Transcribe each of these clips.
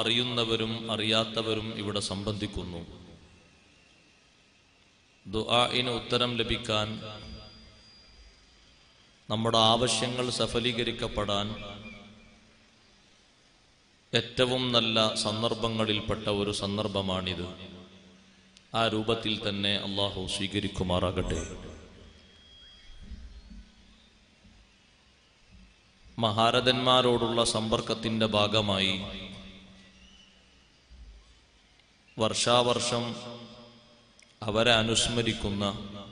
അറിയുന്നവരും അറിയാത്തവരും ഇവിടെ സംബന്ധിക്കുന്നു ദുആഇന് ഉത്തരം ലഭിക്കാൻ നമ്മുടെ ആവശ്യങ്ങൾ സഫലീകരിക്കപ്പെടാൻ ഏറ്റവും നല്ല സന്ദർഭങ്ങളിൽപ്പെട്ട ഒരു സന്ദർഭമാണിത് ആ രൂപത്തിൽ തന്നെ അള്ളാഹു സ്വീകരിക്കുമാറാകട്ടെ മഹാരഥന്മാരോടുള്ള സമ്പർക്കത്തിന്റെ ഭാഗമായി വർഷാവർഷം അവരെ അനുസ്മരിക്കുന്ന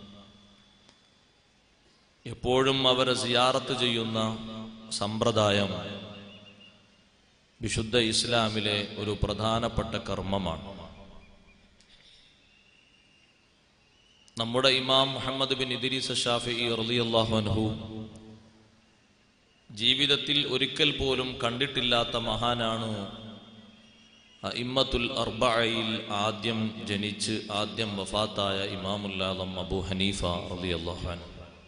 എപ്പോഴും അവരെ സിയാറത്ത് ചെയ്യുന്ന സമ്പ്രദായം വിശുദ്ധ ഇസ്ലാമിലെ ഒരു പ്രധാനപ്പെട്ട കർമ്മമാണ് നമ്മുടെ ഇമാം മുഹമ്മദ് ബിൻ ഇദ്രീസ് ഷാഫി റളിയല്ലാഹു അൻഹു ജീവിതത്തിൽ ഒരിക്കൽ പോലും കണ്ടിട്ടില്ലാത്ത മഹാനാണ് ഇമ്മത്തുൽ അർബയിൽ ആദ്യം ജനിച്ച് ആദ്യം വഫാത്തായ ഇമാമുല്ലാദം അബു ഹനീഫ റളിയല്ലാഹു അൻഹു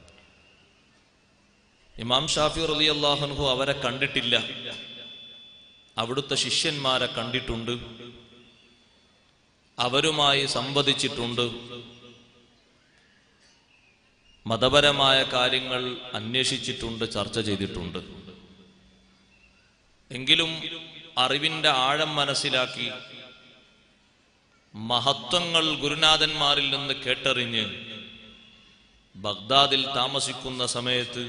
ഇമാം ഷാഫി റളിയല്ലാഹു അൻഹു അവരെ കണ്ടിട്ടില്ല അവിടുത്തെ ശിഷ്യന്മാരെ കണ്ടിട്ടുണ്ട് അവരുമായി സംവദിച്ചിട്ടുണ്ട് മതപരമായ കാര്യങ്ങൾ അന്വേഷിച്ചിട്ടുണ്ട് ചർച്ച ചെയ്തിട്ടുണ്ട് എങ്കിലും അറിവിന്റെ ആഴം മനസ്സിലാക്കി മഹത്വങ്ങൾ ഗുരുനാഥന്മാരിൽ നിന്ന് കേട്ടറിഞ്ഞ് ബഗ്ദാദിൽ താമസിക്കുന്ന സമയത്ത്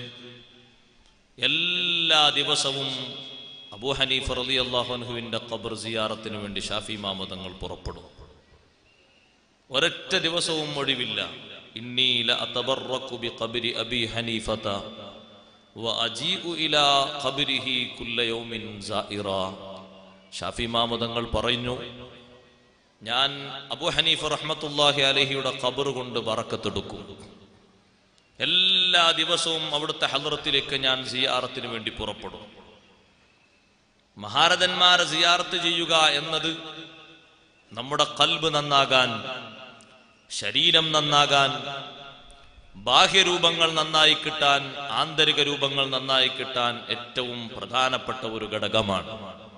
എല്ലാ ദിവസവും അബൂ ഹനീഫ് റലി അള്ളാഹുനുഹുവിന്റെ ഖബർ സിയാറത്തിന് വേണ്ടി ഷാഫി മാമതങ്ങൾ പുറപ്പെടും ഒരൊറ്റ ദിവസവും ഒഴിവില്ല ഇന്നി ലഅതബറക്കു ബിഖബ്രി അബി ഹനീഫത വഅജീഉ ഇലാ ഖബ്രിഹി കുല്ല യൗമിൻ സായിറ ഷാഫി മാമതങ്ങൾ പറഞ്ഞു ഞാൻ അബൂ ഹനീഫ് റഹ്മത്തുള്ളാഹി അലഹിയുടെ ഖബർ കൊണ്ട് ബറക്കത്തെടുക്കും എല്ലാ ദിവസവും അവിടുത്തെ ഹലറത്തിലേക്ക് ഞാൻ സിയാറത്തിന് വേണ്ടി പുറപ്പെടും മഹാരഥന്മാരെ സിയാറത്ത് ചെയ്യുക എന്നത് നമ്മുടെ കൽബ് നന്നാകാൻ ശരീരം നന്നാകാൻ ബാഹ്യരൂപങ്ങൾ നന്നായി കിട്ടാൻ ആന്തരിക രൂപങ്ങൾ നന്നായി കിട്ടാൻ ഏറ്റവും പ്രധാനപ്പെട്ട ഒരു ഘടകമാണ്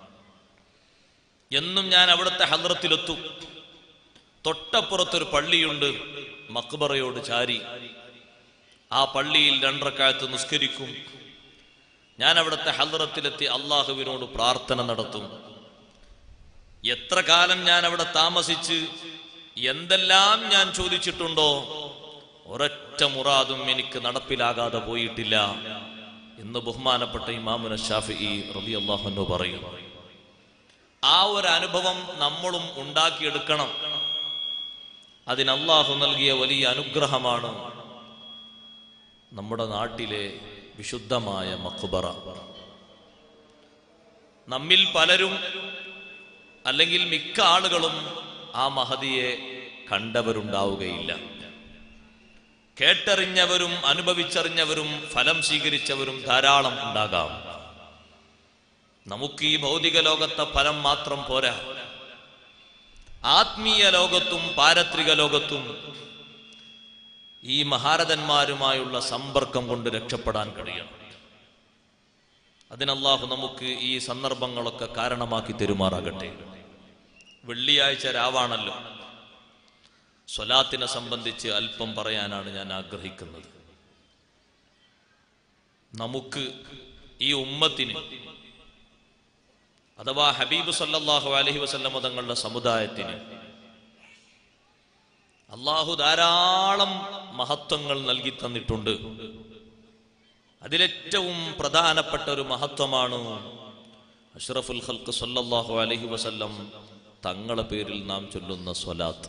എന്നും ഞാൻ അവിടുത്തെ ഹലറത്തിലെത്തും തൊട്ടപ്പുറത്തൊരു പള്ളിയുണ്ട് മക്ബറയോട് ചാരി ആ പള്ളിയിൽ രണ്ടരക്കാലത്ത് നിസ്കരിക്കും ഞാൻ അവിടുത്തെ ഹലറത്തിലെത്തി അള്ളാഹുവിനോട് പ്രാർത്ഥന നടത്തും എത്ര കാലം ഞാൻ അവിടെ താമസിച്ച് എന്തെല്ലാം ഞാൻ ചോദിച്ചിട്ടുണ്ടോ ഒരൊറ്റ മുറാദും എനിക്ക് നടപ്പിലാകാതെ പോയിട്ടില്ല എന്ന് ബഹുമാനപ്പെട്ട ഇമാമുന ഷാഫി റബി അള്ളാഹുന്നു പറയും ആ ഒരു അനുഭവം നമ്മളും ഉണ്ടാക്കിയെടുക്കണം അതിന് അള്ളാഹു നൽകിയ വലിയ അനുഗ്രഹമാണ് നമ്മുടെ നാട്ടിലെ വിശുദ്ധമായ മഖബറ നമ്മിൽ പലരും അല്ലെങ്കിൽ മിക്ക ആളുകളും ആ മഹതിയെ കണ്ടവരുണ്ടാവുകയില്ല കേട്ടറിഞ്ഞവരും അനുഭവിച്ചറിഞ്ഞവരും ഫലം സ്വീകരിച്ചവരും ധാരാളം ഉണ്ടാകാം നമുക്ക് ഈ ഭൗതിക ലോകത്തെ ഫലം മാത്രം പോരാ ആത്മീയ ലോകത്തും പാരത്രിക ലോകത്തും ഈ മഹാരഥന്മാരുമായുള്ള സമ്പർക്കം കൊണ്ട് രക്ഷപ്പെടാൻ കഴിയണം അതിനല്ലാഹു നമുക്ക് ഈ സന്ദർഭങ്ങളൊക്കെ കാരണമാക്കി തെരുമാറാകട്ടെ വെള്ളിയാഴ്ച രാവാണല്ലോ സ്വലാത്തിനെ സംബന്ധിച്ച് അല്പം പറയാനാണ് ഞാൻ ആഗ്രഹിക്കുന്നത് നമുക്ക് ഈ ഉമ്മത്തിന് അഥവാ ഹബീബ് സല്ലല്ലാഹു അലൈഹി വസല്ലം തങ്ങളുടെ സമുദായത്തിന് അള്ളാഹു ധാരാളം മഹത്വങ്ങൾ നൽകി തന്നിട്ടുണ്ട് അതിലേറ്റവും പ്രധാനപ്പെട്ട ഒരു മഹത്വമാണ് അഷ്റഫുൽ ഖൽക്ക് സല്ലല്ലാഹു അലൈഹി വസല്ലം തങ്ങളെ പേരിൽ നാം ചൊല്ലുന്ന സ്വലാത്ത്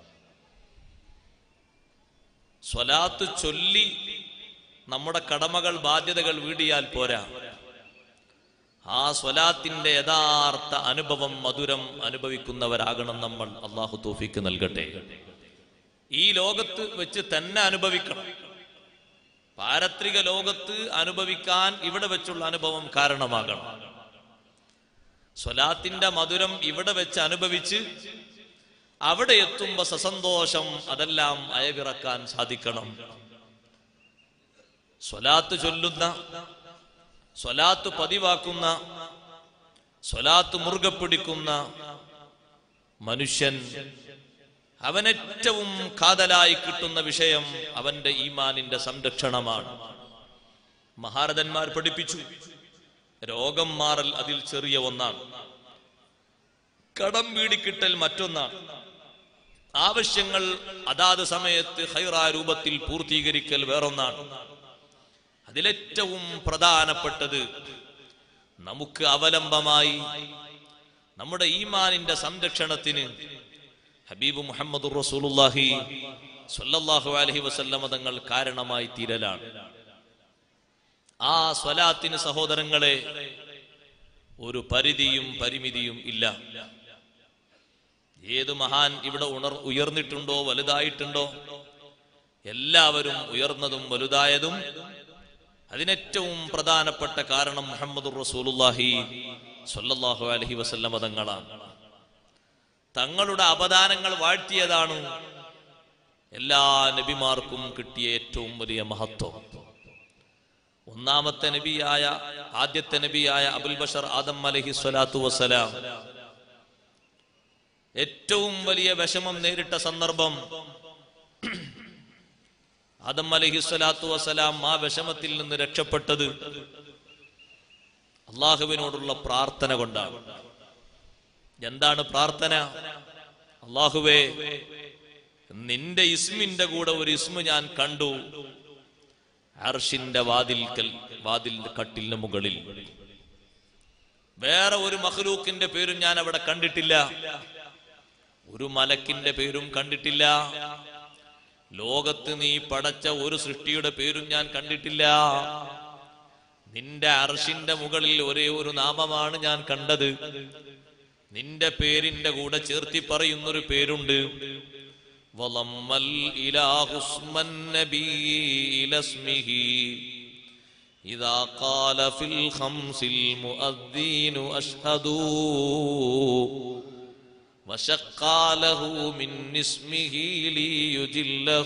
സ്വലാത്ത് ചൊല്ലി നമ്മുടെ കടമകൾ ബാധ്യതകൾ വീടിയാൽ പോരാ ആ സ്വലാത്തിന്റെ യഥാർത്ഥ അനുഭവം മധുരം അനുഭവിക്കുന്നവരാകണം നമ്മൾ അള്ളാഹു തോഫിക്ക് നൽകട്ടെ ഈ ലോകത്ത് വെച്ച് തന്നെ അനുഭവിക്കണം പാരത്രിക ലോകത്ത് അനുഭവിക്കാൻ ഇവിടെ വെച്ചുള്ള അനുഭവം കാരണമാകണം സ്വലാത്തിന്റെ മധുരം ഇവിടെ വെച്ച് അനുഭവിച്ച് അവിടെ എത്തുമ്പോ സസന്തോഷം അതെല്ലാം അയവിറക്കാൻ സാധിക്കണം സ്വലാത്ത് ചൊല്ലുന്ന സ്വലാത്ത് പതിവാക്കുന്ന സ്വലാത്ത് മുറുകെ പിടിക്കുന്ന മനുഷ്യൻ അവനേറ്റവും കാതലായി കിട്ടുന്ന വിഷയം അവന്റെ ഈമാനിന്റെ സംരക്ഷണമാണ് മഹാരഥന്മാർ പഠിപ്പിച്ചു രോഗം മാറൽ അതിൽ ചെറിയ ഒന്നാണ് കടം വീടിക്കിട്ടൽ മറ്റൊന്നാണ് ആവശ്യങ്ങൾ അതാത് സമയത്ത് ഹൈറാ രൂപത്തിൽ പൂർത്തീകരിക്കൽ വേറൊന്നാണ് അതിലേറ്റവും പ്രധാനപ്പെട്ടത് നമുക്ക് അവലംബമായി നമ്മുടെ ഈമാനിന്റെ സംരക്ഷണത്തിന് ഹബീബ് മുഹമ്മദ് റസൂലുള്ളാഹി സ്വല്ലല്ലാഹു അലൈഹി വസല്ലമ തങ്ങൾ കാരണമായി തീരലാണ് ആ സ്വലാത്തിന് സഹോദരങ്ങളെ ഒരു പരിധിയും പരിമിതിയും ഇല്ല ഏത് മഹാൻ ഇവിടെ ഉണർ ഉയർന്നിട്ടുണ്ടോ വലുതായിട്ടുണ്ടോ എല്ലാവരും ഉയർന്നതും വലുതായതും അതിനേറ്റവും പ്രധാനപ്പെട്ട കാരണം മുഹമ്മദ് റസൂലുള്ളാഹി സ്വല്ലല്ലാഹു അലൈഹി വസല്ലമ തങ്ങളാണ് തങ്ങളുടെ അപദാനങ്ങൾ വാഴ്ത്തിയതാണ് എല്ലാ നബിമാർക്കും കിട്ടിയ ഏറ്റവും വലിയ മഹത്വം ഒന്നാമത്തെ നബിയായ ആദ്യത്തെ നബിയായ അബുൽ ബഷർ ആദം അലഹി സ്വലാത്തു വസ്സലാം ഏറ്റവും വലിയ വിഷമം നേരിട്ട സന്ദർഭം ആദം അലഹി സ്വലാത്തു വസ്സലാം ആ വിഷമത്തിൽ നിന്ന് രക്ഷപ്പെട്ടത് അള്ളാഹുവിനോടുള്ള പ്രാർത്ഥന കൊണ്ടാണ് എന്താണ് പ്രാർത്ഥന അള്ളാഹുവേ നിന്റെ ഇസ്മിന്റെ കൂടെ ഒരു ഇസ്മ ഞാൻ കണ്ടു അർഷിന്റെ വാതിൽക്കൽ വാതിൽ കട്ടിലിന് മുകളിൽ വേറെ ഒരു മഹ്ലൂക്കിന്റെ പേരും ഞാൻ അവിടെ കണ്ടിട്ടില്ല ഒരു മലക്കിന്റെ പേരും കണ്ടിട്ടില്ല ലോകത്ത് നീ പടച്ച ഒരു സൃഷ്ടിയുടെ പേരും ഞാൻ കണ്ടിട്ടില്ല നിന്റെ അർഷിന്റെ മുകളിൽ ഒരേ ഒരു നാമമാണ് ഞാൻ കണ്ടത് നിന്റെ പേരിന്റെ കൂടെ ചേർത്തി പറയുന്നൊരു പേരുണ്ട് وضم الإله اسم النبي إلى اسمه إذا قال في الخمس المؤذين أشهد وشقى له من اسمه ليجله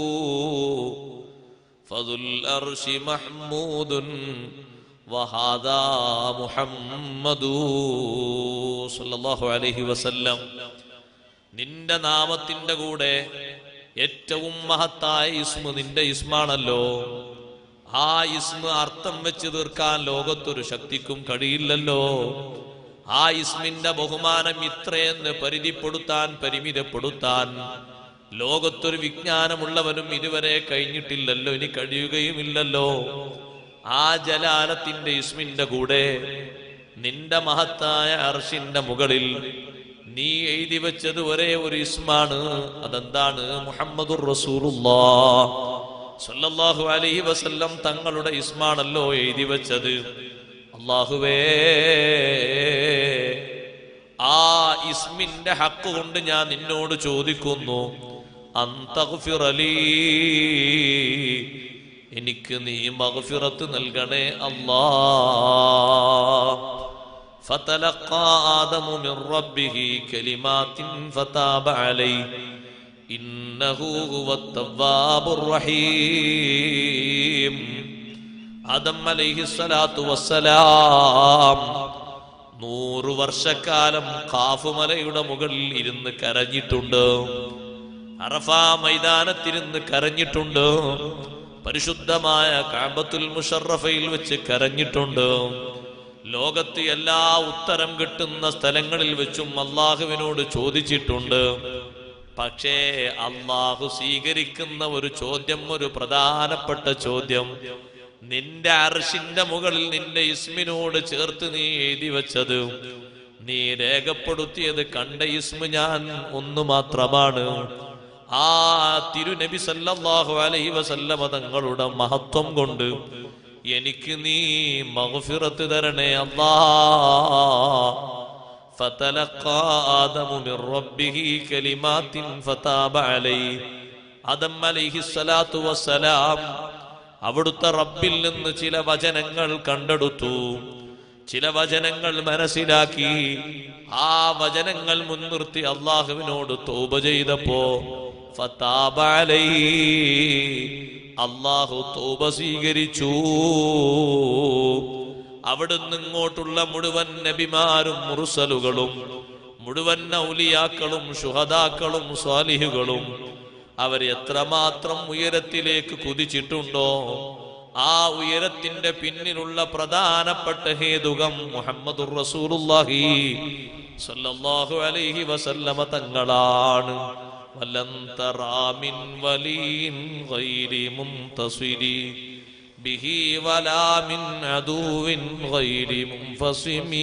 فذو الأرش محمود وهذا محمد صلى الله عليه وسلم നിന്റെ നാമത്തിന്റെ കൂടെ ഏറ്റവും മഹത്തായ ഇസ്മ നിന്റെ ഇസ്മാണല്ലോ ആ ഇസ്മ അർത്ഥം വെച്ച് തീർക്കാൻ ലോകത്തൊരു ശക്തിക്കും കഴിയില്ലല്ലോ ആ ഇസ്മിന്റെ ബഹുമാനം ഇത്രയെന്ന് പരിധിപ്പെടുത്താൻ പരിമിതപ്പെടുത്താൻ ലോകത്തൊരു വിജ്ഞാനമുള്ളവനും ഇതുവരെ കഴിഞ്ഞിട്ടില്ലല്ലോ ഇനി കഴിയുകയുമില്ലല്ലോ ആ ജലാലത്തിന്റെ ഇസ്മിന്റെ കൂടെ നിന്റെ മഹത്തായ അർഷിന്റെ മുകളിൽ നീ എഴുതി വെച്ചത് ഒരേ ഒരു ഇസ്മാണ് അതെന്താണ് മുഹമ്മദുർ റസൂലുള്ളാഹു അലൈഹി വസല്ലം തങ്ങളുടെ ഇസ്മാണല്ലോ എഴുതി വെച്ചത് അള്ളാഹുവേ ആ ഇസ്മിന്റെ ഹക്ക് കൊണ്ട് ഞാൻ നിന്നോട് ചോദിക്കുന്നു അന്തഗ്ഫിറലീ എനിക്ക് നീ മഗ്ഫിറത്ത് നൽകണേ അല്ലാ فتلقى آدم من ربه كلمات فتاب عليه إنه هو التواب الرحيم ആദം അലൈഹി സ്വലാത്തു വസ്സലാം നൂറ് വർഷക്കാലം കാഫുമലയുടെ മുകളിൽ ഇരുന്ന് കരഞ്ഞിട്ടുണ്ട് അറഫ മൈതാനത്തിരുന്ന് കരഞ്ഞിട്ടുണ്ട് പരിശുദ്ധമായ കാബത്തുൽ മുഷറഫയിൽ വെച്ച് കരഞ്ഞിട്ടുണ്ട് ലോകത്ത് എല്ലാ ഉത്തരം കിട്ടുന്ന സ്ഥലങ്ങളിൽ വെച്ചും അള്ളാഹുവിനോട് ചോദിച്ചിട്ടുണ്ട് പക്ഷേ അള്ളാഹു സ്വീകരിക്കുന്ന ഒരു ചോദ്യം ഒരു പ്രധാനപ്പെട്ട ചോദ്യം നിന്റെ അർഷിന്റെ മുകളിൽ നിന്റെ ഇസ്മിനോട് ചേർത്ത് നീ എഴുതി വെച്ചത് നീ രേഖപ്പെടുത്തിയത് കണ്ട ഇസ്മ ഞാൻ ഒന്ന് മാത്രമാണ് ആ തിരുനബി സല്ലല്ലാഹു അലൈഹി വസല്ലമ തങ്ങളുടെ മഹത്വം കൊണ്ട് എനിക്ക് നീ മഗ്ഫിറത്ത് തരണേ അല്ലാ فتلقى آدم من ربه كلمات فتاب عليه ആദം അലൈഹി സ്വലാത്തു വസ്സലാം അവിടുത്തെ റബ്ബിൽ നിന്ന് ചില വചനങ്ങൾ കണ്ടെടുത്തു ചില വചനങ്ങൾ മനസ്സിലാക്കി ആ വചനങ്ങൾ മുൻനിർത്തി അള്ളാഹുവിനോട് തോപ ചെയ്തപ്പോ ഫതാബ അലൈഹി അള്ളാഹു തോപ സ്വീകരിച്ചു അവിടുന്ന് ഇങ്ങോട്ടുള്ള മുഴുവൻ നബിമാരും മുറുസലുകളും മുഴുവൻ ഔലിയാക്കളും ശുഹദാക്കളും സ്വാലിഹുകളും അവർ എത്രമാത്രം ഉയരത്തിലേക്ക് കുതിച്ചിട്ടുണ്ടോ ആ ഉയരത്തിന്റെ പിന്നിലുള്ള പ്രധാനപ്പെട്ട ഹേതുകം മുഹമ്മദുർ റസൂലുള്ളാഹി സല്ലല്ലാഹു അലൈഹി വസല്ലമ തങ്ങളാണ് വലൻ തറാ മിൻ വലിയിൻ ഗൈരി മുൻതസിരി ബിഹി വലാ മിൻ അദുവിൻ ഗൈരി മുൻഫസിമി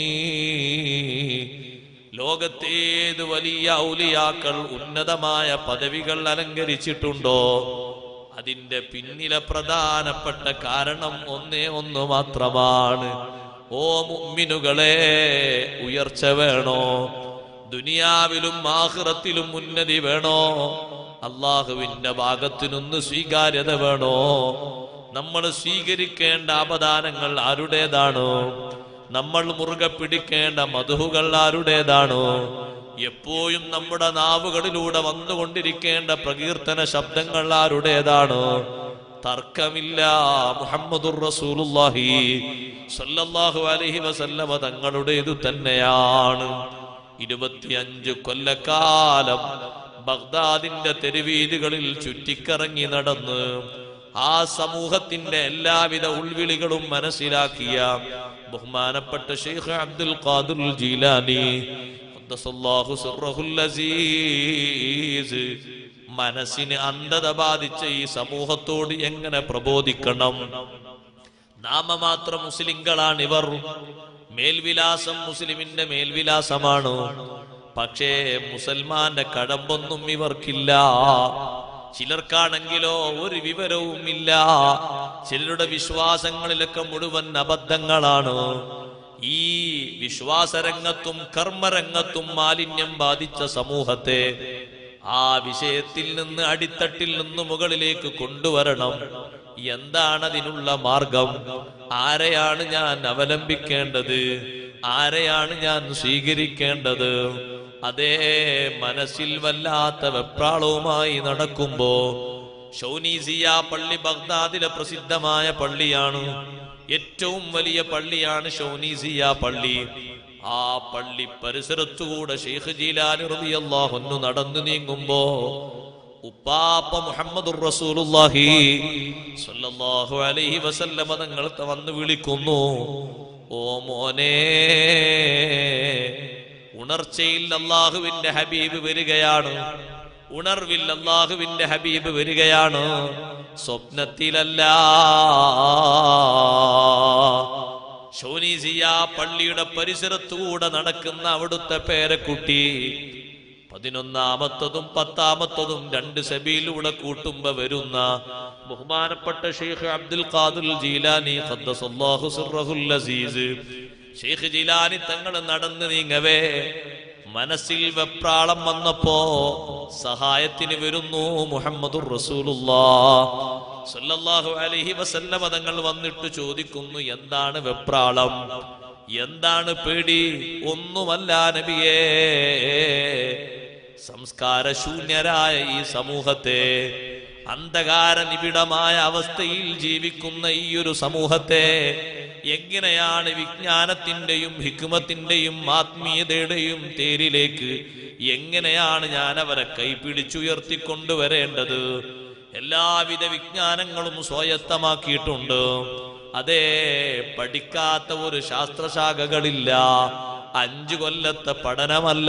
ലോകത്തേത് വലിയ ഔലിയാക്കൾ ഉന്നതമായ പദവികൾ അലങ്കരിച്ചിട്ടുണ്ടോ അതിന്റെ പിന്നിലെ പ്രധാനപ്പെട്ട കാരണം ഒന്നേ ഒന്ന് മാത്രമാണ് ഓ മുമ്മിനുകളെ ഉയർച്ച വേണോ ദുനിയാവിലും ആഹ്റത്തിലും ഉന്നതി വേണോ അള്ളാഹുവിന്റെ ഭാഗത്തിനൊന്ന് സ്വീകാര്യത വേണോ നമ്മൾ സ്വീകരിക്കേണ്ട അപദാനങ്ങൾ ആരുടേതാണോ നമ്മൾ മുറുകെ പിടിക്കേണ്ട മധുഹുകൾ ആരുടേതാണോ എപ്പോഴും നമ്മുടെ നാവുകളിലൂടെ വന്നുകൊണ്ടിരിക്കേണ്ട പ്രകീർത്തന ശബ്ദങ്ങൾ ആരുടേതാണോ തർക്കമില്ല മുഹമ്മദുർ റസൂലുള്ളാഹി സല്ലല്ലാഹു അലൈഹി വസല്ലമ തങ്ങളുടേതു തന്നെയാണ് ഇരുപത്തിയഞ്ച് കൊല്ലക്കാലം ബഗ്ദാദിന്റെ തെരുവീതികളിൽ ചുറ്റിക്കറങ്ങി നടന്ന് ആ സമൂഹത്തിന്റെ എല്ലാവിധ ഉൾവിളികളും മനസ്സിലാക്കിയ ബഹുമാനപ്പെട്ട ഷെയ്ഖ് അബ്ദുൽ ഖാദിർ ജീലാനി ഖദ്ദസല്ലാഹു സിർറഹുൽ അസീസ് മനസ്സിന് അന്ധത ബാധിച്ച ഈ സമൂഹത്തോട് എങ്ങനെ പ്രബോധിക്കണം നാമമാത്ര മുസ്ലിങ്ങളാണ് ഇവർ മേൽവിലാസം മുസ്ലിമിന്റെ മേൽവിലാസമാണ് പക്ഷേ മുസൽമാന്റെ കടമ്പൊന്നും ഇവർക്കില്ല ചിലർക്കാണെങ്കിലോ ഒരു വിവരവും ഇല്ല ചിലരുടെ വിശ്വാസങ്ങളിലൊക്കെ മുഴുവൻ അബദ്ധങ്ങളാണ് ഈ വിശ്വാസരംഗത്തും കർമ്മരംഗത്തും മാലിന്യം ബാധിച്ച സമൂഹത്തെ ആ വിഷയത്തിൽ നിന്ന് അടിത്തട്ടിൽ നിന്ന് മുകളിലേക്ക് കൊണ്ടുവരണം എന്താണ് അതിനുള്ള മാർഗം ആരെയാണ് ഞാൻ അവലംബിക്കേണ്ടത് ആരെയാണ് ഞാൻ സ്വീകരിക്കേണ്ടത് അതേ മനസ്സിൽ വല്ലാത്ത വെപ്രാളവുമായി നടക്കുമ്പോ ഷൗനീസിയ പള്ളി ബഗ്ദാദിലെ പ്രസിദ്ധമായ പള്ളിയാണ് ഏറ്റവും വലിയ പള്ളിയാണ് ഷൗനീസിയ പള്ളി ആ പള്ളി പരിസരത്തുകൂടെ ഷെയ്ഖ് ജീലാനി റളിയല്ലാഹു നടന്നു നീങ്ങുമ്പോ ഉപ്പാപ്പ മുഹമ്മദുർ റസൂലുള്ളാഹി സ്വല്ലല്ലാഹു അലൈഹി വസല്ലമ തങ്ങൾ വന്ന് വിളിക്കുന്നു ഓ മോനെ ഉണർച്ചയിൽ അള്ളാഹുവിന്റെ ഹബീബ് വരികയാണ് ഉണർവിൽ അള്ളാഹുവിന്റെ ഹബീബ് വരികയാണ് സ്വപ്നത്തിലല്ല ഷോനീസിയ പള്ളിയുടെ പരിസരത്തുകൂടെ നടക്കുന്ന അവിടുത്തെ പേരക്കുട്ടി പതിനൊന്നാമത്തതും പത്താമത്തതും രണ്ട് സബിയിലൂടെ കൂട്ടുമ്പോ വരുന്ന ബഹുമാനപ്പെട്ട ഷെയ്ഖ് അബ്ദുൽ ഖാദുൽ ജീലാനി ഖദ്ദസല്ലാഹു സിർറഹുൽ അസീസ് ഷെയ്ഖ് ജീലാനി തങ്ങൾ നടന്നു നീങ്ങവേ മനസ്സിൽ വെപ്രാളം വന്നപ്പോ സഹായത്തിന് വരുന്നു മുഹമ്മദുർ റസൂലുള്ളാഹ് സല്ലല്ലാഹു അലൈഹി വസല്ലമ തങ്ങൾ വന്നിട്ട് ചോദിക്കുന്നു എന്താണ് വെപ്രാളം എന്താണ് പേടി ഒന്നുമല്ല നബിയേ സംസ്കാരശൂന്യരായ ഈ സമൂഹത്തെ അന്ധകാര നിബിഡമായ അവസ്ഥയിൽ ജീവിക്കുന്ന ഈ ഒരു സമൂഹത്തെ എങ്ങനെയാണ് വിജ്ഞാനത്തിന്റെയും ഹിക്കുമത്തിന്റെയും ആത്മീയതയുടെയും തേരിലേക്ക് എങ്ങനെയാണ് ഞാൻ അവരെ കൈപിടിച്ചുയർത്തിക്കൊണ്ടുവരേണ്ടത് എല്ലാവിധ വിജ്ഞാനങ്ങളും സ്വായത്തമാക്കിയിട്ടുണ്ട് അതേ പഠിക്കാത്ത ഒരു ശാസ്ത്രശാഖകളില്ല അഞ്ചു കൊല്ലത്തെ പഠനമല്ല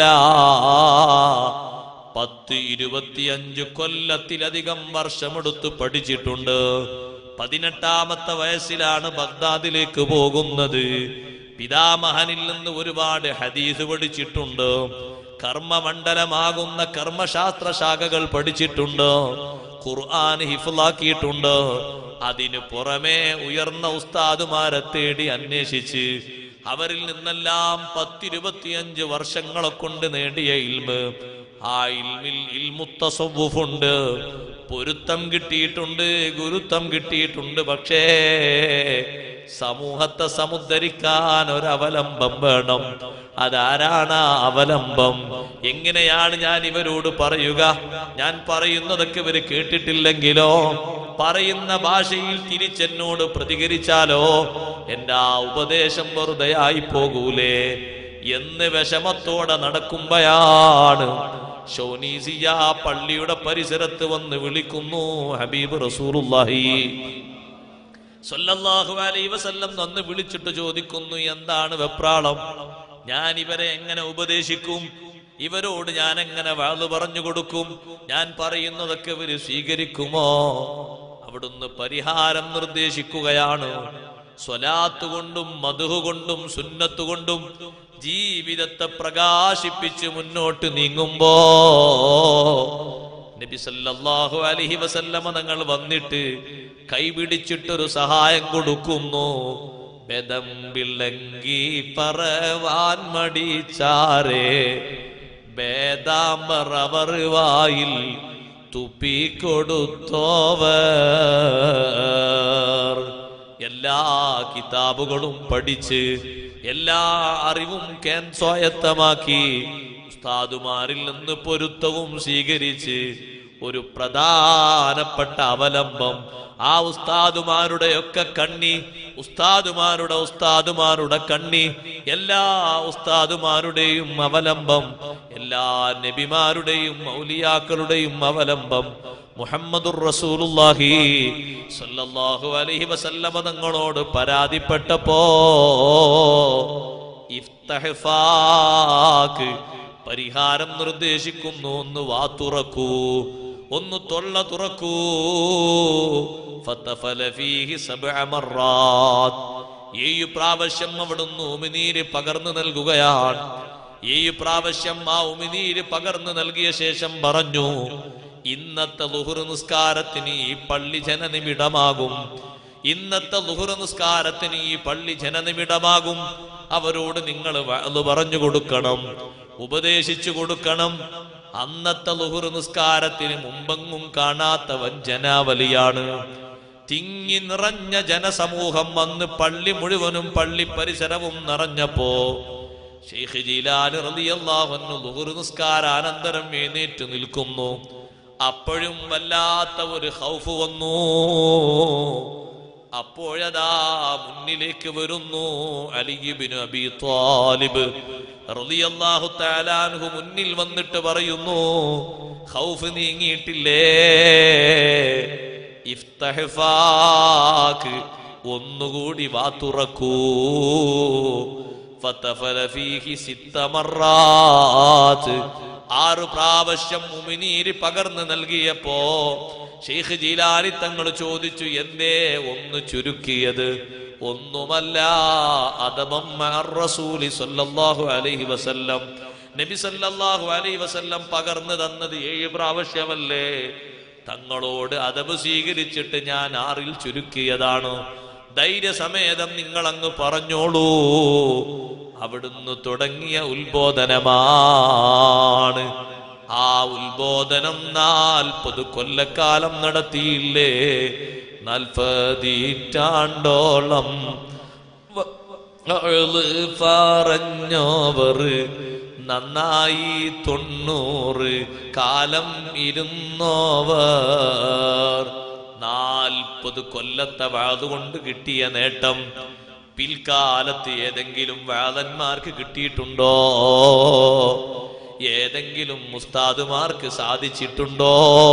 പത്ത് ഇരുപത്തിയഞ്ച് കൊല്ലത്തിലധികം വർഷമെടുത്ത് പഠിച്ചിട്ടുണ്ട് പതിനെട്ടാമത്തെ വയസ്സിലാണ് ബഗ്ദാദിലേക്ക് പോകുന്നത് പിതാമഹനിൽ നിന്ന് ഒരുപാട് ഹദീസ് പഠിച്ചിട്ടുണ്ട് കർമ്മമണ്ഡലമാകുന്ന കർമ്മശാസ്ത്ര ശാഖകൾ പഠിച്ചിട്ടുണ്ട് ഖുർആൻ ഹിഫ്ലാക്കിയിട്ടുണ്ട് അതിനു പുറമെ ഉയർന്ന ഉസ്താദുമാരെ തേടി അന്വേഷിച്ച് അവരിൽ നിന്നെല്ലാം പത്തിരുപത്തിയഞ്ച് വർഷങ്ങളെ കൊണ്ട് നേടിയ ഇൽമ് ആ ഇൽമിൽ ഇൽമുത്തസവുഫുണ്ട് പൊരുത്തം കിട്ടിയിട്ടുണ്ട് ഗുരുത്വം കിട്ടിയിട്ടുണ്ട് പക്ഷേ സമൂഹത്തെ സമുദ്ധരിക്കാൻ ഒരവലംബം വേണം അതാരാണ് ആ അവലംബം എങ്ങനെയാണ് ഞാൻ ഇവരോട് പറയുക ഞാൻ പറയുന്നതൊക്കെ ഇവര് കേട്ടിട്ടില്ലെങ്കിലോ പറയുന്ന ഭാഷയിൽ തിരിച്ചെന്നോട് പ്രതികരിച്ചാലോ എന്റെ ആ ഉപദേശം വെറുതെയായി പോകൂലേ എന്ന് വിഷമത്തോടെ നടക്കുമ്പോഴാണ് ഷോനീസിയ പള്ളിയുടെ പരിസരത്ത് വന്ന് വിളിക്കുന്നു ഹബീബ് റസൂറുല്ലാഹി സല്ലല്ലാഹു അലൈഹി വസല്ലം വന്ന് വിളിച്ചിട്ട് ചോദിക്കുന്നു എന്താണ് വെപ്രാളം ഞാൻ ഇവരെ എങ്ങനെ ഉപദേശിക്കും ഇവരോട് ഞാൻ എങ്ങനെ വാള് പറഞ്ഞു കൊടുക്കും ഞാൻ പറയുന്നതൊക്കെ ഇവര് സ്വീകരിക്കുമോ അവിടുന്ന് പരിഹാരം നിർദ്ദേശിക്കുകയാണ് സ്വലാത്ത് കൊണ്ടും മധു കൊണ്ടും സുന്നത്ത് കൊണ്ടും ജീവിതത്തെ പ്രകാശിപ്പിച്ച് മുന്നോട്ട് നീങ്ങുമ്പോ നബി സല്ലല്ലാഹു അലൈഹി വസല്ലമ തങ്ങൾ വന്നിട്ട് കൈപിടിച്ചിട്ടൊരു സഹായം കൊടുക്കുന്നു ബെദമ്പിളങ്കി പറവാൻ മടിച്ചാരേ ബേദാമ്പറവർ വായിൽ തുപ്പിക്കൊടുത്തോവർ എല്ലാ കിതാബുകളും പഠിച്ച് എല്ലാ അറിവും കേൻ സ്വായത്തമാക്കി ഉസ്താദുമാരിൽ നിന്ന് പൊരുത്തവും സ്വീകരിച്ച് ഒരു പ്രധാനപ്പെട്ട അവലംബം ആ ഉസ്താദുമാരുടെ ഒക്കെ കണ്ണി ഉസ്താദുമാരുടെ ഉസ്താദുമാരുടെ കണ്ണി എല്ലാ ഉസ്താദുമാരുടെയും അവലംബം എല്ലാ നബിമാരുടെയും മൗലിയാക്കളുടെയും അവലംബം മുഹമ്മദുർ റസൂലുള്ളാഹി സല്ലല്ലാഹു അലൈഹി വസല്ലമ തങ്ങളോട് പരാതിപ്പെട്ടപ്പോ ഇഫ്തഹ്ഫാക്ക് പരിഹാരം നിർദ്ദേശിക്കുന്നു ഒന്ന് വാ തുറക്കൂ ഒന്ന് തൊള്ള തുറക്കൂ ഫതഫല ഫീഹി സബ്അ മർറാത്ത് ഏഴ് പ്രാവശ്യം അവിടുന്ന് ഉമിനീര് പകർന്നു നൽകുകയാണ് ഏഴ് പ്രാവശ്യം ആ ഉമിനീര് പകർന്നു നൽകിയ ശേഷം പറഞ്ഞു ഇന്നത്തെ ലുഹുർ നിസ്കാരത്തിന് ഈ പള്ളി ജനനിമിടമാകും ഇന്നത്തെ ലുഹുർ നിസ്കാരത്തിന് ഈ പള്ളി ജനനിമിടമാകും അവരോട് നിങ്ങൾ അത് പറഞ്ഞു കൊടുക്കണം ഉപദേശിച്ചു കൊടുക്കണം അന്നത്തെ ലുഹുർ നിസ്കാരത്തിന് മുമ്പെങ്ങും കാണാത്ത വഞ്ചനാവലിയാണ് തിങ്ങി നിറഞ്ഞ ജനസമൂഹം വന്ന് പള്ളി മുഴുവനും പള്ളി പരിസരവും നിറഞ്ഞപ്പോ ഷെയ്ഖ് ജീലാനി റളിയല്ലാഹു അൻഹു ളുഹുർ നിസ്കാരാനന്തരം എഴുന്നേറ്റ് നിൽക്കുന്നു അപ്പോഴും വല്ലാത്ത ഒരു ഹൗഫ് വന്നു അപ്പോഴതാ മുന്നിലേക്ക് വരുന്നു അലിബിന് അബി ത്വാലിബ് റളിയല്ലാഹു തആല അൻഹു മുന്നിൽ വന്നിട്ട് പറയുന്നു ഹൗഫ് നീങ്ങിയിട്ടില്ലേ ഇഫ്തഹ്ഫാക്ക് ഒന്നുകൂടി വാ തുറക്കൂ ഫതഫല ഫീഹി സിത്ത മർറാത്ത് ആറ് പ്രാവശ്യം മുമിനീര് പകർന്നു നൽകിയപ്പോ ഷെയ്ഖ് ജീലാനി തങ്ങൾ ചോദിച്ചു എന്തേ ഒന്ന് ചുരുക്കിയത് ഒന്നുമല്ല അദമം മഅർ റസൂലി സല്ലല്ലാഹു അലൈഹി വസല്ലം നബി സല്ലല്ലാഹു അലൈഹി വസല്ലം പകർന്നു തന്നത് ഏഴ് പ്രാവശ്യമല്ലേ തങ്ങളോട് അതബ് സ്വീകരിച്ചിട്ട് ഞാൻ ആറിൽ ചുരുക്കിയതാണ് ധൈര്യസമേതം നിങ്ങൾ അങ്ങ് പറഞ്ഞോളൂ അവിടുന്ന് തുടങ്ങിയ ഉത്ബോധനമാണ് ആ ഉത്ബോധനം നാൽപ്പത് കൊല്ലക്കാലം നടത്തിയില്ലേ നാൽപ്പതീറ്റാണ്ടോളം വഅള് പറഞ്ഞോവർ നന്നായി തൊണ്ണൂറ് കാലം ഇരുന്നോവർ നാൽപ്പത് കൊല്ലത്തെ വാതുകൊണ്ട് കിട്ടിയ നേട്ടം പിൽക്കാലത്ത് ഏതെങ്കിലും വാദന്മാർക്ക് കിട്ടിയിട്ടുണ്ടോ ഏതെങ്കിലും മുസ്താദുമാർക്ക് സാധിച്ചിട്ടുണ്ടോ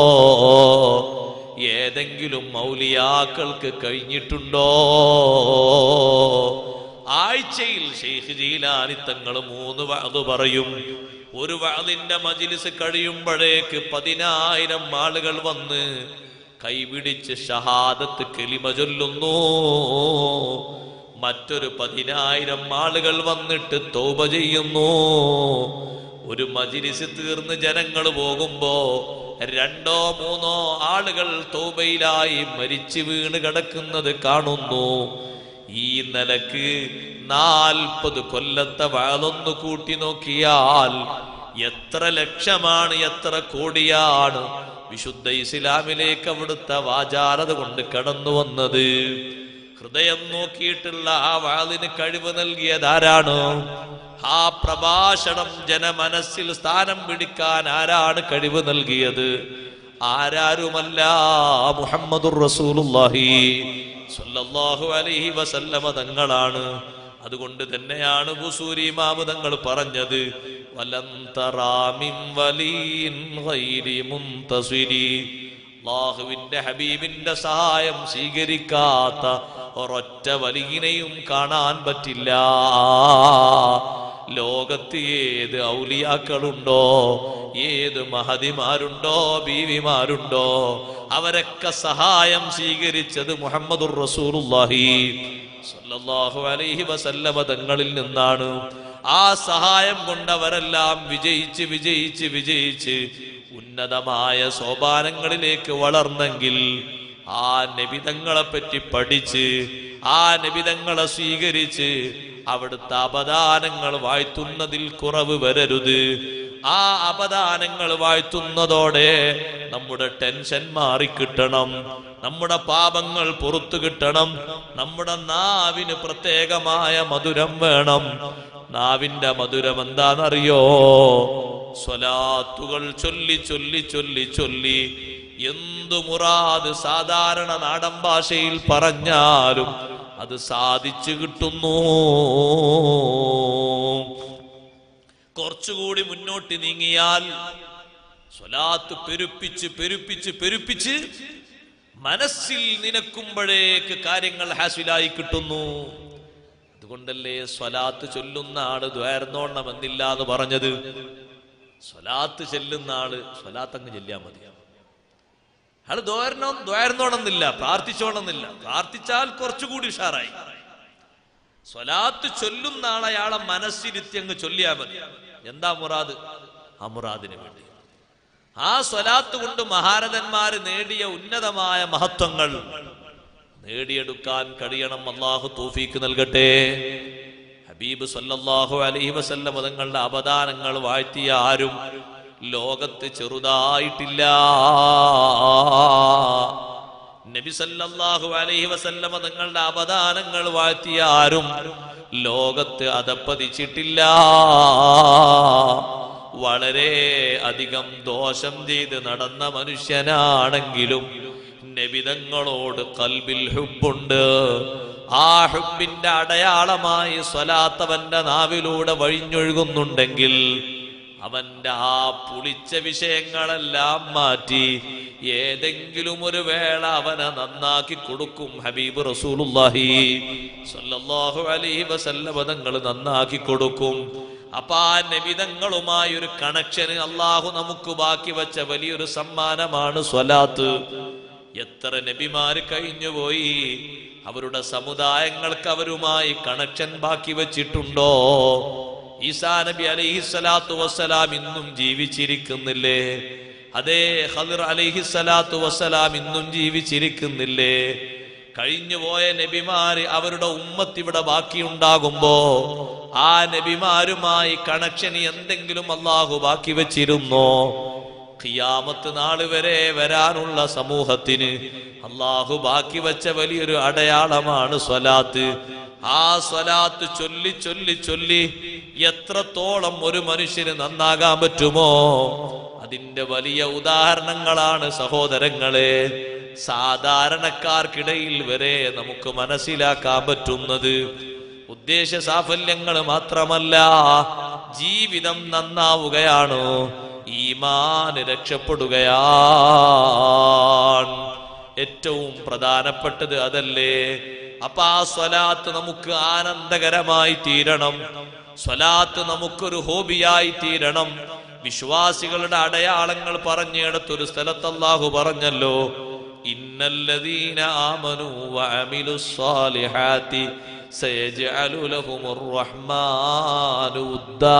ഏതെങ്കിലും മൗലിയാക്കൾക്ക് കഴിഞ്ഞിട്ടുണ്ടോ ആഴ്ചയിൽ ഷെയ്ഖ് ജീലാനി തങ്ങൾ മൂന്ന് വാത് പറയും ഒരു വാതിന്റെ മജിലിസ് കഴിയുമ്പോഴേക്ക് പതിനായിരം ആളുകൾ വന്ന് കൈപിടിച്ച് ഷഹാദത്ത് കെലിമ ചൊല്ലുന്നു മറ്റൊരു പതിനായിരം ആളുകൾ വന്നിട്ട് തോപ ചെയ്യുന്നു ഒരു മജിലിസ് തീർന്ന് ജനങ്ങൾ പോകുമ്പോ രണ്ടോ മൂന്നോ ആളുകൾ തോബയിലായി മരിച്ചു വീണ് കിടക്കുന്നത് കാണുന്നു ഈ നിലക്ക് നാൽപ്പത് കൊല്ലത്തെ വാളൊന്ന് കൂട്ടി നോക്കിയാൽ എത്ര ലക്ഷമാണ് എത്ര കോടിയാണ് വിശുദ്ധ ഇസ്ലാമിലേക്ക് അവിടുത്തെ വാചാലത കൊണ്ട് കടന്നു വന്നത് ഹൃദയം നോക്കിയിട്ടുള്ള ആ വാളിന് കഴിവ് നൽകിയതാരാണ് ആ പ്രഭാഷണം ജനമനസ്സിൽ സ്ഥാനം പിടിക്കാൻ ആരാണ് കഴിവ് നൽകിയത് ആരാരുമല്ല മുഹമ്മദുർ റസൂലുള്ളാഹി സ്വല്ലല്ലാഹു അലൈഹി വസല്ലമ തങ്ങളാണ് അതുകൊണ്ട് തന്നെയാണ് ബുസൂരി ഇമാമ് തങ്ങൾ പറഞ്ഞത് വലം തറാമിൻ വലിയിൻ ഗൈരി മുന്തസിരി അള്ളാഹുവിന്റെ ഹബീബിന്റെ സഹായം സ്വീകരിക്കാത്ത ഒരൊറ്റ വലിയനെയും കാണാൻ പറ്റില്ല ലോകത്ത് ഏത് ഔലിയാക്കളുണ്ടോ ഏത് മഹതിമാരുണ്ടോ ബീവിമാരുണ്ടോ അവരൊക്കെ സഹായം സ്വീകരിച്ചത് മുഹമ്മദുർ റസൂലുള്ളാഹി സല്ലല്ലാഹു അലൈഹി വസല്ലമ തങ്ങളിൽ നിന്നാണ് ആ സഹായം കൊണ്ടവരെല്ലാം വിജയിച്ച് വിജയിച്ച് വിജയിച്ച് ഉന്നതമായ സോപാനങ്ങളിലേക്ക് വളർന്നെങ്കിൽ ആ നബിതങ്ങളെ പറ്റി പഠിച്ച് ആ നബിതങ്ങളെ സ്വീകരിച്ച് അവിടുത്തെ അപദാനങ്ങൾ വാഴ്ത്തുന്നതിൽ കുറവ് വരരുത് ആ അപദാനങ്ങൾ വാഴ്ത്തുന്നതോടെ നമ്മുടെ ടെൻഷൻ മാറിക്കിട്ടണം നമ്മുടെ പാപങ്ങൾ പുറത്തു കിട്ടണം നമ്മുടെ നാവിന് പ്രത്യേകമായ മധുരം വേണം നാവിന്റെ മധുരം എന്താണെന്നറിയോ സ്വലാത്തുകൾ ചൊല്ലി ചൊല്ലി ചൊല്ലി ചൊല്ലി എന്തു മുറാദ് സാധാരണ നാടൻ ഭാഷയിൽ പറഞ്ഞാലും അത് സാധിച്ചു കിട്ടുന്നു കുറച്ചുകൂടി മുന്നോട്ട് നീങ്ങിയാൽ സ്വലാത്ത് പെരുപ്പിച്ച് പെരുപ്പിച്ച് പെരുപ്പിച്ച് മനസ്സിൽ നിനക്കുമ്പോഴേക്ക് കാര്യങ്ങൾ ഹാസിലായി കിട്ടുന്നു അതുകൊണ്ടല്ലേ സ്വലാത്ത് ചൊല്ലുന്ന ആള് ദ്വാരന്നോണമെന്നില്ല എന്ന് പറഞ്ഞത് സ്വലാത്ത് ചെല്ലുന്ന ആള് സ്വലാത്ത് അങ്ങ് ചെല്ലിയാൽ മതി അയാൾ ദ്വാരണോ ദ്വാരന്നോണമെന്നില്ല പ്രാർത്ഥിച്ചോണമെന്നില്ല പ്രാർത്ഥിച്ചാൽ കുറച്ചുകൂടി ഉഷാറായി സ്വലാത്ത് ചൊല്ലുന്ന ആളെ അയാളെ മനസ്സിരുത്തി അങ്ങ് ചൊല്ലിയാൽ മതി എന്താ മുറാദ് ആ മുറാദിന് വേണ്ടി ആ സ്വലാത്ത് കൊണ്ട് മഹാരഥന്മാര് നേടിയ ഉന്നതമായ മഹത്വങ്ങൾ നേടിയെടുക്കാൻ കഴിയണം അള്ളാഹു തൗഫീക്ക് നൽകട്ടെ ഹബീബ് സല്ലല്ലാഹു അലൈഹി വസല്ലം തങ്ങളുടെ അവദാനങ്ങൾ വാഴ്ത്തിയ ആരും ലോകത്ത് ചെറുതായിട്ടില്ല നബി സല്ലല്ലാഹു അലൈഹി വസല്ലമ തങ്ങളുടെ അവദാനങ്ങൾ വാഴ്ത്തിയ ആരും ലോകത്ത് അതപ്പതിച്ചിട്ടില്ല വളരെ അധികം ദോഷം ചെയ്ത് നടന്ന മനുഷ്യനാണെങ്കിലും നബിതങ്ങളോട് കൽബിൽ ഹുബുണ്ട് ആ ഹുബിന്റെ അടയാളമായി സ്വലാത്തവന്റെ നാവിലൂടെ വഴിഞ്ഞൊഴുകുന്നുണ്ടെങ്കിൽ അവന്റെ ആ പുളിച്ച വിഷയങ്ങളെല്ലാം മാറ്റി ഏതെങ്കിലും ഒരു വേള അവനെ നന്നാക്കി കൊടുക്കും ഹബീബ് റസൂലുള്ളാഹി സ്വല്ലല്ലാഹു അലൈഹി വസല്ലമ തങ്ങൾ നന്നാക്കി കൊടുക്കും അപ്പൊ ആ നബിതങ്ങളുമായി ഒരു കണക്ഷന് അള്ളാഹു നമുക്ക് ബാക്കി വെച്ച വലിയൊരു സമ്മാനമാണ് സ്വലാത്ത് എത്ര നബിമാര് കഴിഞ്ഞുപോയി അവരുടെ സമുദായങ്ങൾക്ക് അവരുമായി കണക്ഷൻ ബാക്കി വെച്ചിട്ടുണ്ടോ ഈസാ നബി അലൈഹി സ്വലാത്തു വസ്സലാം ഇന്നും ജീവിച്ചിരിക്കുന്നില്ലേ അതേ ഹദർ അലൈഹി സ്വലാത്തു വസ്സലാം ഇന്നും ജീവിച്ചിരിക്കുന്നില്ലേ കഴിഞ്ഞുപോയ നബിമാര് അവരുടെ ഉമ്മത്ത് ഇവിടെ ബാക്കിയുണ്ടാകുമ്പോ ആ നബിമാരുമായി കണക്ഷൻ എന്തെങ്കിലും അള്ളാഹു ബാക്കി വെച്ചിരുന്നോ ഖിയാമത്ത് നാള് വരെ വരാനുള്ള സമൂഹത്തിന് അള്ളാഹു ബാക്കി വെച്ച വലിയൊരു അടയാളമാണ് സ്വലാത്ത് ആ സ്വലാത്ത് ചൊല്ലി ചൊല്ലി ചൊല്ലി എത്രത്തോളം ഒരു മനുഷ്യന് നന്നാകാൻ പറ്റുമോ അതിന്റെ വലിയ ഉദാഹരണങ്ങളാണ് സഹോദരങ്ങളെ സാധാരണക്കാർക്കിടയിൽ വരെ നമുക്ക് മനസ്സിലാക്കാൻ പറ്റുന്നത് ഉദ്ദേശ സാഫല്യങ്ങൾ മാത്രമല്ല ജീവിതം നന്നാവുകയാണ് ഈമാൻ രക്ഷപ്പെടുകയാണ് ഏറ്റവും പ്രധാനപ്പെട്ടത് അതല്ലേ അപ്പൊ ആ സ്വലാത്ത് നമുക്ക് ആനന്ദകരമായി തീരണം സ്വലാത്ത് നമുക്കൊരു ഹോബിയായി തീരണം വിശ്വാസികളുടെ അടയാളങ്ങൾ പറഞ്ഞിടത്തൊരു സ്ഥലത്ത് അല്ലാഹു പറഞ്ഞല്ലോ ഇന്നല്ലദീന ആമനു വഅമിലു സ്സാലിഹാത്തി സയജ്അലു ലഹുമുർ റഹ്മാനു ഉദ്ദാ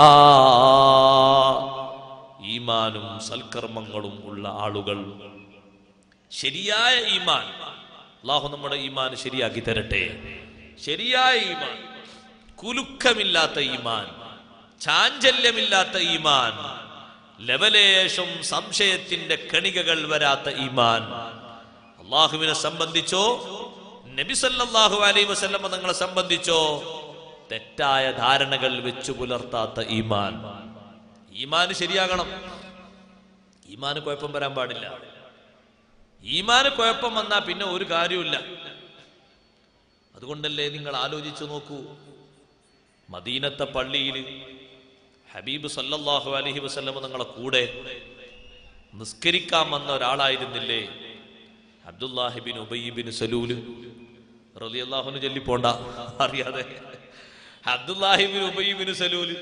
ഈമാനും സൽക്കർമ്മങ്ങളും ഉള്ള ആളുകൾ ശരിയായ ഈമാൻ അള്ളാഹു നമ്മുടെ ഈമാൻ ശരിയാക്കി തരട്ടെ ശരിയായ ഈമാൻ കുലുക്കമില്ലാത്ത ഈമാൻ ചാഞ്ചല്യമില്ലാത്ത ഈമാൻ ലവലേശം സംശയത്തിന്റെ കണികകൾ വരാത്ത ഈമാൻ അള്ളാഹുവിനെ സംബന്ധിച്ചോ നബി സല്ലല്ലാഹു അലൈഹി വസല്ലമ തങ്ങളെ സംബന്ധിച്ചോ തെറ്റായ ധാരണകൾ വെച്ചു പുലർത്താത്ത ഈമാൻ ഈമാന് ശരിയാകണം ഈമാന് കുഴപ്പം വരാൻ പാടില്ല ഈമാന് കുഴപ്പം വന്നാ പിന്നെ ഒരു കാര്യമില്ല അതുകൊണ്ടല്ലേ നിങ്ങൾ ആലോചിച്ചു നോക്കൂ മദീനത്തെ പള്ളിയിൽ ഹബീബ് സല്ലല്ലാഹു അലൈഹി വസല്ലമ നിങ്ങളെ കൂടെ നിസ്കരിക്കാൻ വന്ന ഒരാളായിരുന്നില്ലേ അബ്ദുല്ലാഹിബിൻ ഉബയ്യബിൻ സലൂല് റളിയല്ലാഹുവിന് ചൊല്ലിപ്പോണ്ട അറിയാതെ അബ്ദുല്ലാഹിബിൻ ഉബയ്യബിൻ സലൂല്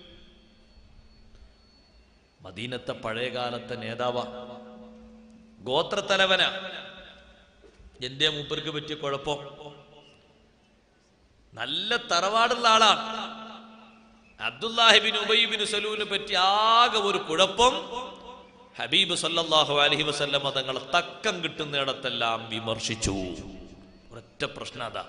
മദീനത്തെ പഴയകാലത്തെ നേതാവ ഗോത്രത്തലവന എന്റെ മൂപ്പർക്ക് പറ്റിയ കുഴപ്പം നല്ല തറവാടുള്ള ആളാണ് അബ്ദുല്ലാഹിബിൻ ഉബൈബിൻ സലൂലിനെ പറ്റി ആകെ ഒരു കുഴപ്പം ഹബീബ് സല്ലല്ലാഹു അലൈഹി വസല്ലമ തങ്ങളെ തക്കം കിട്ടുന്നിടത്തെല്ലാം വിമർശിച്ചു ഒരൊറ്റ പ്രശ്നം അതാ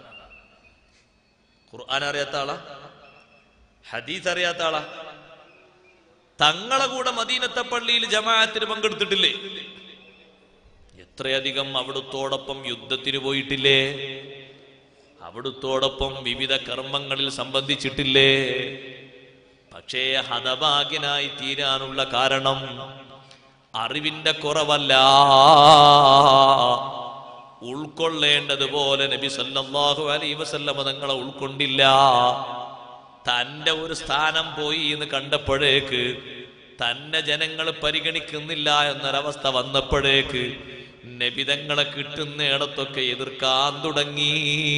ഖുർആൻ അറിയാത്ത ആളാ ഹദീസ് അറിയാത്ത ആളാ തങ്ങളെ കൂടെ മദീനത്തെ പള്ളിയിൽ ജമാഅത്തിന് പങ്കെടുത്തിട്ടില്ലേ എത്രയധികം അവിടുത്തോടൊപ്പം യുദ്ധത്തിന് പോയിട്ടില്ലേ അവിടുത്തോടൊപ്പം വിവിധ കർമ്മങ്ങളിൽ സംബന്ധിച്ചിട്ടില്ലേ പക്ഷേ ഹതഭാഗ്യനായി തീരാനുള്ള കാരണം അറിവിന്റെ കുറവല്ല ഉൾക്കൊള്ളേണ്ടതുപോലെ നബി സല്ലല്ലാഹു അലൈഹി വസല്ലമ തങ്ങളെ ഉൾക്കൊണ്ടില്ല തന്റെ ഒരു സ്ഥാനം പോയി എന്ന് കണ്ടപ്പോഴേക്ക് തന്നെ ജനങ്ങൾ പരിഗണിക്കുന്നില്ല എന്നൊരവസ്ഥ വന്നപ്പോഴേക്ക് നബിതങ്ങളെ കിട്ടുന്നിടത്തൊക്കെ എതിർക്കാൻ തുടങ്ങി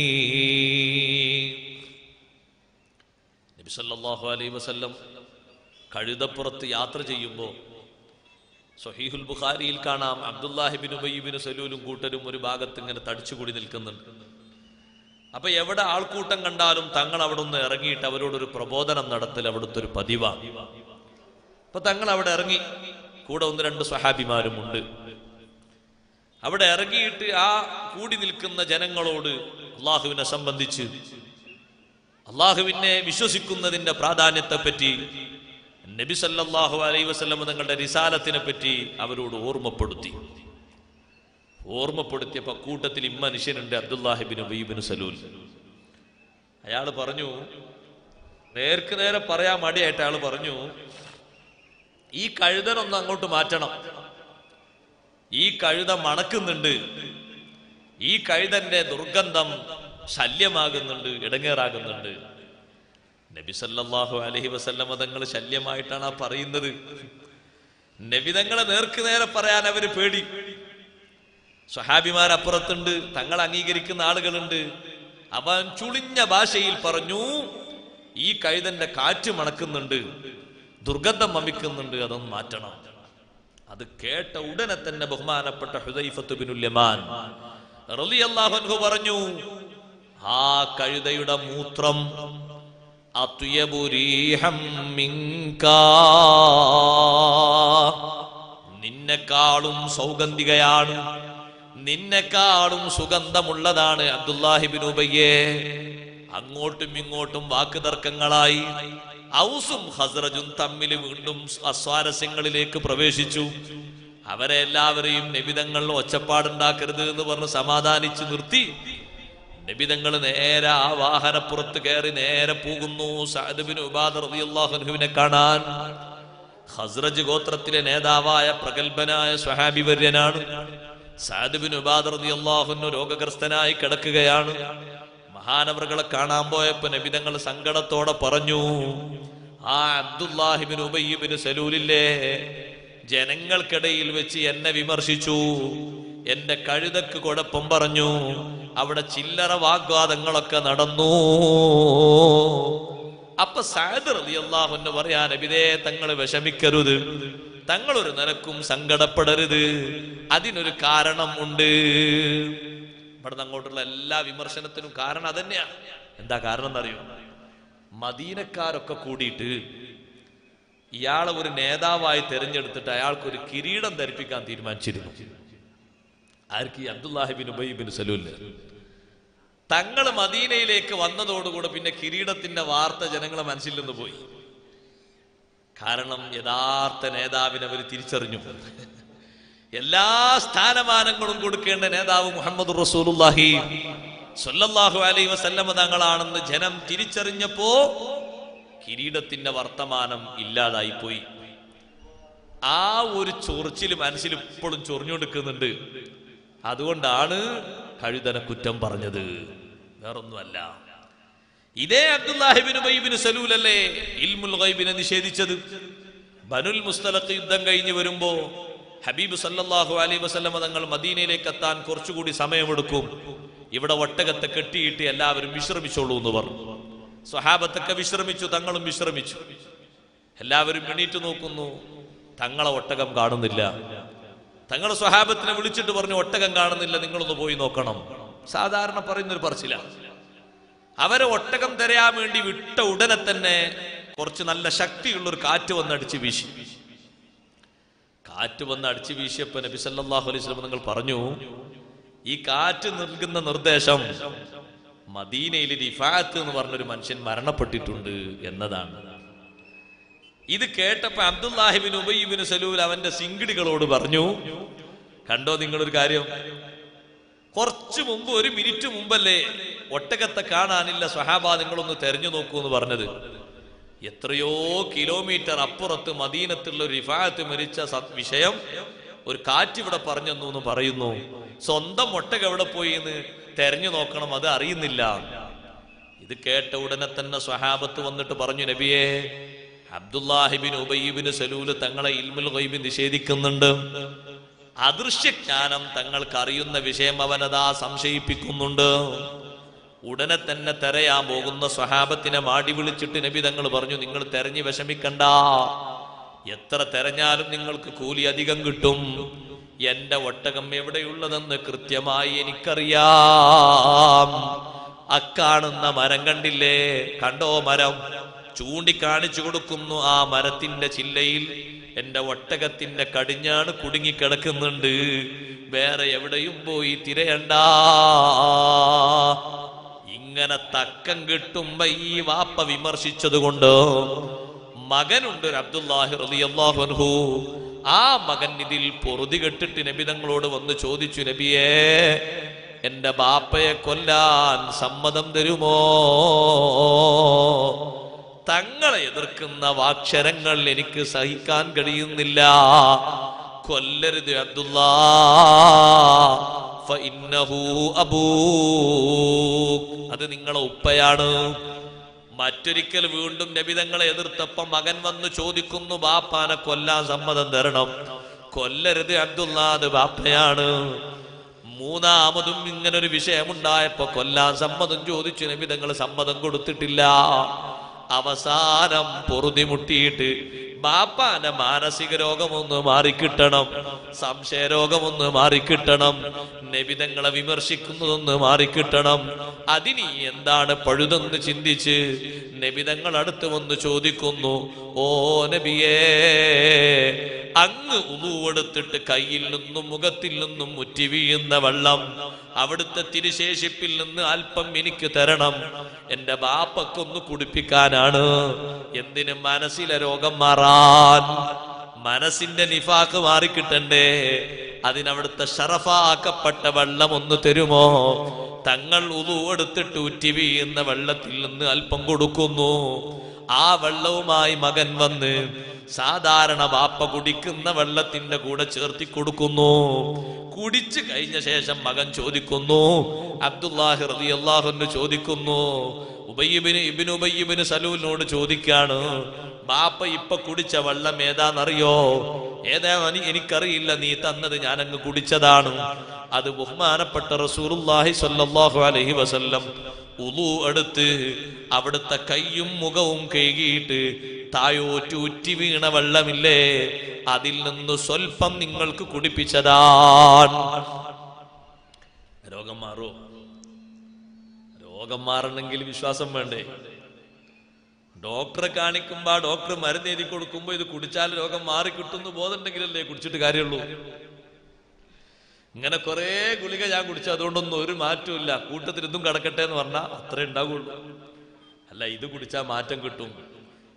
നബി സല്ലല്ലാഹു അലൈഹി വസല്ലം കഴുതപ്പുറത്ത് യാത്ര ചെയ്യുമ്പോൾ സഹീഹുൽ ബുഖാരിയിൽ കാണാം അബ്ദുല്ലാഹിബിൻ ഉബയ്യബിൻ സലൂലും കൂട്ടരും ഒരു ഭാഗത്ത് ഇങ്ങനെ തടിച്ചുകൂടി നിൽക്കുന്നുണ്ട് അപ്പൊ എവിടെ ആൾക്കൂട്ടം കണ്ടാലും തങ്ങൾ അവിടെ ഒന്ന് ഇറങ്ങിയിട്ട് അവരോടൊരു പ്രബോധനം നടത്തൽ അവിടുത്തെ ഒരു പതിവാണ് അപ്പൊ തങ്ങൾ അവിടെ ഇറങ്ങി കൂടെ ഒന്ന് രണ്ട് സ്വഹാബിമാരും ഉണ്ട് അവിടെ ഇറങ്ങിയിട്ട് ആ കൂടി നിൽക്കുന്ന ജനങ്ങളോട് അള്ളാഹുവിനെ സംബന്ധിച്ച് അള്ളാഹുവിനെ വിശ്വസിക്കുന്നതിന്റെ പ്രാധാന്യത്തെ പറ്റി നബി സല്ലല്ലാഹു അലൈഹി വസല്ലം തങ്ങളുടെ റിസാലത്തിനെ പറ്റി അവരോട് ഓർമ്മപ്പെടുത്തി ഓർമ്മപ്പെടുത്തിയപ്പോ കൂട്ടത്തിൽ ഇമ്മനുഷ്യനുണ്ട് അബ്ദുല്ലാഹിബിൻ ഉബൈബിൻ സലൂൽ അയാൾ പറഞ്ഞു നേർക്ക് നേരെ പറയാൻ മടിയായിട്ട് അയാൾ പറഞ്ഞു ഈ കഴുതനൊന്ന് അങ്ങോട്ട് മാറ്റണം ഈ കഴുത മണക്കുന്നുണ്ട് ഈ കഴുതന്റെ ദുർഗന്ധം ശല്യമാകുന്നുണ്ട് ഇടങ്ങേറാകുന്നുണ്ട് നബി സല്ലല്ലാഹു അലൈഹി വസല്ലമ തങ്ങൾ ശല്യമായിട്ടാണ് ആ പറയുന്നത് നബി തങ്ങളെ നേർക്ക് നേരെ പറയാൻ അവര് പേടി സ്വഹാബിമാർ അപ്പുറത്തുണ്ട് തങ്ങൾ അംഗീകരിക്കുന്ന ആളുകളുണ്ട് അവൻ ചുളിഞ്ഞ ഭാഷയിൽ പറഞ്ഞു ഈ കഴുതന്റെ കാറ്റ് മണക്കുന്നുണ്ട് ദുർഗന്ധം വമിക്കുന്നുണ്ട് അതൊന്ന് മാറ്റണം അത് കേട്ട ഉടനെ തന്നെ ബഹുമാനപ്പെട്ട ഹുദൈഫത്ത് ബിനുൽ യമാൻ റളിയല്ലാഹു അൻഹു പറഞ്ഞു ആ കഴുതയുടെ മൂത്രം അത്യബു റീഹം മിങ്കാ. നിന്നെക്കാളും സൗഗന്ധികയാണ് നിന്നെക്കാളും സുഗന്ധമുള്ളതാണ് അബ്ദുല്ലാഹിബിൻ ഉബയ്യേ അങ്ങോട്ടും ഇങ്ങോട്ടും വാക്ക് തർക്കങ്ങളായി ഔസും ഹസ്രജും തമ്മിൽ വീണ്ടും അസ്വാരസ്യങ്ങളിലേക്ക് പ്രവേശിച്ചു അവരെ എല്ലാവരെയും നിബിതങ്ങൾ ഒച്ചപ്പാടുണ്ടാക്കരുത് എന്ന് പറഞ്ഞ് സമാധാനിച്ചു നിർത്തി നബിതങ്ങൾ നേരെ ആ വാഹനപ്പുറത്ത് കയറി നേരെ പോകുന്നു സഅദ്ബിൻ ഉബാദ റളിയല്ലാഹു അൻഹുവിനെ കാണാൻ ഹസ്രജ് ഗോത്രത്തിലെ നേതാവായ പ്രഗത്ഭനായ സ്വഹാബി വര്യനാണ് സഅദ്ബിൻ ഉബാദ റളിയല്ലാഹു അൻഹു രോഗഗ്രസ്തനായി കിടക്കുകയാണ് മഹാനവറുകളെ കാണാൻ പോയപ്പോ നബിതങ്ങൾ സങ്കടത്തോടെ പറഞ്ഞു ആ അബ്ദുല്ലാഹിബിൻ ഉബയ്യബിൻ സലൂലില്ലേ ജനങ്ങൾക്കിടയിൽ വെച്ച് എന്നെ വിമർശിച്ചു എന്റെ കഴുതക്ക് കുഴപ്പം പറഞ്ഞു അവിടെ ചില്ലറ വാഗ്വാദങ്ങളൊക്കെ നടന്നു അപ്പൊ സാദ് റളിയല്ലാഹു അൻഹു പറയാ നബിതേ തങ്ങൾ വിഷമിക്കരുത് തങ്ങൾ ഒരു നിലക്കും സങ്കടപ്പെടരുത് അതിനൊരു കാരണം ഉണ്ട് ഇവിടെ അങ്ങോട്ടുള്ള എല്ലാ വിമർശനത്തിനും കാരണം അതന്നെയാണ് എന്താ കാരണം എന്നറിയോ മദീനക്കാരൊക്കെ കൂടിയിട്ട് ഇയാളെ ഒരു നേതാവായി തെരഞ്ഞെടുത്തിട്ട് അയാൾക്ക് ഒരു കിരീടം ധരിപ്പിക്കാൻ തീരുമാനിച്ചിരുന്നു ആർക്ക് ഈ അബ്ദുല്ലാഹിബിൻ ഉബൈബിൻ സലൂല് തങ്ങൾ മദീനയിലേക്ക് വന്നതോടുകൂടെ പിന്നെ കിരീടത്തിന്റെ വാർത്ത ജനങ്ങളെ മനസ്സിൽ നിന്ന് പോയി കാരണം യഥാർത്ഥ നേതാവിനെ അവർ തിരിച്ചറിഞ്ഞു എല്ലാ സ്ഥാനമാനങ്ങളും കൊടുക്കേണ്ട നേതാവ് മുഹമ്മദ് റസൂലുള്ളാഹി സ്വല്ലല്ലാഹു അലൈഹി വസല്ലമ തങ്ങളാണെന്ന് ജനം തിരിച്ചറിഞ്ഞപ്പോ കിരീടത്തിന്റെ വർത്തമാനം ഇല്ലാതായിപ്പോയി ആ ഒരു ചൊറിച്ചിൽ മനസ്സിൽ ഇപ്പോഴും ചൊറിഞ്ഞുകൊടുക്കുന്നുണ്ട് അതുകൊണ്ടാണ് കഴുതന കുറ്റം പറഞ്ഞത് വേറൊന്നുമല്ല ഇതേ അബ്ദുല്ലാഹിബിന് ബൈബിന് സലൂലല്ലേ ഇൽമുൽ ഗൈബിനെ നിഷേധിച്ചത് ബനുൽ മുസ്തലഖ് യുദ്ധം കഴിഞ്ഞ് വരുമ്പോ ഹബീബ് സല്ലല്ലാഹു അലൈഹി വസല്ലമ തങ്ങൾ മദീനയിലേക്ക് എത്താൻ കുറച്ചുകൂടി സമയമെടുക്കും ഇവിടെ ഒട്ടകത്തെ കെട്ടിയിട്ട് എല്ലാവരും വിശ്രമിച്ചോളൂ എന്ന് പറഞ്ഞു സ്വഹാബത്തൊക്കെ വിശ്രമിച്ചു തങ്ങളും വിശ്രമിച്ചു എല്ലാവരും എണീറ്റ് നോക്കുന്നു തങ്ങളെ ഒട്ടകം കാണുന്നില്ല തങ്ങളെ സ്വഹാബത്തിനെ വിളിച്ചിട്ട് പറഞ്ഞു ഒട്ടകം കാണുന്നില്ല നിങ്ങളൊന്ന് പോയി നോക്കണം സാധാരണ പറയുന്നൊരു പറച്ചില്ല അവരെ ഒട്ടകം തരയാൻ വേണ്ടി വിട്ട ഉടനെ തന്നെ കുറച്ച് നല്ല ശക്തിയുള്ള ഒരു കാറ്റ് വന്ന് അടിച്ച് വീശി കാറ്റ് വന്ന് അടിച്ച് വീശിയപ്പോ നബി സല്ലല്ലാഹു അലൈഹി വസല്ലം നിങ്ങൾ പറഞ്ഞു ഈ കാറ്റ് നൽകുന്ന നിർദ്ദേശം മദീനയിൽ റിഫാത്ത് എന്ന് പറഞ്ഞൊരു മനുഷ്യൻ മരണപ്പെട്ടിട്ടുണ്ട് എന്നതാണ് ഇത് കേട്ടപ്പോ അബ്ദുല്ലാഹിബിൻ ഉബൈബിന് സലൂൽ അവന്റെ സിങ്കിടികളോട് പറഞ്ഞു കണ്ടോ നിങ്ങളൊരു കാര്യം കുറച്ചു മുമ്പ് ഒരു മിനിറ്റ് മുമ്പല്ലേ ഒട്ടകത്തെ കാണാനില്ല സ്വഹാബ നിങ്ങളൊന്ന് തെരഞ്ഞു നോക്കൂ എന്ന് പറഞ്ഞത് എത്രയോ കിലോമീറ്റർ അപ്പുറത്ത് മദീനത്തുള്ള ഒരു റിഫായത്ത് മരിച്ച സ- വിഷയം ഒരു കാറ്റ് ഇവിടെ പറഞ്ഞു എന്ന് പറയുന്നു സ്വന്തം ഒട്ടക എവിടെ പോയി എന്ന് തെരഞ്ഞു നോക്കണം അത് അറിയുന്നില്ല ഇത് കേട്ട ഉടനെ തന്നെ സ്വഹാബത്ത് വന്നിട്ട് പറഞ്ഞു നബിയെ അബ്ദുല്ലാഹിബിൻ ഉബയ്യബിന് സലൂല് തങ്ങളെ ഇൽമുൽ ഗൈബ് നിഷേധിക്കുന്നുണ്ട് അദൃശ്യജ്ഞാനം തങ്ങൾക്ക് അറിയുന്ന വിഷയം അവനതാ സംശയിപ്പിക്കുന്നുണ്ട് ഉടനെ തന്നെ തെരയാൻ പോകുന്ന സ്വഹാബത്തിനെ മാടി വിളിച്ചിട്ട് നബി തങ്ങൾ പറഞ്ഞു നിങ്ങൾ തെരഞ്ഞു വിഷമിക്കണ്ട എത്ര തെരഞ്ഞാലും നിങ്ങൾക്ക് കൂലി അധികം കിട്ടും എന്റെ ഒട്ടകം എവിടെയുള്ളതെന്ന് കൃത്യമായി എനിക്കറിയാം അക്കാണുന്ന മരം കണ്ടില്ലേ കണ്ടോ മരം ചൂണ്ടിക്കാണിച്ചു കൊടുക്കുന്നു ആ മരത്തിന്റെ ചില്ലയിൽ എന്റെ ഒട്ടകത്തിന്റെ കടിഞ്ഞാണ് കുടുങ്ങിക്കിടക്കുന്നുണ്ട് വേറെ എവിടെയും പോയി തിരയണ്ട ഇങ്ങനെ തക്കം കിട്ടുമ്പോ ഈ വാപ്പ വിമർശിച്ചത് കൊണ്ട് മകനുണ്ട് ഒരു അബ്ദുല്ലാഹി റളിയല്ലാഹു അൻഹു ആ മകൻ ഇതിൽ പൊറുതി കെട്ടിട്ട് നബി തങ്ങളോട് വന്ന് ചോദിച്ചു നബിയേ എന്റെ ബാപ്പയെ കൊല്ലാൻ സമ്മതം തരുമോ തങ്ങളെ എതിർക്കുന്ന വാക്ഷരങ്ങൾ എനിക്ക് സഹിക്കാൻ കഴിയുന്നില്ല കൊല്ലരുത് അബ്ദുല്ലാ ഫഇന്നഹു അബൂക്. അത് നിങ്ങളെ ഉപ്പയാണ് മറ്റൊരിക്കൽ വീണ്ടും നബിതങ്ങളെ എതിർത്തപ്പം മകൻ വന്ന് ചോദിക്കുന്നു ബാപ്പാനെ കൊല്ലാൻ സമ്മതം തരണം കൊല്ലരുത് അബ്ദുള്ള അത് ബാപ്പയാണ് മൂന്നാമതും ഇങ്ങനൊരു വിഷയമുണ്ടായപ്പോ കൊല്ലാൻ സമ്മതം ചോദിച്ചു നബിതങ്ങൾ സമ്മതം കൊടുത്തിട്ടില്ല അവസാനം പൊറുതി മുട്ടിയിട്ട് ബാപ്പാന്റെ മാനസിക രോഗമൊന്ന് മാറിക്കിട്ടണം സംശയ രോഗമൊന്ന് മാറിക്കിട്ടണം നബിതങ്ങളെ വിമർശിക്കുന്നതൊന്ന് മാറിക്കിട്ടണം അതിനി എന്താണ് പഴുതെന്ന് ചിന്തിച്ച് നബിതങ്ങൾ അടുത്ത് വന്ന് ചോദിക്കുന്നു ഓ നബിയേ അങ്ങ് ഉളുവെടുത്തിട്ട് കയ്യിൽ നിന്നും മുഖത്തിൽ നിന്നും മുറ്റി വീഴുന്ന വെള്ളം അവിടുത്തെ തിരുശേഷിപ്പിൽ നിന്ന് അല്പം എനിക്ക് തരണം എന്റെ ബാപ്പക്കൊന്ന് കുടിപ്പിക്കാനാണ് എന്തിന് മനസ്സിലെ രോഗം മാറാൻ മനസ്സിന്റെ നിഫാക്ക് മാറിക്കിട്ടണ്ടേ അതിനവിടുത്തെ ഷറഫാക്കപ്പെട്ട വെള്ളം ഒന്ന് തരുമോ തങ്ങൾ ഉതു എടുത്തിട്ട് ഉറ്റി വീഴുന്ന വെള്ളത്തിൽ നിന്ന് അല്പം കൊടുക്കുന്നു ആ വെള്ളവുമായി മകൻ വന്ന് സാധാരണ ബാപ്പ കുടിക്കുന്ന വെള്ളത്തിന്റെ കൂടെ ചേർത്തി കൊടുക്കുന്നു കുടിച്ചു കഴിഞ്ഞ ശേഷം മകൻ ചോദിക്കുന്നു അബ്ദുല്ലാഹി റളിയല്ലാഹു ചോദിക്കുന്നു ഉബയ്യബിന് ഇബിന് ഉബയ്യബിന് സലൂലിനോട് ചോദിക്കാണ് ബാപ്പ ഇപ്പൊ കുടിച്ച വെള്ളം ഏതാന്നറിയോ ഏതാ എനി- എനിക്കറിയില്ല നീ തന്നത് ഞാൻ അങ്ങ് കുടിച്ചതാണ് അത് ബഹുമാനപ്പെട്ട റസൂലുള്ളാഹി സ്വല്ലല്ലാഹു അലൈഹി വസല്ലം ഉളു എടുത്ത് അവിടുത്തെ കൈയും മുഖവും കഴുകിയിട്ട് തായോറ്റ് ഉറ്റി വീണ വെള്ളമില്ലേ അതിൽ നിന്ന് സ്വൽപ്പം നിങ്ങൾക്ക് കുടിപ്പിച്ചതാണ് രോഗം മാറോ രോഗം മാറണമെങ്കിൽ വിശ്വാസം വേണ്ടേ ഡോക്ടറെ കാണിക്കുമ്പോ ആ ഡോക്ടർ മരുന്ന് എഴുതി കൊടുക്കുമ്പോ ഇത് കുടിച്ചാൽ രോഗം മാറി കിട്ടുന്നു ബോധമുണ്ടെങ്കിലല്ലേ കുടിച്ചിട്ട് കാര്യമുള്ളൂ ഇങ്ങനെ കുറെ ഗുളിക ഞാൻ കുടിച്ചു അതുകൊണ്ടൊന്നും ഒരു മാറ്റവും ഇല്ല കൂട്ടത്തിൽ ഇതും കിടക്കട്ടെ എന്ന് പറഞ്ഞാൽ അത്രേ ഉണ്ടാവുള്ളൂ അല്ല ഇത് കുടിച്ചാൽ മാറ്റം കിട്ടും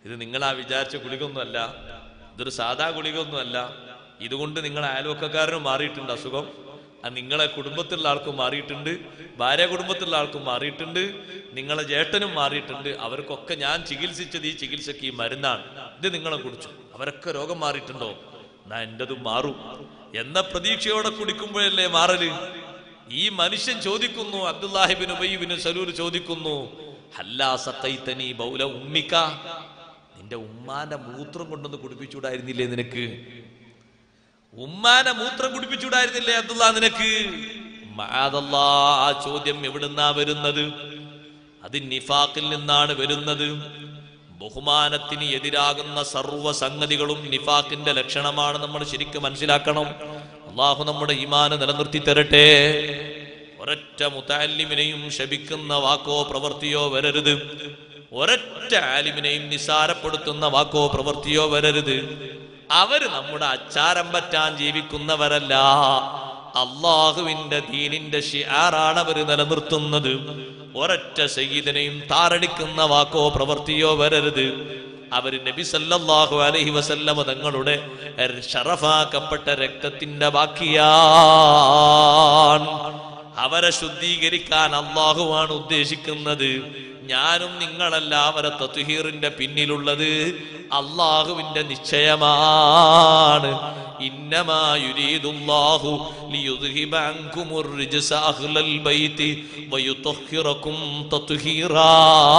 ഇത് നിങ്ങളാ വിചാരിച്ച ഗുളികൊന്നുമല്ല ഇതൊരു സാധാ ഗുളികൊന്നുമല്ല ഇതുകൊണ്ട് നിങ്ങളെ അയൽവക്കക്കാരനും മാറിയിട്ടുണ്ട് അസുഖം അത് നിങ്ങളെ കുടുംബത്തിലുള്ള ആൾക്കും മാറിയിട്ടുണ്ട് ഭാര്യ കുടുംബത്തിലുള്ള ആൾക്കും മാറിയിട്ടുണ്ട് നിങ്ങളെ ജേട്ടനും മാറിയിട്ടുണ്ട് അവർക്കൊക്കെ ഞാൻ ചികിത്സിച്ചത് ഈ ചികിത്സക്ക് ഈ മരുന്നാണ് ഇത് നിങ്ങളെ കുടിച്ചു അവരൊക്കെ രോഗം മാറിയിട്ടുണ്ടോ എന്നാ എന്റതും മാറും എന്ന പ്രതീക്ഷയോടെ കുടിക്കുമ്പോഴല്ലേ മാറല് ഈ മനുഷ്യൻ ചോദിക്കുന്നു അബ്ദുല്ലാഹിബിൻ ഉബൈബിന് സലൂർ ചോദിക്കുന്നു ഹല്ലാ സഖൈതനി ബൗല ഉമ്മിക്ക നിന്റെ ഉമ്മാന്റെ മൂത്രം കൊണ്ടൊന്ന് കുടിപ്പിച്ചൂടായിരുന്നില്ലേ നിനക്ക് ഉമ്മാനെ മൂത്രം കുടിപ്പിച്ചൂടായിരുന്നില്ലേ അബ്ദുള്ള നിനക്ക് മഅദല്ലാ, ആ ചോദ്യം എവിടുന്നാ വരുന്നത് അത് നിഫാഖിൽ നിന്നാണ് വരുന്നത് ബഹുമാനത്തിന് എതിരാകുന്ന സർവ്വ സംഗതികളും നിഫാഖിന്റെ ലക്ഷണമാണ് നമ്മൾ ശരിക്കും മനസ്സിലാക്കണം അള്ളാഹു നമ്മുടെ ഈമാന് നിലനിർത്തി തരട്ടെ ഒരൊറ്റ മുത്താലിമിനെയും ശപിക്കുന്ന വാക്കോ പ്രവൃത്തിയോ വരരുത് ഒരൊറ്റ ആലിമിനെയും നിസാരപ്പെടുത്തുന്ന വാക്കോ പ്രവൃത്തിയോ വരരുത് അവര് നമ്മുടെ അച്ചാരം പറ്റാൻ ജീവിക്കുന്നവരല്ല അള്ളാഹുവിന്റെ ദീനിന്റെ ഷിആറാണ് അവര് നിലനിർത്തുന്നത് ഒരൊറ്റ സയ്യിദിനെയും താറടിക്കുന്ന വാക്കോ പ്രവൃത്തിയോ വരരുത് അവര് നബി സല്ലല്ലാഹു അലൈഹി വസല്ലമ തങ്ങളുടെ ഷറഫാക്കപ്പെട്ട രക്തത്തിന്റെ ബാക്കിയാണ് അവരെ ശുദ്ധീകരിക്കാൻ അള്ളാഹുവാണ് ഉദ്ദേശിക്കുന്നത് ഞാനും നിങ്ങളെല്ലാവരെ തത്തുഹീറിന്റെ പിന്നിലുള്ളത് അള്ളാഹുവിന്റെ നിശ്ചയമാണ് ഇന്നമാ യുരീദുല്ലാഹു ലിയുദ്ഹിബ അൻകുമുർ റിജ്സ അഹ്ലൽ ബൈതി വയുതഹിറകും തത്ഹീറാ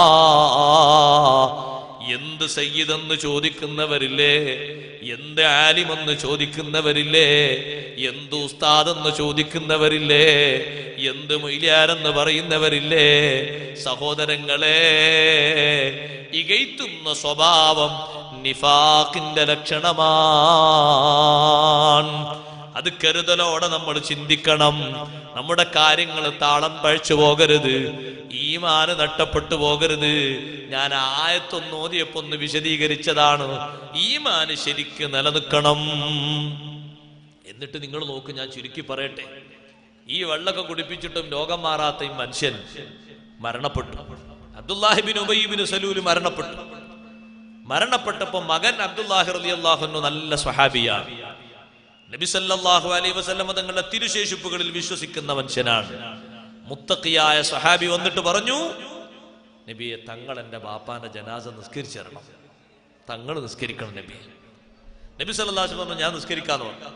എന്ത് സയ്യിദെന്ന് ചോദിക്കുന്നവരില്ലേ എന്ത് ആലിമെന്ന് ചോദിക്കുന്നവരില്ലേ എന്ത് ഉസ്താദെന്ന് ചോദിക്കുന്നവരില്ലേ എന്ത് മൊയ്യാരെന്ന് പറയുന്നവരില്ലേ സഹോദരങ്ങളെ ഇകയ്ത്തുന്ന സ്വഭാവം നിഫാഖിന്റെ ലക്ഷണമാണ് അത് കരുതലോടെ നമ്മൾ ചിന്തിക്കണം നമ്മുടെ കാര്യങ്ങൾ താളം പഴിച്ചു പോകരുത് ഈമാന് നഷ്ടപ്പെട്ടു പോകരുത് ഞാൻ ആയത്തൊന്ന് ഓതിയപ്പോ ഒന്ന് വിശദീകരിച്ചതാണ് ഈമാന് ശരിക്ക് നിലനിൽക്കണം എന്നിട്ട് നിങ്ങൾ നോക്ക് ഞാൻ ചുരുക്കി പറയട്ടെ ഈ വെള്ളമൊക്കെ കുടിപ്പിച്ചിട്ടും രോഗം മാറാത്ത ഈ മനുഷ്യൻ മരണപ്പെട്ടു അബ്ദുല്ലാഹിബിൻ ഉബൈബിൻ സലൂല് മരണപ്പെട്ടു മരണപ്പെട്ടപ്പോ മകൻ അബ്ദുല്ലാഹി റളിയല്ലാഹു നല്ല സ്വഹാബിയാണ് നബി സല്ലല്ലാഹു അലൈഹി വസല്ലം തങ്ങളുടെ തിരുശേഷിപ്പുകളിൽ വിശ്വസിക്കുന്ന മനുഷ്യനാണ് മുത്തക്കിയായ സഹാബി വന്നിട്ട് പറഞ്ഞു നബിയെ തങ്ങൾ എൻ്റെ ബാപ്പാന്റെ ജനാസ നിസ്കരിച്ചു തരണം തങ്ങൾ നിസ്കരിക്കണം നബി നബി സല്ലല്ലാഹു അലൈഹി വസല്ലം പറഞ്ഞു ഞാൻ നിസ്കരിക്കാന്ന് പറഞ്ഞു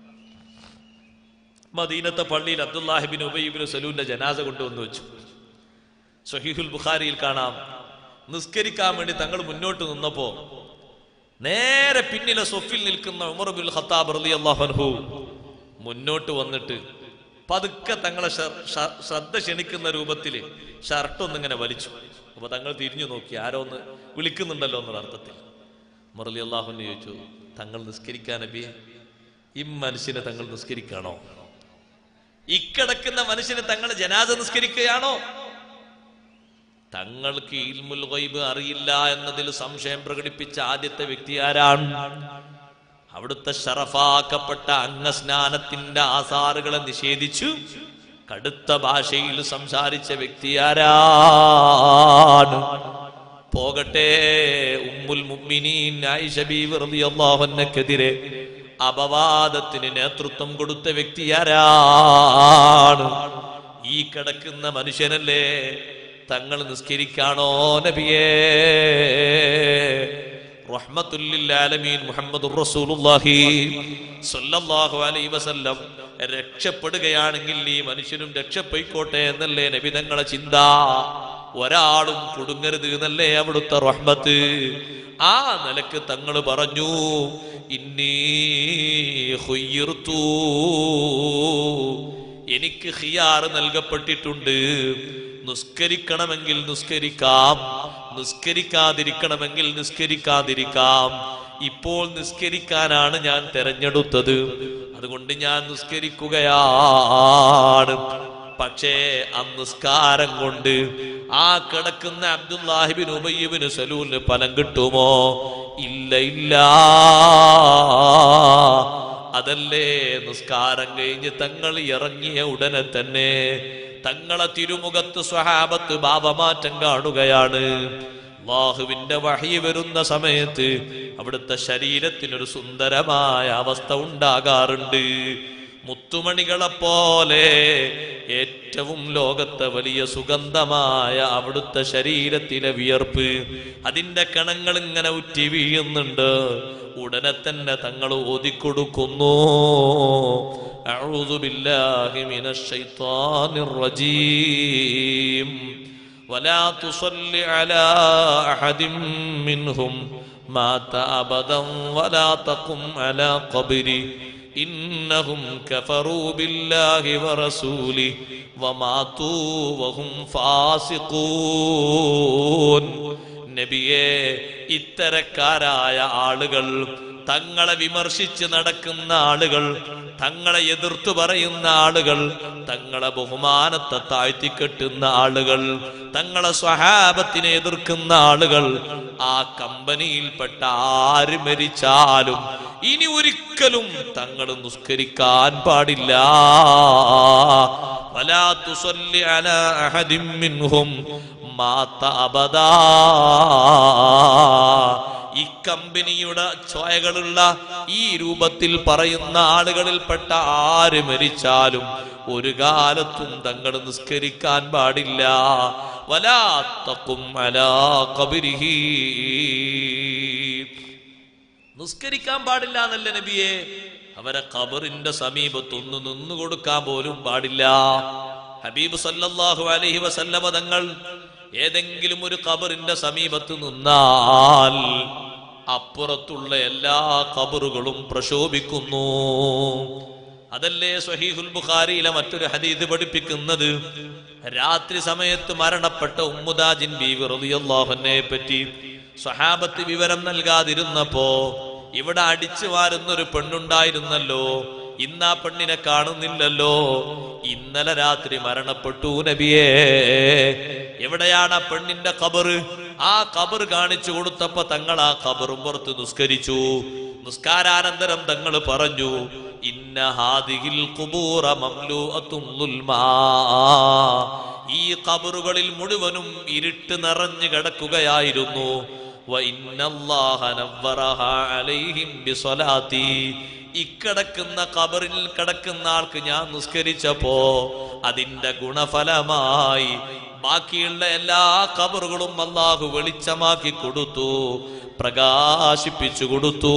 മദീനത്തെ പള്ളിയിൽ അബ്ദുല്ലാഹിബിൻ ഉബൈബിൻ സലൂന്റെ ജനാസ കൊണ്ടുവന്ന് വെച്ചു സഹീഹുൽ ബുഖാരിയിൽ കാണാം നിസ്കരിക്കാൻ വേണ്ടി തങ്ങൾ മുന്നോട്ട് നിന്നപ്പോ നേരെ പിന്നിലെ സൊഫിൽ നിൽക്കുന്ന ഉമർ ബിൻ ഖത്താബ് റളിയല്ലാഹു അൻഹു മുന്നോട്ട് വന്നിട്ട് പതുക്കെ തങ്ങളെ ശ്ര- ശ്ര- ശ്രദ്ധ ക്ഷണിക്കുന്ന രൂപത്തിൽ ഷർട്ട് ഒന്നിങ്ങനെ വലിച്ചു അപ്പൊ തങ്ങൾ തിരിഞ്ഞു നോക്കി ആരോ ഒന്ന് വിളിക്കുന്നുണ്ടല്ലോ എന്നുള്ള അർത്ഥത്തിൽ ഉമർ അലി അള്ളാഹുന്ന് ചോദിച്ചു തങ്ങൾ നിസ്കരിക്കാൻ നബിയെ ഈ മനുഷ്യനെ തങ്ങൾ നിസ്കരിക്കാണോ ഇക്കിടക്കുന്ന മനുഷ്യനെ തങ്ങൾ ജനാസ നിസ്കരിക്കുകയാണോ തങ്ങൾക്ക് ഇൽമുൽ ഗൈബ് അറിയില്ല എന്നതിൽ സംശയം പ്രകടിപ്പിച്ച ആദ്യത്തെ വ്യക്തി ആരാണ് അവിടുത്തെ ഷറഫാക്കപ്പെട്ട അംഗസ്നാനത്തിന്റെ ആസാറുകളെ നിഷേധിച്ചു കടുത്ത ഭാഷയിൽ സംസാരിച്ച വ്യക്തി ആരാണ് പോകട്ടെ ഉമ്മുൽ മുഅ്മിനീൻ ആയിഷ ബീവി റളിയല്ലാഹു അൻഹക്കെതിരെ അപവാദത്തിന് നേതൃത്വം കൊടുത്ത വ്യക്തി ആരാണ് ഈ കിടക്കുന്ന മനുഷ്യനല്ലേ തങ്ങൾ നിസ്കരിക്കാണോ നബിയേ റഹ്മത്തുല്ലാലമീൻ മുഹമ്മദുർ റസൂലുള്ളാഹി സ്വല്ലല്ലാഹു അലൈഹി വസല്ലം രക്ഷപ്പെടുകയാണെങ്കിൽ ഈ മനുഷ്യനും രക്ഷപ്പെയ്ക്കോട്ടെ എന്നല്ലേ നബി തങ്ങളെ ചിന്ത ഒരാളും കുടുങ്ങരുത് എന്നല്ലേ അവിടുത്തെ റഹ്മത്ത് ആ നിലക്ക് തങ്ങൾ പറഞ്ഞു ഇന്നീ ഹുയ്യിർത്തു എനിക്ക് ഹിയാറ് നൽകപ്പെട്ടിട്ടുണ്ട് നിസ്കരിക്കണമെങ്കിൽ നിസ്കരിക്കാം നിസ്കരിക്കാതിരിക്കണമെങ്കിൽ നിസ്കരിക്കാതിരിക്കാം ഇപ്പോൾ നിസ്കരിക്കാനാണ് ഞാൻ തെരഞ്ഞെടുത്തത് അതുകൊണ്ട് ഞാൻ നിസ്കരിക്കുകയാണ് പക്ഷേ ആ നിസ്കാരം കൊണ്ട് ആ കിടക്കുന്ന അബ്ദുല്ലാഹിബിൻ ഉബയ്യബിന് സലൂലിന് ഫലം കിട്ടുമോ ഇല്ല ഇല്ല അതല്ലേ നിസ്കാരം കഴിഞ്ഞ് തങ്ങൾ ഇറങ്ങിയ ഉടനെ തന്നെ തങ്ങളെ തിരുമുഖത്ത് സ്വഹാബത്ത് ഭാവമാറ്റം കാണുകയാണ് അള്ളാഹുവിന്റെ വഹി വരുന്ന സമയത്ത് അവിടുത്തെ ശരീരത്തിനൊരു സുന്ദരമായ അവസ്ഥ ഉണ്ടാകാറുണ്ട് മുത്തുമണികളെ പോലെ ഏറ്റവും ലോകത്തെ വലിയ സുഗന്ധമായ അവിടുത്തെ ശരീരത്തിലെ വിയർപ്പ് അതിന്റെ കണങ്ങൾ ഇങ്ങനെ ഉറ്റി വീഴുന്നുണ്ട് ഉടനെ തന്നെ തങ്ങൾ ഓതിക്കൊടുക്കുന്നു أعوذ بالله من الشيطان الرجيم ولا تصل على أحد منهم مات أبدا ولا تقم على قبره إنهم كفروا بالله ورسوله وماتوا وهم فاسقون നബിയെ ഇത്തരക്കാരായ ആളുകൾ തങ്ങളെ വിമർശിച്ച് നടക്കുന്ന ആളുകൾ തങ്ങളെ എതിർത്തു പറയുന്ന ആളുകൾ തങ്ങളെ ബഹുമാനത്തെ താഴ്ത്തിക്കെട്ടുന്ന ആളുകൾ തങ്ങളെ സ്വഹാബത്തിനെ എതിർക്കുന്ന ആളുകൾ ആ കമ്പനിയിൽപ്പെട്ട ആര് മരിച്ചാലും ഇനി ഒരിക്കലും തങ്ങൾ നിസ്കരിക്കാൻ പാടില്ല വലാ തുസല്ലി അലാ അഹദിൻ മിൻഹും മാത്ത അബദാ ഈ കമ്പനിയുടെ ചോയകളുള്ള ഈ രൂപത്തിൽ പറയുന്ന ആളുകളിൽപ്പെട്ട ആര് മരിച്ചാലും ഒരു കാലത്തും തങ്ങൾ നിസ്കരിക്കാൻ പാടില്ല വലാത്തക്കും അലാ കബിരിഹി നിസ്കരിക്കാൻ പാടില്ല എന്നല്ല നബിയെ അവരെ ഖബറിന്റെ സമീപത്തൊന്ന് നിന്നു കൊടുക്കാൻ പോലും പാടില്ല ഹബീബ് സല്ലല്ലാഹു അലൈഹി വസല്ലമ തങ്ങൾ ഏതെങ്കിലും ഒരു ഖബറിന്റെ സമീപത്ത് നിന്നാൽ അപ്പുറത്തുള്ള എല്ലാ ഖബറുകളും പ്രശോഭിക്കുന്നു അതല്ലേ സ്വഹീഹുൽ ബുഖാരിയിലെ മറ്റൊരു ഹദീദ് പഠിപ്പിക്കുന്നത് രാത്രി സമയത്ത് മരണപ്പെട്ട ഉമ്മുദാജിൻ ബീവി റളിയല്ലാഹുവിനെ പറ്റി സ്വഹാബത്ത് വിവരം നൽകാതിരുന്നപ്പോ ഇവിടെ അടിച്ചു വാരുന്നൊരു പെണ്ണുണ്ടായിരുന്നല്ലോ ഇന്ന് ആ പെണ്ണിനെ കാണുന്നില്ലല്ലോ ഇന്നലെ രാത്രി മരണപ്പെട്ടു നബിയേ എവിടെയാണ് ആ പെണ്ണിന്റെ കബറ് ആ കബർ കാണിച്ചു കൊടുത്തപ്പോ തങ്ങൾ ആ കബറും പുറത്ത് നിസ്കരിച്ചു നിസ്കാരാനന്തരം തങ്ങൾ പറഞ്ഞു ഇന്ന ഹാദിഹിൽ ഖുബൂറ മംലൂഅത്തുൻ ളുൽമാ. ഈ കബറുകളിൽ മുഴുവനും ഇരുട്ട് നിറഞ്ഞു കിടക്കുകയായിരുന്നു വ ഇന്നല്ലാഹ നവ്വറഹ അലൈഹിം ബിസ്വലാത്തി. ഇക്കിടക്കുന്ന കബറിൽ കിടക്കുന്ന ആൾക്ക് ഞാൻ നിസ്കരിച്ചപ്പോ അതിന്റെ ഗുണഫലമായി ബാക്കിയുള്ള എല്ലാ കബറുകളും അള്ളാഹു വെളിച്ചമാക്കി കൊടുത്തു പ്രകാശിപ്പിച്ചു കൊടുത്തു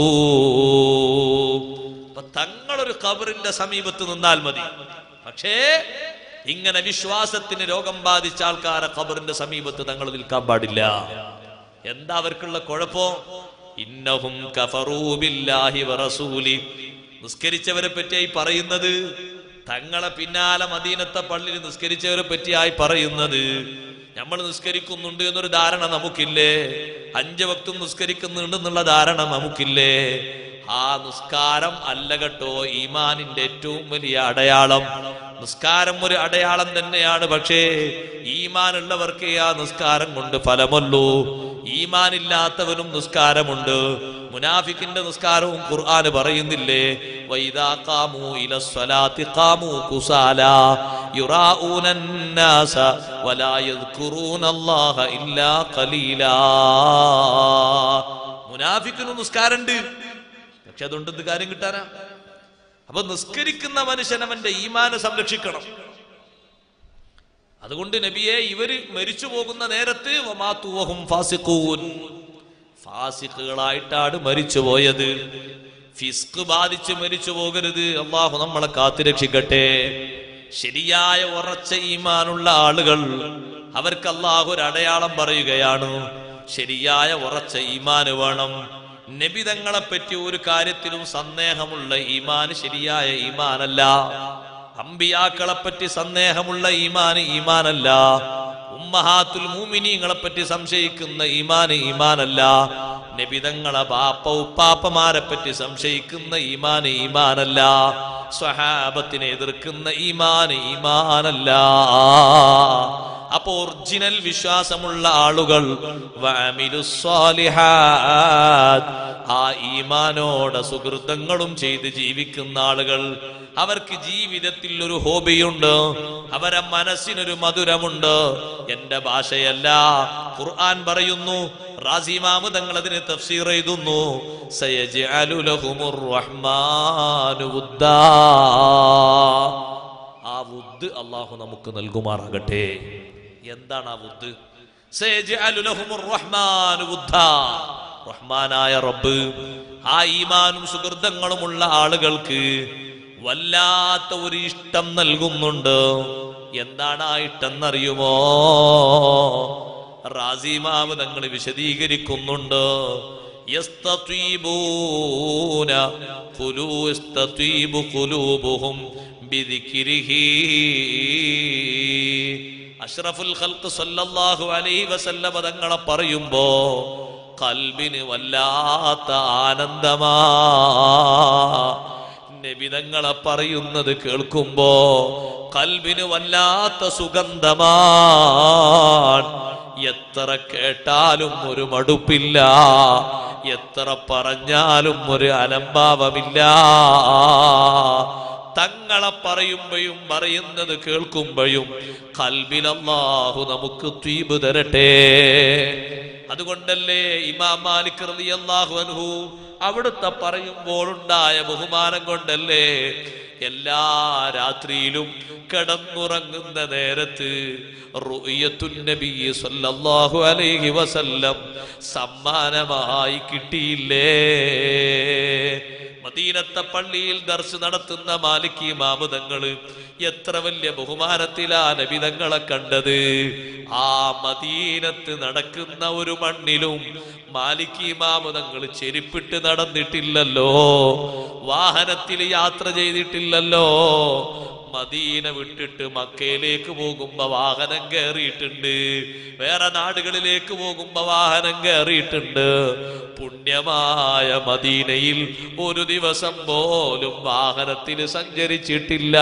അപ്പൊ തങ്ങളൊരു കബറിന്റെ സമീപത്ത് നിന്നാൽ മതി പക്ഷേ ഇങ്ങനെ വിശ്വാസത്തിന് രോഗം ബാധിച്ച ആൾക്കാരെ ഖബറിന്റെ സമീപത്ത് തങ്ങൾ നിൽക്കാൻ പാടില്ല എന്താ അവർക്കുള്ള കുഴപ്പം ഇന്നഹും കഫറൂ ബില്ലാഹി വറസൂലി നിസ്കരിച്ചവരെ പറ്റിയായി പറയുന്നത് തങ്ങളെ പിന്നാലെ മദീനത്തെ പള്ളിയിൽ നിസ്കരിച്ചവരെ പറ്റിയായി പറയുന്നത് നമ്മൾ നിസ്കരിക്കുന്നുണ്ട് എന്നൊരു ധാരണ നമുക്കില്ലേ അഞ്ച് വക്തും നിസ്കരിക്കുന്നുണ്ട് എന്നുള്ള ധാരണ നമുക്കില്ലേ ആ നിസ്കാരം അല്ല കേട്ടോ ഈമാനിന്റെ ഏറ്റവും വലിയ അടയാളം നിസ്കാരം ഒരു അടയാളം തന്നെയാണ് പക്ഷേ ഈമാനുള്ളവർക്ക് ആ നിസ്കാരം കൊണ്ട് ഫലമല്ലോ ഈമാനില്ലാത്തവനും നിസ്കാരമുണ്ട് മുനാഫിക്കിന്റെ നിസ്കാരവും ഖുർആന് പറയുന്നില്ലേ വൈദാ ഖാമൂ ഇല സ്വലാത്തി ഖാമൂ കുസാല യുറാഊന الناس ولا يذكرون الله ഇല്ലാ ഖലീലാ മുനാഫിക്കിനും നിസ്കാരമുണ്ട് പക്ഷെ അതുകൊണ്ട് എന്ത് കാര്യം കിട്ടാനാ അപ്പൊ നിസ്കരിക്കുന്ന മനുഷ്യൻ അവന്റെ ഈമാന് സംരക്ഷിക്കണം അതുകൊണ്ട് നബിയെ ഇവര് മരിച്ചു പോകുന്ന നേരത്ത് വമാത്തുവഹും ഫാസിഖൂൻ ഫാസിഖുകളായിട്ടാണ് മരിച്ചു പോയത് ഫിസ്ക് ബാധിച്ച് മരിച്ചു പോകരുത് അള്ളാഹു നമ്മളെ കാത്തുരക്ഷിക്കട്ടെ ശരിയായ ഉറച്ച ഈമാനുള്ള ആളുകൾ അവർക്ക് അള്ളാഹു ഒരു അടയാളം പറയുകയാണ് ശരിയായ ഉറച്ച ഈമാന് വേണം നബി തങ്ങളെ പറ്റി ഒരു കാര്യത്തിലും സന്ദേഹമുള്ള ഈമാന് ശരിയായ ഈമാനല്ല അമ്പിയാക്കളെ പറ്റി സന്ദേഹമുള്ള ഈമാന് ഈമാനല്ല ഉമ്മഹാത്തുൽ മൂമിനീങ്ങളെ പറ്റി സംശയിക്കുന്ന ഈമാന് ഈമാനല്ല നബിതങ്ങളെ ബാപ്പ ഉപ്പാപ്പമാരെ പറ്റി സംശയിക്കുന്ന ഈമാന് ഈമാനല്ല സ്വഹാബത്തിനെ എതിർക്കുന്ന ഈമാന് ഈമാനല്ല അപ്പൊ ഒറിജിനൽ വിശ്വാസമുള്ള ആളുകൾ വഅമിലു സ്വാലിഹാത്ത്. ആ ഈമാനോടെ സുഹൃതങ്ങളും ചെയ്ത് ജീവിക്കുന്ന ആളുകൾ അവർക്ക് ജീവിതത്തിൽ ഒരു ഹോബിയുണ്ട് അവരെ മനസ്സിനൊരു മധുരമുണ്ട് എന്റെ ഭാഷയല്ല ഖുർആൻ പറയുന്നു റാസിമാമ് തങ്ങൾ അതിന് തഫ്സീർ എഴുതുന്നു സയജ്അലു ലഹുമുർ റഹ്മാനു വുദ്ദാ. ആ വുദ് അള്ളാഹു നമുക്ക് നൽകുമാറാകട്ടെ എന്താണ് ആ വുദ് സയജ്അലു ലഹുമുർ റഹ്മാനു വുദ്ദാ. റഹ്മാനായ റബ്ബ് ആ ഈമാനും സുഹൃതങ്ങളുമുള്ള ആളുകൾക്ക് വല്ലാത്ത ഒരു ഇഷ്ടം നൽകുന്നുണ്ട് എന്താണ് ആ ഇഷ്ടം എന്നറിയുമോ റാസിമാവ് തങ്ങൾ വിശദീകരിക്കുന്നുണ്ട് يستطيبون قلو يستطيب قلوبهم بذكره അഷ്റഫുൽ ഖൽഖ് സല്ലല്ലാഹു അലൈഹി വസല്ലമ തങ്ങളെ പറയുമ്പോ കൽബിന് വല്ലാത്ത ആനന്ദമാ നബിതങ്ങളെ പറയുന്നത് കേൾക്കുമ്പോ കൽബിന് വല്ലാത്ത സുഗന്ധമാണ് എത്ര കേട്ടാലും ഒരു മടുപ്പില്ല എത്ര പറഞ്ഞാലും ഒരു അലംഭാവമില്ല തങ്ങളെ പറയുമ്പോഴും പറയുന്നത് കേൾക്കുമ്പോഴും കൽബിലല്ലാഹു നമുക്ക് ത്വീപ് തരട്ടെ അതുകൊണ്ടല്ലേ ഇമാം മാലിക് റളിയല്ലാഹു അൻഹു അവിടുത്തെ പറയുമ്പോൾ ഉണ്ടായ ബഹുമാനം കൊണ്ടല്ലേ എല്ലാ രാത്രിയിലും കിടന്നുറങ്ങുന്ന നേരത്ത് റുഅ്യത്തുൻ നബി സല്ലല്ലാഹു അലൈഹി വസല്ലം സമ്മാനമായി കിട്ടിയില്ലേ മദീനത്തെ പള്ളിയിൽ ദർശ നടത്തുന്ന മാലിക് മാമുതങ്ങള് എത്ര വലിയ ബഹുമാനത്തിലാ നബിതങ്ങളെ കണ്ടത് ആ മദീനത്ത് നടക്കുന്ന ഒരു മണ്ണിലും മാലിക് മാമുതങ്ങൾ ചെരുപ്പിട്ട് നടന്നിട്ടില്ലല്ലോ വാഹനത്തിൽ യാത്ര ചെയ്തിട്ടില്ലല്ലോ മദീന വിട്ടിട്ട് മക്കയിലേക്ക് പോകുമ്പോ വാഹനം കയറിയിട്ടുണ്ട് വേറെ നാടുകളിലേക്ക് പോകുമ്പോ വാഹനം കയറിയിട്ടുണ്ട് പുണ്യമായ മദീനയിൽ ഒരു ദിവസം പോലും വാഹനത്തിൽ സഞ്ചരിച്ചിട്ടില്ല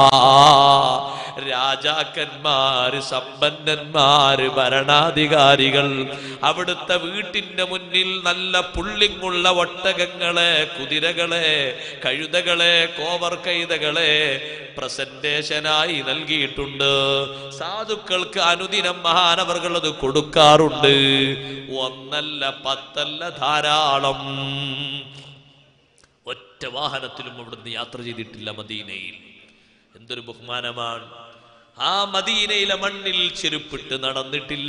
രാജാക്കന്മാര് സമ്പന്നന്മാര് ഭരണാധികാരികൾ അവിടുത്തെ വീട്ടിന്റെ മുന്നിൽ നല്ല പുള്ളിങ്ങുള്ള ഒട്ടകങ്ങളെ കുതിരകളെ കഴുതകളെ കോവർ കൈതകളെ പ്രസന്റേഷനായി നൽകിയിട്ടുണ്ട് സാധുക്കൾക്ക് അനുദിനം മഹാനവർകൾ അത് കൊടുക്കാറുണ്ട് ഒന്നല്ല പത്തല്ല ധാരാളം ഒറ്റ വാഹനത്തിലും അവിടുന്ന് യാത്ര ചെയ്തിട്ടില്ല മദീനയിൽ എന്തൊരു ബഹുമാനമാണ് ആ മദീനയിലെ മണ്ണിൽ ചെരുപ്പിട്ട് നടന്നിട്ടില്ല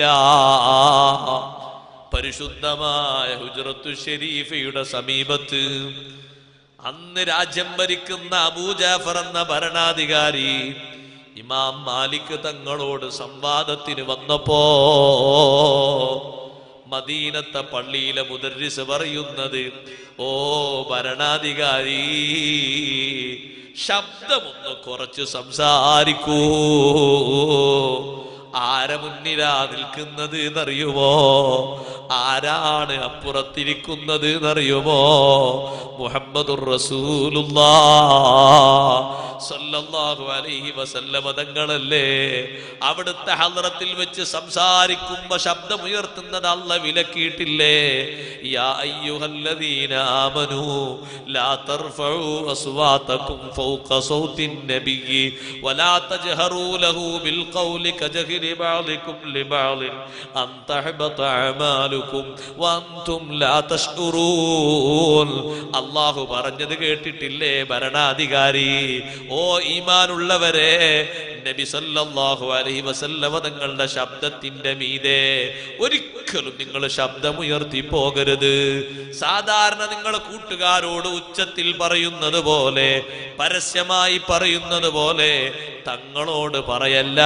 പരിശുദ്ധമായ ഹുജറത്തു ഷെരീഫയുടെ സമീപത്ത് അന്ന് രാജ്യം ഭരിക്കുന്ന അബൂജാഫർ എന്ന ഭരണാധികാരി ഇമാം മാലിക് തങ്ങളോട് സംവാദത്തിന് വന്നപ്പോ മദീനത്തെ പള്ളിയിലെ മുദർരിസ് പറയുന്നത് ഓ ഭരണാധികാരി ശബ്ദമൊന്ന് കുറച്ച് സംസാരിക്കൂ ആരെ മുന്നിലാ നിൽക്കുന്നത് എന്നറിയുമോ ആരാണ് അപ്പുറത്തിരിക്കുന്നത് എന്നറിയുമോ മുഹമ്മദുർ റസൂലുള്ളാ സല്ലല്ലാഹു അലൈഹി വസല്ലമ തങ്ങളല്ലേ അവിടുത്തെ ഹദ്റത്തിൽ വെച്ച് സംസാരിക്കുമ്പോ ശബ്ദമുയർത്തുന്നത് അല്ല വിലക്കിയിട്ടില്ലേ യാ അയ്യുഹല്ലദീന ആമനു ലാ തർഫഉ അസ്വാതകും ഫൗക സൗത്തിൻ നബിയ്യി വലാ തജ്ഹറൂ ലഹു ബിൽ ഖൗലി കജഹരി ബഅദികും ലിബഅദിൻ അൻ തഹബത അമാലുകും വഅൻതും ലാ തഷ്ഉറൂൻ അല്ലാഹു പറഞ്ഞത് കേട്ടിട്ടില്ലേ ഭരണാധികാരി ഓ ഈമാനുള്ളവരെ നബി സല്ലല്ലാഹു അലൈഹി വസല്ലമ തങ്ങളുടെ ശബ്ദത്തിന്റെ മീതെ ഒരിക്കലും നിങ്ങൾ ശബ്ദമുയർത്തി പോകരുത് സാധാരണ നിങ്ങൾ കൂട്ടുകാരോട് ഉച്ചത്തിൽ പറയുന്നത് പോലെ പരസ്യമായി പറയുന്നത് പോലെ തങ്ങളോട് പറയല്ല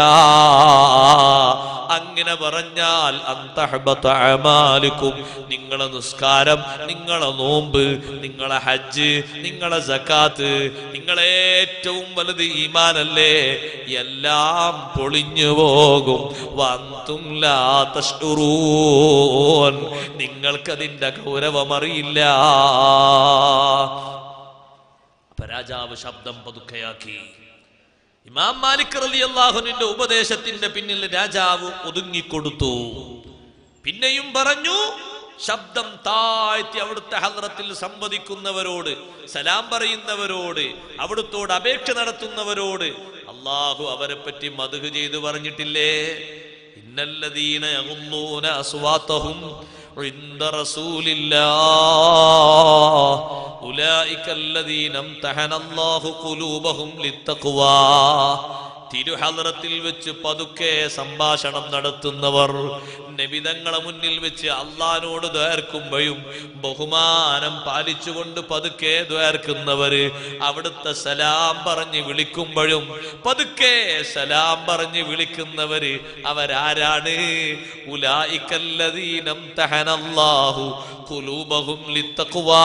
അങ്ങനെ പറഞ്ഞാൽ അന്തഹബത്ത അമാലിക്കും നിങ്ങളെ നിസ്കാരം നിങ്ങളെ നോമ്പ് നിങ്ങളെ ഹജ്ജ് നിങ്ങളെ സക്കാത്ത് നിങ്ങളെ ഏറ്റവും വലുത് ഈമാനല്ലേ എല്ലാം പൊളിഞ്ഞു പോകും വന്തും ലാ തഷ്ഉറൂൻ നിങ്ങൾക്കതിന്റെ ഗൗരവം അറിയില്ല അപ്പൊ രാജാവ് ശബ്ദം പതുക്കെയാക്കി ഇമാം മാലിക് റലി അള്ളാഹുവിന്റെ ഉപദേശത്തിന്റെ പിന്നിൽ രാജാവ് ഒതുങ്ങിക്കൊടുത്തു പിന്നെയും പറഞ്ഞു ശബ്ദം താഴ്ത്തി അവിടുത്തെ ഹദ്രത്തിൽ സംവദിക്കുന്നവരോട് സലാം പറയുന്നവരോട് അവിടുത്തോട് അപേക്ഷ നടത്തുന്നവരോട് അള്ളാഹു അവരെ പറ്റി മധുഹ് ചെയ്തു പറഞ്ഞിട്ടില്ലേ ഇന്നല്ലദീന യഗുല്ലൂന അസ്വാത്തഹും عند رسول الله أولئك الذين امتحن الله قلوبهم للتقوى തിരുഹലറത്തിൽ വെച്ച് പതുക്കെ സംഭാഷണം നടത്തുന്നവർ നബിതങ്ങളെ മുന്നിൽ വെച്ച് അള്ളഹാനോട് ദ്വേർക്കുമ്പോഴും ബഹുമാനം പാലിച്ചുകൊണ്ട് പതുക്കെ ദ്വേർക്കുന്നവര് അവിടുത്തെ സലാം പറഞ്ഞ് വിളിക്കുമ്പോഴും പതുക്കെ സലാം പറഞ്ഞ് വിളിക്കുന്നവര് അവരാരാണ് ഉലായിക്കല്ലദീനം തഹനല്ലാഹു ഖുലൂബഹും ലിത്തഖ്വാ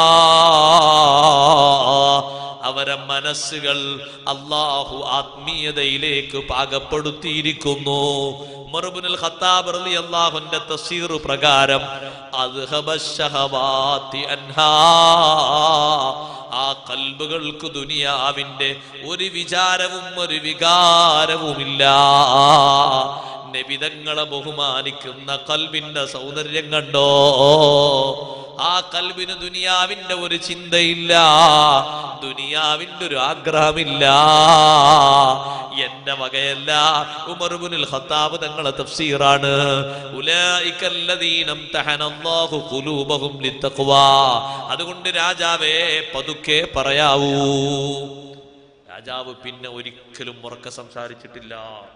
അവരെ മനസ്സുകൾ അള്ളാഹു ആത്മീയതയിലേക്ക് പാകപ്പെടുത്തിയിരിക്കുന്നു ഉമറുബ്നുൽ ഖത്താബ് റളിയല്ലാഹുവിന്റെ തഫ്സീർ പ്രകാരം അദ്ഹബ ശഹവാതി അൻഹാ ആ കൽബുകൾക്ക് ദുനിയാവിന്റെ ഒരു വിചാരവും ഒരു വികാരവുമില്ല നബിതങ്ങളെ ബഹുമാനിക്കുന്ന കൽബിന്റെ സൗന്ദര്യം കണ്ടോ ആ കൽബിന് ദുനിയാവിന്റെ ഒരു ചിന്തയില്ല ദുനിയാവിന്റെ ഒരു ആഗ്രഹമില്ല എന്റെ വകയല്ല ഉമർബുനിൽ ഖത്താബ് തങ്ങളെ തഫ്സീറാണ് ഉലൈകല്ലദീനം തഹനല്ലാഹു ഖുലൂബഹും ലിത്തഖ്വാ അതുകൊണ്ട് രാജാവേ പതുക്കെ പറയാവൂ രാജാവ് പിന്നെ ഒരിക്കലും ഉറക്കെ സംസാരിച്ചിട്ടില്ല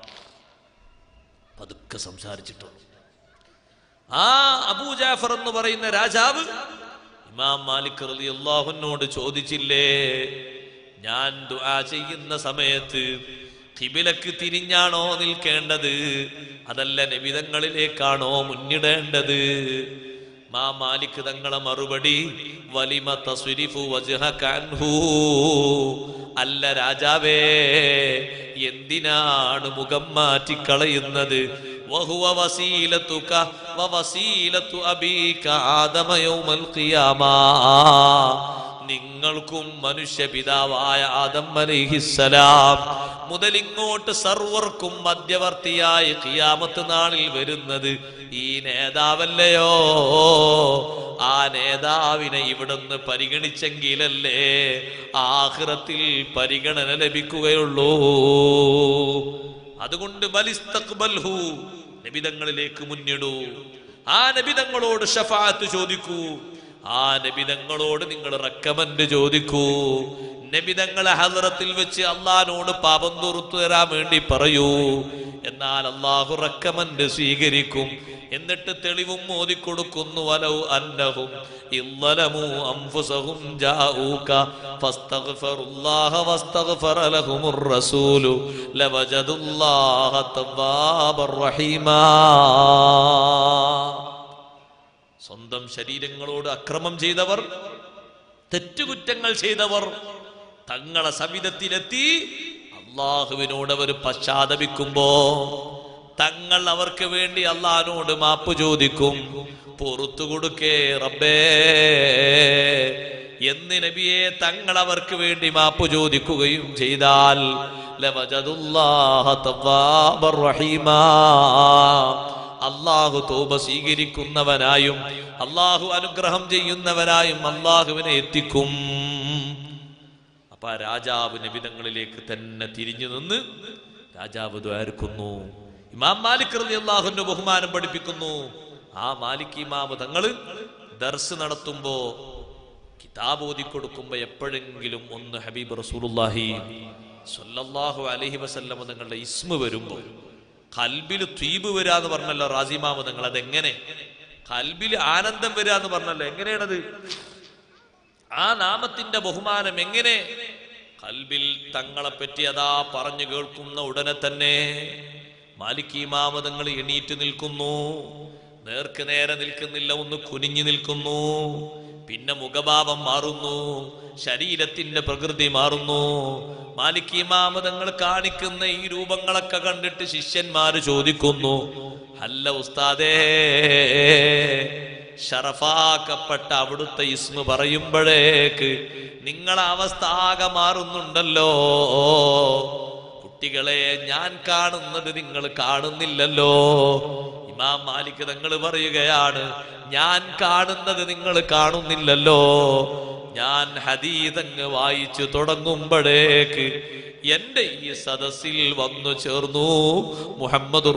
പതുക്കെ സംസാരിച്ചിട്ടുള്ളൂ ആ അബൂജാഫർ എന്ന് പറയുന്ന രാജാവ് ഇമാം മാലിക് റളിയല്ലാഹുവിനോട് ചോദിച്ചില്ലേ ഞാൻ ദുആ ചെയ്യുന്ന സമയത്ത് ഖിബിലക്ക് തിരിഞ്ഞാണോ നിൽക്കേണ്ടത് അതല്ല നബിതങ്ങളിലേക്കാണോ മുന്നിടേണ്ടത് മാ മാലിക് തങ്ങളെ മറുപടി വലിമ തസ്രിഫു വജ്ഹക അൻഹു അല്ല രാജാവേ എന്തിനാണ് മുഖം മാറ്റിക്കളയുന്നത് വഹുവ വസീലത്തുക വവസീലത്തു അബീക ആദമ യൗമൽ ഖിയാമാ നിങ്ങൾക്കും മനുഷ്യ പിതാവായ ആദം അലൈഹിസ്സലാം മുതൽ ഇങ്ങോട്ട് സർവർക്കും മധ്യവർത്തിയായി ഖിയാമത്ത് നാളിൽ വരുന്നത് ഈ നേതാവല്ലയോ ആ നേതാവിനെ ഇവിടുന്ന് പരിഗണിച്ചെങ്കിലല്ലേ ആഹ്റത്തിൽ പരിഗണന ലഭിക്കുകയുള്ളൂ അതുകൊണ്ട് ബലിസ്തഖ്ബൽഹു നബിതങ്ങളിലേക്ക് മുന്നിടൂ ആ നബിതങ്ങളോട് ഷഫാത്ത് ചോദിക്കൂ ആ നബിതങ്ങളോട് നിങ്ങൾ റെക്കമെന്റ് ചോദിക്കൂ നബിതങ്ങളെ ഹലറത്തിൽ വെച്ച് അള്ളഹാനോട് പാപം തുറത്തു തരാൻ വേണ്ടി പറയൂ എന്നാൽ അള്ളാഹു റെക്കമെന്റ് സ്വീകരിക്കും എന്നിട്ട് തെളിവും മോദിക്കൊടുക്കുന്നു വലൗ അന്നഹും ഇല്ലലമു അംഫുസഹും ജാഊക ഫസ്തഗ്ഫറുല്ലാഹ വസ്തഗ്ഫറ ലഹുമുർ റസൂലു ലവജദുല്ലാഹ തവ്വാബർ റഹീമാ സ്വന്തം ശരീരങ്ങളോട് അക്രമം ചെയ്തവർ തെറ്റുകുറ്റങ്ങൾ ചെയ്തവർ തങ്ങളെ സവിധത്തിലെത്തി അള്ളാഹുവിനോട് അവർ പശ്ചാത്തപിക്കുമ്പോ തങ്ങൾ അവർക്ക് വേണ്ടി അള്ളഹാനോട് മാപ്പ് ചോദിക്കും പുറത്തു കൊടുക്കേ റബ്ബേ എന്ന് നബിയെ തങ്ങൾ അവർക്ക് വേണ്ടി മാപ്പ് ചോദിക്കുകയും ചെയ്താൽ ലവജദുല്ലാഹ തവ്വാബർ റഹീമാ അള്ളാഹു തോപ സ്വീകരിക്കുന്നവനായും അള്ളാഹു അനുഗ്രഹം ചെയ്യുന്നവനായും അള്ളാഹുവിനെ എത്തിക്കും അപ്പൊ ആ രാജാവ് നിബിധങ്ങളിലേക്ക് തന്നെ തിരിഞ്ഞു നിന്ന് രാജാവ് ദ്വാരക്കുന്നു ഇമാം മാലിക് റളി അള്ളാഹുവിന്റെ ബഹുമാനം പഠിപ്പിക്കുന്നു ആ മാലിക് ഇമാമ് തങ്ങള് ദർസ് നടത്തുമ്പോ കിതാബ് ഓതി കൊടുക്കുമ്പോ എപ്പോഴെങ്കിലും ഒന്ന് ഹബീബ് റസൂലുള്ളാഹി സ്വല്ലല്ലാഹു അലൈഹി വസല്ലമ തങ്ങളുടെ ഇസ്മ വരുമ്പോ കൽബിൽ ത്വീബ് വരിക എന്ന് പറഞ്ഞല്ലോ റാസിമാമ് നിങ്ങൾ അതെങ്ങനെ കൽബിൽ ആനന്ദം വരിക എന്ന് പറഞ്ഞല്ലോ എങ്ങനെയാണത് ആ നാമത്തിന്റെ ബഹുമാനം എങ്ങനെ കൽബിൽ തങ്ങളെ പറ്റി അതാ പറഞ്ഞു കേൾക്കുന്ന ഉടനെ തന്നെ മാലിക്കീമാമതങ്ങൾ എണീറ്റ് നിൽക്കുന്നു നേർക്ക് നേരെ നിൽക്കുന്നില്ല ഒന്ന് കുനിഞ്ഞു നിൽക്കുന്നു പിന്നെ മുഖഭാവം മാറുന്നു ശരീരത്തിന്റെ പ്രകൃതി മാറുന്നു മാലിക്കീമാമതങ്ങൾ കാണിക്കുന്ന ഈ രൂപങ്ങളൊക്കെ കണ്ടിട്ട് ശിഷ്യന്മാര് ചോദിക്കുന്നു അല്ല ഉസ്താദേ ഷറഫാക്കപ്പെട്ട അവിടുത്തെ ഇസ്മ പറയുമ്പോഴേക്ക് നിങ്ങളെ അവസ്ഥ ആകെ മാറുന്നുണ്ടല്ലോ കുട്ടികളെ ഞാൻ കാണുന്നത് നിങ്ങൾ കാണുന്നില്ലല്ലോ ഇമാം മാലിക് തങ്ങൾ പറയുകയാണ് ഞാൻ കാണുന്നത് നിങ്ങൾ കാണുന്നില്ലല്ലോ ഞാൻ ഹദീതങ്ങ് വായിച്ചു തുടങ്ങുമ്പോഴേക്ക് എന്റെ ഈ സദസ്സിൽ വന്നു ചേർന്നു മുഹമ്മദുർ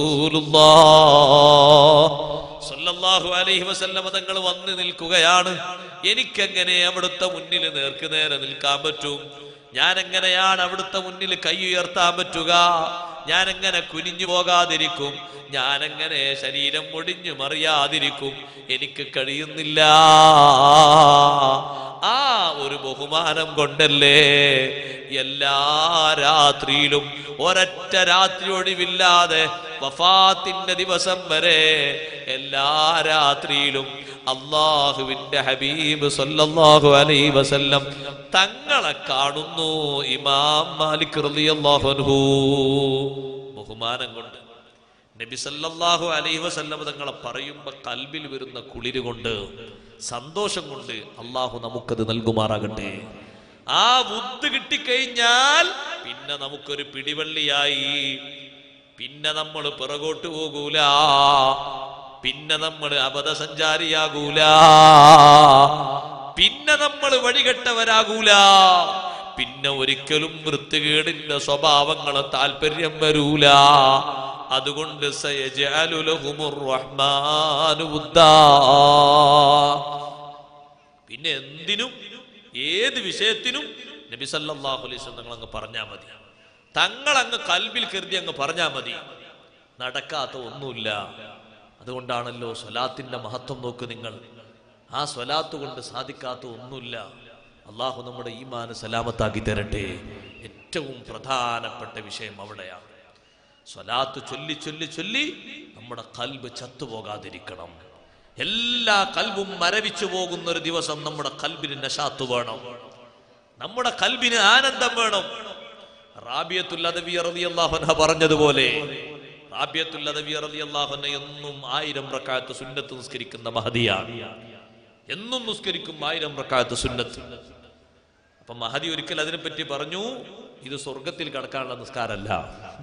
റസൂലുള്ളാഹ് സല്ലല്ലാഹു അലൈഹി വസല്ലമ തങ്ങൾ വന്ന് നിൽക്കുകയാണ് എനിക്കെങ്ങനെ അവിടുത്തെ മുന്നിൽ നേർക്ക് നേരെ നിൽക്കാൻ പറ്റും ഞാൻ എങ്ങനെയാണ് അവിടുത്തെ മുന്നിൽ കൈ ഉയർത്താൻ പറ്റുക ഞാൻ എങ്ങനെ കുനിഞ്ഞു പോകാതിരിക്കും ഞാൻ എങ്ങനെ ശരീരം ഒടിഞ്ഞു മറിയാതിരിക്കും എനിക്ക് കഴിയുന്നില്ല ആ ഒരു ബഹുമാനം കൊണ്ടല്ലേ എല്ലാ രാത്രിയിലും ഒരൊറ്റ രാത്രി ഒഴിവില്ലാതെ വഫാത്തിന്റെ ദിവസം വരെ എല്ലാ രാത്രിയിലും അള്ളാഹുവിന്റെ ഹബീബ് സല്ലല്ലാഹു അലൈഹി വസല്ലം തങ്ങളെ കാണുന്നു ഇമാം മാലിക് റളിയല്ലാഹു അൻഹു ബഹുമാനം കൊണ്ട് നബി സല്ലല്ലാഹു അലൈഹി വസല്ലം തങ്ങളെ പറയുമ്പോ കൽബിൽ വരുന്ന കുളിര് കൊണ്ട് സന്തോഷം കൊണ്ട് അള്ളാഹു നമുക്കത് നൽകുമാറാകട്ടെ ആ ബുദ്ധ് കിട്ടിക്കഴിഞ്ഞാൽ പിന്നെ നമുക്കൊരു പിടിവള്ളിയായി പിന്നെ നമ്മൾ പിറകോട്ട് പോകൂല പിന്നെ നമ്മൾ അബദ്ധസഞ്ചാരിയാകൂല പിന്നെ നമ്മൾ വഴികെട്ടവരാകൂല പിന്നെ ഒരിക്കലും വൃത്തികേടിന്റെ സ്വഭാവങ്ങളെ താല്പര്യം വരൂല അതുകൊണ്ട് സയജഅലു ലഹുമുർ റഹ്മാനു വുദ്ദാ. പിന്നെ എന്തിനും ഏത് വിഷയത്തിനും നബി സല്ലല്ലാഹു അലൈഹി വസല്ലം നിങ്ങൾ അങ്ങ് പറഞ്ഞാൽ മതി തങ്ങൾ അങ്ങ് കൽബിൽ കരുതി അങ്ങ് പറഞ്ഞാൽ മതി നടക്കാത്ത ഒന്നുമില്ല അതുകൊണ്ടാണല്ലോ സ്വലാത്തിന്റെ മഹത്വം നോക്ക് നിങ്ങൾ ആ സ്വലാത്ത് കൊണ്ട് സാധിക്കാത്ത ഒന്നുമില്ല അള്ളാഹു നമ്മുടെ ഈമാന് സലാമത്താക്കി തരട്ടെ ഏറ്റവും പ്രധാനപ്പെട്ട വിഷയം അവിടെയാണ് സ്വലാത്ത് ചൊല്ലി ചൊല്ലി ചൊല്ലി നമ്മുടെ കൽബ് ചത്തുപോകാതിരിക്കണം എല്ലാ കൽബും മരവിച്ചു പോകുന്ന ഒരു ദിവസം നമ്മുടെ കൽബിന് നശാത്ത് വേണം നമ്മുടെ കൽബിന് ആനന്ദം വേണം റാബിയത്തുൽ അദവി റളിയല്ലാഹു അൻഹ പറഞ്ഞതുപോലെ റാബിയത്തുൽ അദവി റളിയല്ലാഹു അൻഹ എന്നും ആയിരം റക്അത്ത് സുന്നത്ത് നിസ്കരിക്കുന്ന മഹദിയാണ് എന്നും നിസ്കരിക്കും ആയിരം റക്അത്ത് സുന്നത്ത് അപ്പൊ മഹദി ഒരിക്കൽ അതിനെപ്പറ്റി പറഞ്ഞു ഇത് സ്വർഗത്തിൽ കടക്കാനുള്ള നിസ്കാരമല്ല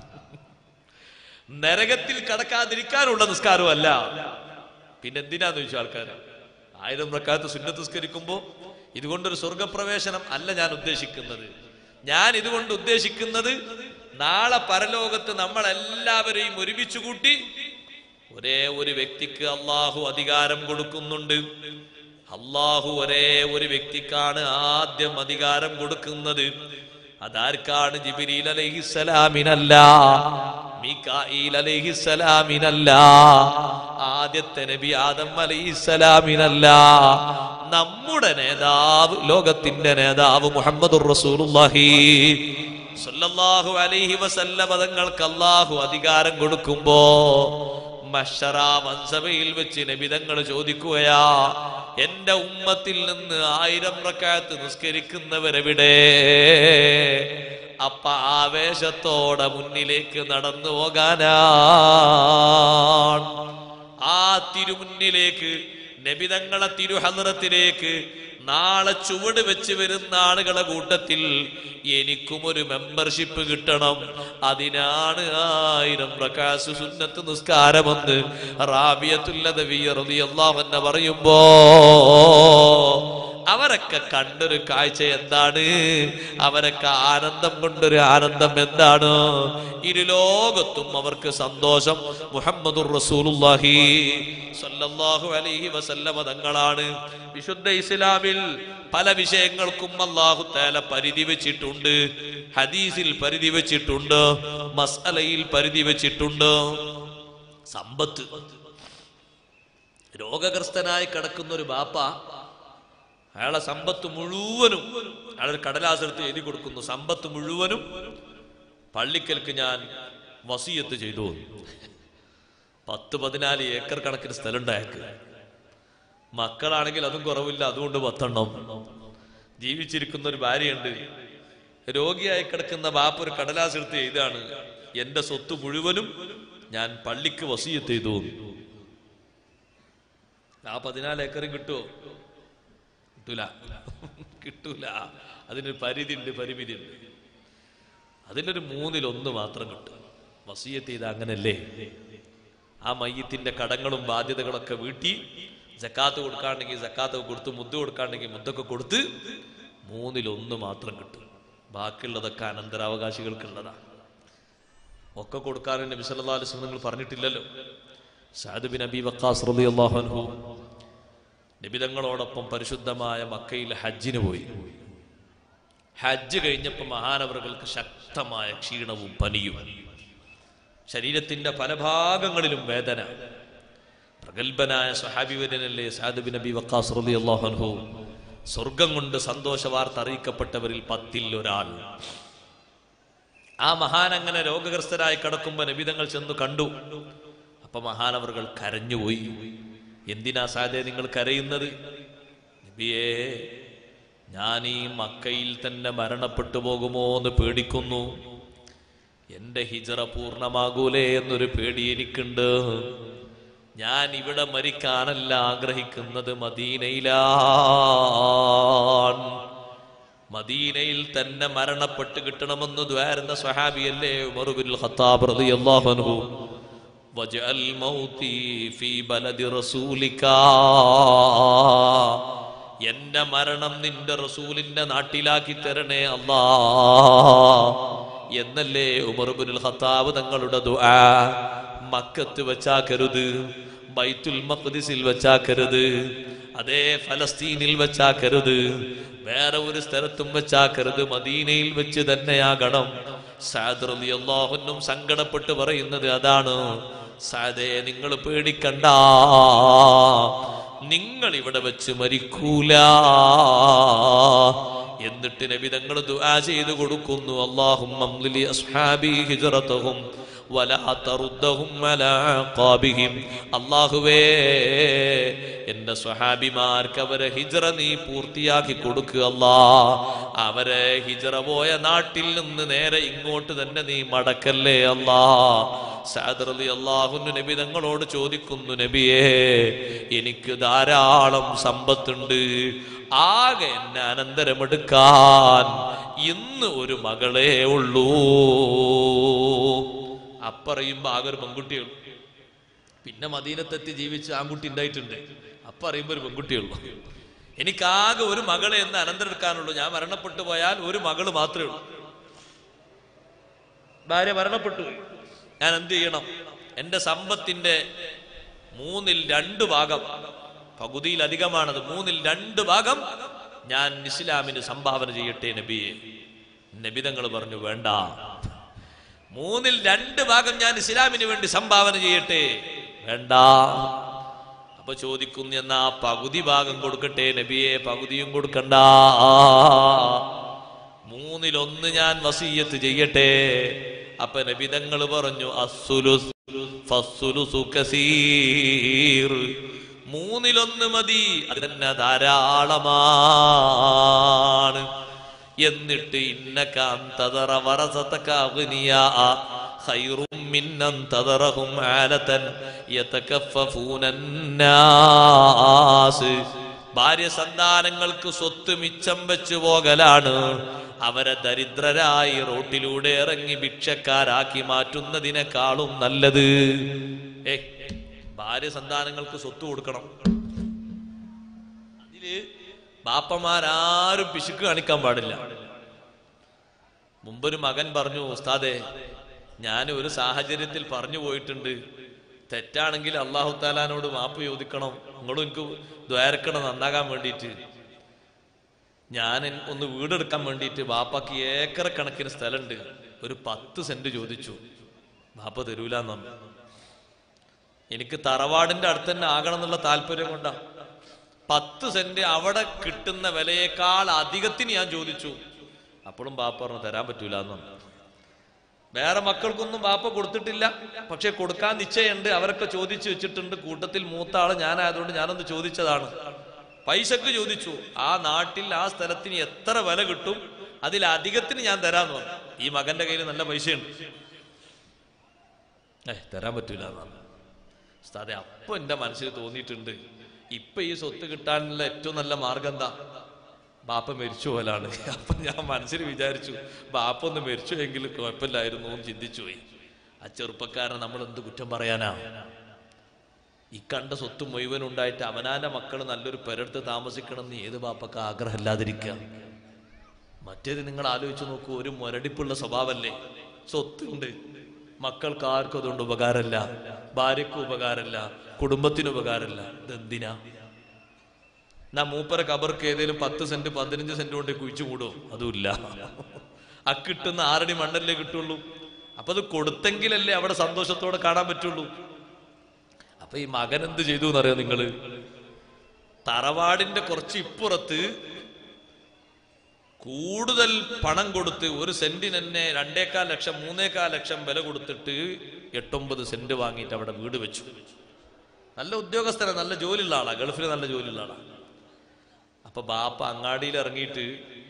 നരകത്തിൽ കടക്കാതിരിക്കാനുള്ള നിസ്കാരമല്ല പിന്നെ എന്തിനാന്ന് ചോദിച്ചു ആൾക്കാർ ആയിരം പ്രക്കാലത്ത് സുന്നത്ത് നിസ്കരിക്കുമ്പോ ഇതുകൊണ്ടൊരു സ്വർഗപ്രവേശനം അല്ല ഞാൻ ഉദ്ദേശിക്കുന്നത് ഞാൻ ഇതുകൊണ്ട് ഉദ്ദേശിക്കുന്നത് നാളെ പരലോകത്ത് നമ്മളെല്ലാവരെയും ഒരുമിച്ച് കൂട്ടി ഒരേ ഒരു വ്യക്തിക്ക് അള്ളാഹു അധികാരം കൊടുക്കുന്നുണ്ട് അള്ളാഹു ഒരേ ഒരു വ്യക്തിക്കാണ് ആദ്യം അധികാരം കൊടുക്കുന്നത് അതാർക്കാണ് ജിബിരിൽ അലൈഹിസ്സലാമിനല്ല മീകായിൽ അലൈഹിസ്സലാമിനല്ല ആദ്യത്തെ നബി ആദം അലൈഹിസ്സലാമിനല്ല നമ്മുടെ നേതാവ് ലോകത്തിന്റെ നേതാവ് മുഹമ്മദുർ റസൂലുള്ളാഹി സല്ലല്ലാഹു അലൈഹി വസല്ലമ തങ്ങൾക്ക് അല്ലാഹു അധികാരം കൊടുക്കുമ്പോ മഷറ മൻസബയിൽ വെച്ച് നബിതങ്ങൾ ചോദിക്കുകയാ എന്റെ ഉമ്മത്തിൽ നിന്ന് ആയിരം റക്കാത്ത് നിസ്കരിക്കുന്നവരെവിടെ അപ്പ ആവേശത്തോടെ മുന്നിലേക്ക് നടന്നു പോകാനാണ് ആ തിരുമുന്നിലേക്ക് നബിതങ്ങളെ തിരുഹലറത്തിലേക്ക് നാളെ ചുവട് വെച്ച് വരുന്ന ആളുകളെ കൂട്ടത്തിൽ എനിക്കും ഒരു മെമ്പർഷിപ്പ് കിട്ടണം അതിനാണ് ആയിരം പ്രകാശ് സുന്നത്ത് നിസ്കാരമെന്ന് റാബിയത്തുല്ലത വിയറിയല്ലാവെന്ന് പറയുമ്പോ അവരൊക്കെ കണ്ടൊരു കാഴ്ച എന്താണ് അവരൊക്കെ ആനന്ദം കൊണ്ടൊരു ആനന്ദം എന്താണ് ഇരു ലോകത്തും അവർക്ക് സന്തോഷം മുഹമ്മദുർ റസൂലുള്ളാഹി സല്ലല്ലാഹു അലൈഹി വസല്ലമ തങ്ങളാണ് വിശുദ്ധ ഇസ്ലാമിൽ പല വിഷയങ്ങൾക്കും അള്ളാഹു തേല പരിധി വെച്ചിട്ടുണ്ട് ഹദീസിൽ പരിധി വെച്ചിട്ടുണ്ട് മസ്അലയിൽ പരിധി വെച്ചിട്ടുണ്ട് സമ്പത്ത് രോഗഗ്രസ്തനായി കിടക്കുന്ന ഒരു ബാപ്പ അയാളെ സമ്പത്ത് മുഴുവനും അയാളൊരു കടലാസെടുത്ത് എഴുതി കൊടുക്കുന്നു സമ്പത്ത് മുഴുവനും പള്ളിക്കൽക്ക് ഞാൻ വസീയത്ത് ചെയ്തു പത്ത് പതിനാല് ഏക്കർ കണക്കിന് സ്ഥലമുണ്ട് അയാൾക്ക് മക്കളാണെങ്കിൽ അതും കുറവില്ല അതുകൊണ്ട് പത്തെണ്ണം ജീവിച്ചിരിക്കുന്ന ഒരു ഭാര്യയുണ്ട് രോഗിയായി കിടക്കുന്ന ബാപ്പ ഒരു കടലാസ് എടുത്ത് എഴുതാണ് എന്റെ സ്വത്ത് മുഴുവനും ഞാൻ പള്ളിക്ക് വസീയത്ത് ചെയ്തു ആ പതിനാല് ഏക്കറും കിട്ടുമോ കിട്ടൂല കിട്ടൂല അതിന് പരിധി ഉണ്ട് പരിമിതി ഉണ്ട് അതിലൊരു മൂന്നിലൊന്ന് മാത്രം കിട്ടും വസീയത്ത് ചെയ്ത അങ്ങനല്ലേ ആ മയ്യത്തിന്റെ കടങ്ങളും ബാധ്യതകളൊക്കെ വീട്ടി ജക്കാത്ത് കൊടുക്കാണ്ടെങ്കിൽ ജക്കാത്ത് കൊടുത്ത് മുദ്ദ കൊടുക്കാണ്ടെങ്കിൽ മുദ്ദൊക്കെ കൊടുത്ത് മൂന്നിലൊന്ന് മാത്രം കിട്ടും ബാക്കിയുള്ളതൊക്കെ അനന്തരാവകാശികൾക്കുള്ളതാണ് ഒക്കെ കൊടുക്കാൻ നബി സല്ലല്ലാഹു അലൈഹി വസല്ലം നിങ്ങൾ പറഞ്ഞിട്ടില്ലല്ലോ സഅദ് ബിൻ അബി വഖാസ് റളിയല്ലാഹു അൻഹു നിബിതങ്ങളോടൊപ്പം പരിശുദ്ധമായ മക്കയിൽ ഹജ്ജിന് പോയി ഹജ്ജ് കഴിഞ്ഞപ്പോൾ മഹാനവറുകൾക്ക് ശക്തമായ ക്ഷീണവും പനിയും ശരീരത്തിന്റെ പല ഭാഗങ്ങളിലും വേദന പ്രഗത്ഭനായ സഹാബിവരനല്ലേ സാദ് ബിൻ അബി വക്കാസ് റളിയല്ലാഹു അൻഹു സ്വർഗം കൊണ്ട് സന്തോഷ വാർത്ത അറിയിക്കപ്പെട്ടവരിൽ പത്തിൽ ഒരാൾ ആ മഹാൻ അങ്ങനെ രോഗഗ്രസ്തരായി കിടക്കുമ്പോൾ നബിതങ്ങൾ ചെന്ന് കണ്ടു അപ്പൊ മഹാനവറുകൾ കരഞ്ഞുപോയി എന്തിനാ സാധേ നിങ്ങൾ കരയുന്നത് നബിയേ ഞാൻ ഈ മക്കയിൽ തന്നെ മരണപ്പെട്ടു പോകുമോ എന്ന് പേടിക്കുന്നു എന്റെ ഹിജറ പൂർണ്ണമാകൂലേ എന്നൊരു പേടി എനിക്കുണ്ട് ഞാൻ ഇവിടെ മരിക്കാനല്ല ആഗ്രഹിക്കുന്നത് മദീനയിലാണ് മദീനയിൽ തന്നെ മരണപ്പെട്ട് കിട്ടണമെന്ന് ദ്വാരുന്ന സ്വഹാബിയല്ലേ ഉമറുബിൻ ഖത്താബ് റളിയല്ലാഹു അൻഹു വജഅൽ മൗതി ഫീ ബലദി റസൂലിക എന്റെ മരണം നിന്റെ റസൂലിന്റെ നാട്ടിലാക്കി തരണേ അല്ലാ എന്നല്ലേ ഉമറുബിൻ ഖത്താബ് തങ്ങളുടെ ദുആ മക്കത്ത് വെച്ചാക്കരുത് ബൈത്തുൽ മഖ്ദിസിൽ വെച്ചാക്കരുത് അതേ ഫലസ്തീനിൽ വെച്ചാക്കരുത് വേറെ ഒരു സ്ഥലത്തും വെച്ചാക്കരുത് മദീനയിൽ വെച്ച് തന്നെയാകണം സാദ് റളിയല്ലാഹുവിനും സങ്കടപ്പെട്ട് പറയുന്നത് അതാണ് സാദേ നിങ്ങൾ പേടിക്കണ്ട നിങ്ങൾ ഇവിടെ വെച്ച് മരിക്കൂല എന്നിട്ട് നബി തങ്ങൾ ദുആ ചെയ്തു കൊടുക്കുന്നു അല്ലാഹും അസ്ഹാബി ഹിജ്റതഹും വലാ തറുദ്ദഹും അലാ അഖാബിഹിം അല്ലാഹുവേ എന്റെ സ്വഹാബിമാർക്ക് അവരെ ഹിജ്റ നീ പൂർത്തിയാക്കി കൊടുക്കുക അല്ലാ അവരെ ഹിജ്റ പോയ നാട്ടിൽ നിന്ന് നേരെ ഇങ്ങോട്ട് തന്നെ നീ മടക്കല്ലേ അല്ലാ സാദർ അലി അള്ളാഹുന്നു നബി തങ്ങളോട് ചോദിക്കുന്നു നബിയേ എനിക്ക് ധാരാളം സമ്പത്തുണ്ട് ആകെ എന്നെ അനന്തരമെടുക്കാൻ ഇന്ന് ഒരു മകളേ ഉള്ളൂ അപ്പറയുമ്പോ ആകെ ഒരു പെൺകുട്ടിയുള്ളൂ പിന്നെ മദീനത്തെത്തി ജീവിച്ച് ആൺകുട്ടി ഉണ്ടായിട്ടുണ്ട് അപ്പൊ അറിയുമ്പോ ഒരു പെൺകുട്ടിയുള്ളൂ എനിക്കാകെ ഒരു മകളെ എന്ന് അനന്തരെടുക്കാനുള്ളൂ ഞാൻ മരണപ്പെട്ടു പോയാൽ ഒരു മകള് മാത്രമേ ഉള്ളൂ ഭാര്യ മരണപ്പെട്ടു പോയി. ഞാൻ എന്ത് ചെയ്യണം എന്റെ സമ്പത്തിന്റെ മൂന്നിൽ രണ്ട് ഭാഗം പകുതിയിലധികമാണത് മൂന്നിൽ രണ്ട് ഭാഗം ഞാൻ ഇസ്ലാമിന് സംഭാവന ചെയ്യട്ടെ നബിയെ നബിതങ്ങൾ പറഞ്ഞു വേണ്ട മൂന്നിൽ രണ്ട് ഭാഗം ഞാൻ ഇസ്ലാമിന് വേണ്ടി സംഭാവന ചെയ്യട്ടെ വേണ്ട അപ്പൊ ചോദിക്കുന്നു എന്നാ പകുതി ഭാഗം കൊടുക്കട്ടെ നബിയെ പകുതിയും കൊടുക്കണ്ട മൂന്നിലൊന്ന് ഞാൻ വസീയത്ത് ചെയ്യട്ടെ അപ്പൊ നബിതങ്ങൾ പറഞ്ഞു അസ്സുലുസ് ഫസ്സുലുസു കസീർ മൂന്നിലൊന്ന് മതി അത് തന്നെ ധാരാളമാണ് എന്നിട്ട് ഇന്നകാന്തതറ വറസതക അഗ്നിയാ ഖൈറും മിന്നൻ തദറഹും ആലതൻ യതകഫഫൂന നാസ് ഭാര്യ സന്താനങ്ങൾക്ക് സ്വത്ത് മിച്ചം വെച്ചു പോകലാണ് അവരെ ദരിദ്രരായി റോട്ടിലൂടെ ഇറങ്ങി ഭിക്ഷക്കാരാക്കി മാറ്റുന്നതിനേക്കാളും നല്ലത് ഏ ഭാര്യ സന്താനങ്ങൾക്ക് സ്വത്ത് കൊടുക്കണം അതില് ബാപ്പമാരാരും പിശുക്ക് കാണിക്കാൻ പാടില്ല മുമ്പൊരു മകൻ പറഞ്ഞു ഉസ്താദെ ഞാൻ ഒരു സാഹചര്യത്തിൽ പറഞ്ഞു പോയിട്ടുണ്ട് തെറ്റാണെങ്കിൽ അള്ളാഹു താലാനോട് മാപ്പ് ചോദിക്കണം നിങ്ങളും എനിക്ക് ദ്വാരക്കണം നന്നാകാൻ വേണ്ടിയിട്ട് ഞാൻ എൻ- ഒന്ന് വീടെടുക്കാൻ വേണ്ടിയിട്ട് ബാപ്പാക്ക് ഏക്കർ കണക്കിന് സ്ഥലമുണ്ട് ഒരു പത്ത് സെന്റ് ചോദിച്ചു ബാപ്പ തരൂലെന്ന് പറഞ്ഞു എനിക്ക് തറവാടിന്റെ അടുത്ത് തന്നെ ആകണം എന്നുള്ള താല്പര്യം കൊണ്ടാ പത്ത് സെന്റ് അവിടെ കിട്ടുന്ന വിലയേക്കാൾ അധികത്തിന് ഞാൻ ചോദിച്ചു അപ്പോഴും ബാപ്പ പറഞ്ഞു തരാൻ പറ്റൂല എന്ന് പറഞ്ഞു. വേറെ മക്കൾക്കൊന്നും ബാപ്പ കൊടുത്തിട്ടില്ല പക്ഷെ കൊടുക്കാൻ നിശ്ചയമുണ്ട് അവരൊക്കെ ചോദിച്ചു വെച്ചിട്ടുണ്ട് കൂട്ടത്തിൽ മൂത്ത ആള് ഞാനായതുകൊണ്ട് ഞാനൊന്ന് ചോദിച്ചതാണ് പൈസക്ക് ചോദിച്ചു ആ നാട്ടിൽ ആ സ്ഥലത്തിന് എത്ര വില കിട്ടും അതിലധികത്തിന് ഞാൻ തരാന്ന് പറഞ്ഞു ഈ മകന്റെ കയ്യിൽ നല്ല പൈസയുണ്ട് ഏ തരാൻ പറ്റൂല എന്നാണ് ഉസ്താദെ അപ്പൊ എന്റെ മനസ്സിൽ തോന്നിയിട്ടുണ്ട് ഇപ്പൊ ഈ സ്വത്ത് കിട്ടാനുള്ള ഏറ്റവും നല്ല മാർഗം എന്താ ബാപ്പ മരിച്ചു പോലാണ് അപ്പൊ ഞാൻ മനസ്സിൽ വിചാരിച്ചു ബാപ്പ ഒന്ന് മരിച്ചു എങ്കിൽ കുഴപ്പമില്ലായിരുന്നു എന്ന് ചിന്തിച്ചു പോയി ആ ചെറുപ്പക്കാരനെ നമ്മൾ എന്ത് കുറ്റം പറയാനാ ഈ കണ്ട സ്വത്ത് മുഴുവൻ ഉണ്ടായിട്ട് അവനാന്റെ മക്കൾ നല്ലൊരു പെരെടുത്ത് താമസിക്കണം എന്ന് ഏത് ബാപ്പക്ക് ആഗ്രഹമില്ലാതിരിക്കുക മറ്റേത് നിങ്ങൾ ആലോചിച്ച് നോക്കൂ ഒരു മുരടിപ്പുള്ള സ്വഭാവമല്ലേ സ്വത്തുണ്ട് മക്കൾക്ക് ആർക്കും അതുകൊണ്ട് ഉപകാരമല്ല ഭാര്യക്കും ഉപകാരമല്ല കുടുംബത്തിന് ഉപകാരമല്ല ഇതെന്തിനാ എന്നാ മൂപ്പര കബർക്ക് ഏതേലും പത്ത് സെന്റ് പതിനഞ്ച് സെന്റ് കൊണ്ട് കുഴിച്ചു കൂടും അതുമില്ല ആ കിട്ടുന്ന ആറടി മണ്ണല്ലേ കിട്ടുള്ളൂ അപ്പൊ അത് കൊടുത്തെങ്കിലല്ലേ അവിടെ സന്തോഷത്തോടെ കാണാൻ പറ്റുള്ളൂ അപ്പൊ ഈ മകൻ എന്ത് ചെയ്തു എന്നറിയാം നിങ്ങള് തറവാടിന്റെ കുറച്ച് ഇപ്പുറത്ത് കൂടുതൽ പണം കൊടുത്ത് ഒരു സെന്റിന് തന്നെ രണ്ടേക്കാൽ ലക്ഷം മൂന്നേക്കാൽ ലക്ഷം വില കൊടുത്തിട്ട് എട്ടൊമ്പത് സെന്റ് വാങ്ങിയിട്ട് അവിടെ വീട് വെച്ചു നല്ല ഉദ്യോഗസ്ഥന നല്ല ജോലിയുള്ള ആളാ ഗൾഫിൽ നല്ല ജോലിയുള്ള ആളാ അപ്പൊ ബാപ്പ അങ്ങാടിയിൽ ഇറങ്ങിയിട്ട്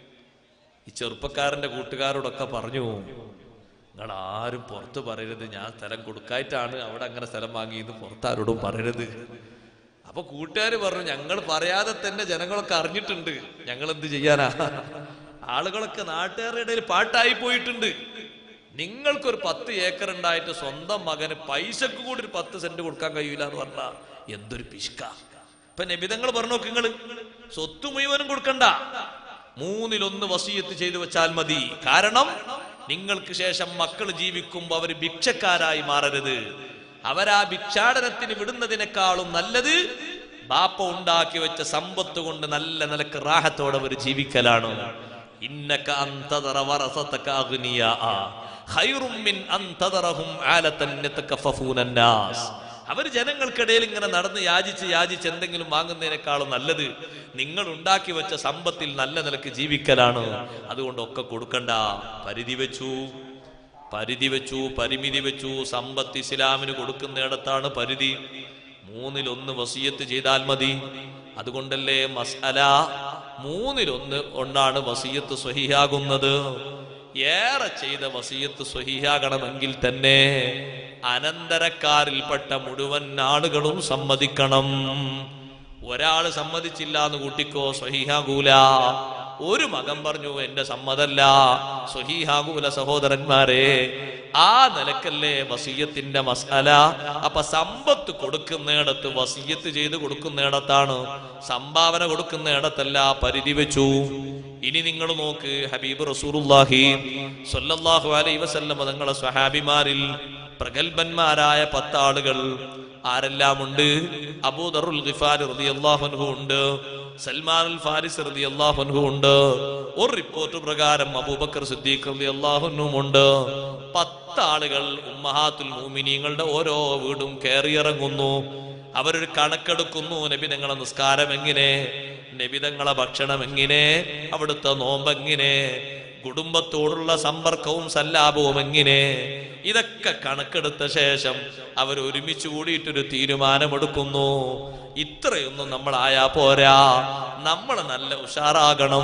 ഈ ചെറുപ്പക്കാരന്റെ കൂട്ടുകാരോടൊക്കെ പറഞ്ഞു നിങ്ങൾ ആരും പുറത്ത് പറയരുത് ഞാൻ സ്ഥലം കൊടുക്കായിട്ടാണ് അവിടെ അങ്ങനെ സ്ഥലം വാങ്ങിയെന്ന് പുറത്താരോടും പറയരുത് അപ്പൊ കൂട്ടുകാർ പറഞ്ഞു ഞങ്ങൾ പറയാതെ തന്നെ ജനങ്ങളൊക്കെ അറിഞ്ഞിട്ടുണ്ട് ഞങ്ങൾ എന്ത് ചെയ്യാനാ ആളുകളൊക്കെ നാട്ടുകാരുടെ ഇടയിൽ പാട്ടായി പോയിട്ടുണ്ട് നിങ്ങൾക്കൊരു പത്ത് ഏക്കർ ഉണ്ടായിട്ട് സ്വന്തം മകന് പൈസക്ക് കൂടി ഒരു പത്ത് സെന്റ് കൊടുക്കാൻ കഴിയില്ല എന്ന് പറഞ്ഞാ എന്തൊരു പിശുക്ക ഇപ്പൊ നിബിതങ്ങൾ പറഞ്ഞു നോക്ക് നിങ്ങള് സ്വത്ത് മുഴുവനും കൊടുക്കണ്ട മൂന്നിലൊന്ന് വസീയത്ത് ചെയ്തു വെച്ചാൽ മതി കാരണം നിങ്ങൾക്ക് ശേഷം മക്കൾ ജീവിക്കുമ്പോൾ അവർ ഭിക്ഷക്കാരായി മാറരുത് അവരാ ഭിക്ഷാടനത്തിന് വിടുന്നതിനേക്കാളും നല്ലത് ബാപ്പ ഉണ്ടാക്കി വെച്ച സമ്പത്ത് കൊണ്ട് നല്ല നിലക്ക് റാഹത്തോടെ അവർ ജീവിക്കലാണ് ഇന്നക അന്തദറ വറസതക അഗ്നിയാഅ ഖൈറും മിൻ അന്തദറഹും ആലതൻ യതകഫഫൂന നാസ് അവർ ജനങ്ങൾക്കിടയിൽ ഇങ്ങനെ നടന്ന് യാചിച്ച് യാചിച്ച് എന്തെങ്കിലും വാങ്ങുന്നതിനേക്കാളും നല്ലത് നിങ്ങൾ ഉണ്ടാക്കി വെച്ച സമ്പത്തിൽ നല്ല നിലക്ക് ജീവിക്കലാണ് അതുകൊണ്ട് ഒക്കെ കൊടുക്കണ്ട പരിധി വെച്ചു പരിധി വെച്ചു പരിമിതി വെച്ചു സമ്പത്ത് ഇസ്ലാമിന് കൊടുക്കുന്നിടത്താണ് പരിധി മൂന്നിലൊന്ന് വസീയത്ത് ചെയ്താൽ മതി അതുകൊണ്ടല്ലേ മസ്അല മൂന്നിലൊന്ന് കൊണ്ടാണ് വസീയത്ത് സ്വഹിയാകുന്നത് ഏറെ ചെയ്ത വസീയത്ത് സ്വഹിയാകണമെങ്കിൽ തന്നെ അനന്തരക്കാരിൽപ്പെട്ട മുഴുവൻ ആളുകളും സമ്മതിക്കണം ഒരാള് സമ്മതിച്ചില്ല എന്ന് കൂട്ടിക്കോ സ്വഹിഹാകൂല ഒരു മകൻ പറഞ്ഞു എന്റെ സമ്മതല്ല സ്വഹീഹാകൂല സഹോദരന്മാരെ ആ നിലക്കല്ലേ വസീയത്തിന്റെ മസാല അപ്പൊ സമ്പത്ത് കൊടുക്കുന്നിടത്ത് വസീയത്ത് ചെയ്ത് കൊടുക്കുന്നിടത്താണ് സംഭാവന കൊടുക്കുന്നിടത്തല്ല പരിധി വെച്ചു ഇനി നിങ്ങൾ നോക്ക് ഹബീബ് റസൂലുള്ളാഹി സ്വല്ലല്ലാഹു അലൈഹി വസല്ലം തങ്ങളെ സ്വഹാബിമാരിൽ പ്രഗത്ഭന്മാരായ പത്താളുകൾ ആരെല്ലാം ഉണ്ട് അബൂദറുൽ ഗിഫാർ റളിയല്ലാഹു അൻഹു ഉണ്ട് സൽമാൻ അൽ ഫാരിസ് റളിയല്ലാഹു അൻഹു ഉണ്ട് ഒരു റിപ്പോർട്ട് പ്രകാരം അബൂബക്കർ സിദ്ദീഖ് റളിയല്ലാഹു അൻഹും ഉണ്ട് പത്താളുകൾ ഉമ്മഹാത്തുൽ മൂമിനീങ്ങളുടെ ഓരോ വീടും കയറിയിറങ്ങുന്നു അവരൊരു കണക്കെടുക്കുന്നു നബിതങ്ങളെ നിസ്കാരം എങ്ങനെ നബിതങ്ങളെ ഭക്ഷണം എങ്ങനെ അവിടുത്തെ നോമ്പെങ്ങനെ കുടുംബത്തോടുള്ള സമ്പർക്കവും സല്ലാപവും എങ്ങനെ ഇതൊക്കെ കണക്കെടുത്ത ശേഷം അവർ ഒരുമിച്ച് കൂടിയിട്ടൊരു തീരുമാനമെടുക്കുന്നു ഇത്രയൊന്നും നമ്മളായാ പോരാ നമ്മൾ നല്ല ഉഷാറാകണം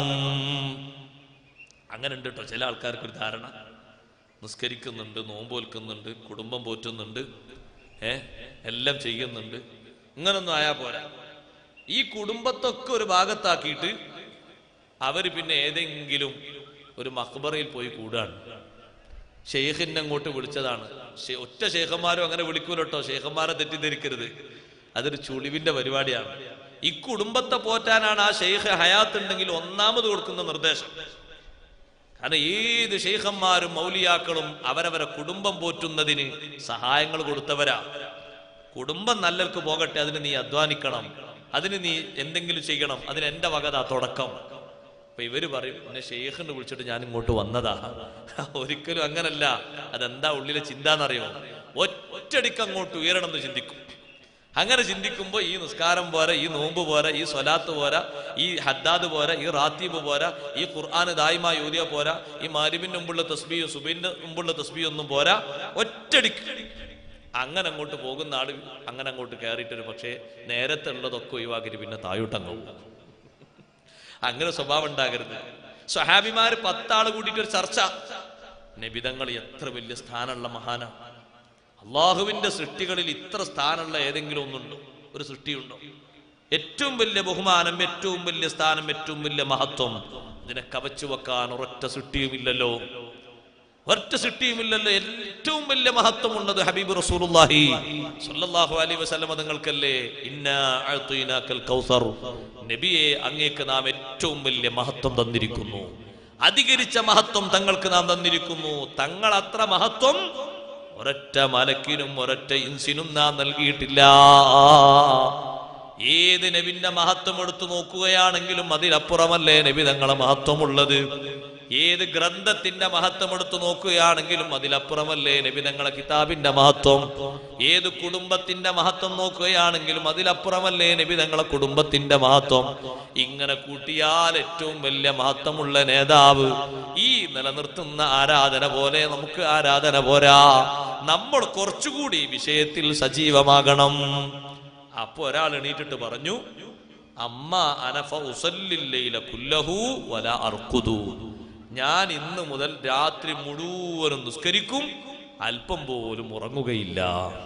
അങ്ങനെ ഉണ്ട് കേട്ടോ ചില ആൾക്കാർക്ക് ഒരു ധാരണ നിസ്കരിക്കുന്നുണ്ട് നോമ്പ് വെൽക്കുന്നുണ്ട് കുടുംബം പോറ്റുന്നുണ്ട് ഏ എല്ലാം ചെയ്യുന്നുണ്ട് ഇങ്ങനൊന്നും ആയാ പോരാ ഈ കുടുംബത്തൊക്കെ ഒരു ഭാഗത്താക്കിയിട്ട് അവര് പിന്നെ ഏതെങ്കിലും ഒരു മക്ബറയിൽ പോയി കൂടാണ് ഷെയ്ഖിനെ അങ്ങോട്ട് വിളിച്ചതാണ് ഷെ- ഒറ്റ ഷെയ്ഖന്മാരും അങ്ങനെ വിളിക്കൂലട്ടോ ഷെയ്ഖന്മാരെ തെറ്റിദ്ധരിക്കരുത് അതൊരു ചുളിവിന്റെ പരിപാടിയാണ് ഈ കുടുംബത്തെ പോറ്റാനാണ് ആ ഷെയ്ഖ് ഹയാത്ത് ഉണ്ടെങ്കിൽ ഒന്നാമത് കൊടുക്കുന്ന നിർദ്ദേശം കാരണം ഏത് ഷെയ്ഖന്മാരും മൗലിയാക്കളും അവരവരെ കുടുംബം പോറ്റുന്നതിന് സഹായങ്ങൾ കൊടുത്തവരാ കുടുംബം നല്ലർക്ക് പോകട്ടെ അതിന് നീ അധ്വാനിക്കണം അതിന് നീ എന്തെങ്കിലും ചെയ്യണം അതിന് എന്റെ വകതാ തുടക്കം അപ്പൊ ഇവര് പറയും എന്നെ ഷെയ്ഖിന് വിളിച്ചിട്ട് ഞാൻ ഇങ്ങോട്ട് വന്നതാ ഒരിക്കലും അങ്ങനല്ല അതെന്താ ഉള്ളിലെ ചിന്ത എന്നറിയോ ഒറ്റടിക്ക് അങ്ങോട്ട് ഉയരണം എന്ന് ചിന്തിക്കും അങ്ങനെ ചിന്തിക്കുമ്പോൾ ഈ നിസ്കാരം പോരാ ഈ നോമ്പ് പോരാ ഈ സ്വലാത്ത് പോരാ ഈ ഹദ്ദാദ് പോരാ ഈ റാത്തീബ് പോരാ ഈ ഖുർആൻ ദായ്മ യൂരിയ പോരാ ഈ മാരിബിന്റെ മുമ്പുള്ള തസ്ബിയും സുബൈന്റെ മുമ്പുള്ള തസ്ബിയും ഒന്നും പോരാ ഒറ്റടിക്ക് അങ്ങനെ അങ്ങോട്ട് പോകുന്ന ആള് അങ്ങനെ അങ്ങോട്ട് കയറിയിട്ടൊരു പക്ഷേ നേരത്തെ ഉള്ളതൊക്കെ ഒഴിവാക്കിയിട്ട് പിന്നെ താഴോട്ടങ്ങ് പോകും അങ്ങനെ സ്വഭാവം ഉണ്ടാകരുത് സ്വഹാബിമാര് പത്താള് കൂടിയിട്ട് ഒരു ചർച്ച നബിതങ്ങൾ എത്ര വലിയ സ്ഥാനമുള്ള മഹാന അള്ളാഹുവിന്റെ സൃഷ്ടികളിൽ ഇത്ര സ്ഥാനമുള്ള ഏതെങ്കിലും ഒന്നുണ്ടോ ഒരു സൃഷ്ടിയുണ്ടോ ഏറ്റവും വലിയ ബഹുമാനം ഏറ്റവും വലിയ സ്ഥാനം ഏറ്റവും വലിയ മഹത്വം ഇതിനെ കവച്ചു വെക്കാൻ ഒരൊറ്റ സൃഷ്ടിയുമില്ലല്ലോ ഒറ്റ സൃഷ്ടിയുമില്ലല്ലോ ഏറ്റവും വലിയ മഹത്വമുള്ളത് ഹബീബ് റസൂലുള്ളാഹി സ്വല്ലല്ലാഹു അലൈഹി വസല്ലമ തങ്ങൾക്കല്ലേ ഇന്നാ അഅ്തീനാക്കൽ കൗസർ നബിയെ അങ്ങേക്ക് നാം ഏറ്റവും വലിയ മഹത്വം തന്നിരിക്കുന്നു അധികരിച്ച മഹത്വം തങ്ങൾക്ക് നാം തന്നിരിക്കുന്നു തങ്ങൾ അത്ര മഹത്വം ഒരൊറ്റ മലക്കിനും ഒരൊറ്റ ഇൻസിനും നാം നൽകിയിട്ടില്ല ഏത് നബിന്റെ മഹത്വം എടുത്തു നോക്കുകയാണെങ്കിലും അതിലപ്പുറമല്ലേ നബി തങ്ങളെ മഹത്വമുള്ളത് ഏത് ഗ്രന്ഥത്തിന്റെ മഹത്വം എടുത്തു നോക്കുകയാണെങ്കിലും അതിലപ്പുറമല്ലേ നബി തങ്ങളെ കിതാബിന്റെ മഹത്വം ഏത് കുടുംബത്തിന്റെ മഹത്വം നോക്കുകയാണെങ്കിലും അതിലപ്പുറമല്ലേ നബി തങ്ങളെ കുടുംബത്തിന്റെ മഹത്വം ഇങ്ങനെ കൂട്ടിയാൽ ഏറ്റവും വലിയ മഹത്വമുള്ള നേതാവ് ഈ നിലനിർത്തുന്ന ആരാധന പോലെ നമുക്ക് ആരാധന പോരാ നമ്മൾ കുറച്ചുകൂടി ഈ വിഷയത്തിൽ സജീവമാകണം അപ്പൊ ഒരാൾ എണീറ്റിട്ട് പറഞ്ഞു അമ്മ അനഫ ഉസല്ലില്ലയില കുല്ലഹു വല അർക്കുതു ഞാൻ ഇന്ന് മുതൽ രാത്രി മുഴുവനും നിസ്കരിക്കും അല്പം പോലും ഉറങ്ങുകയില്ല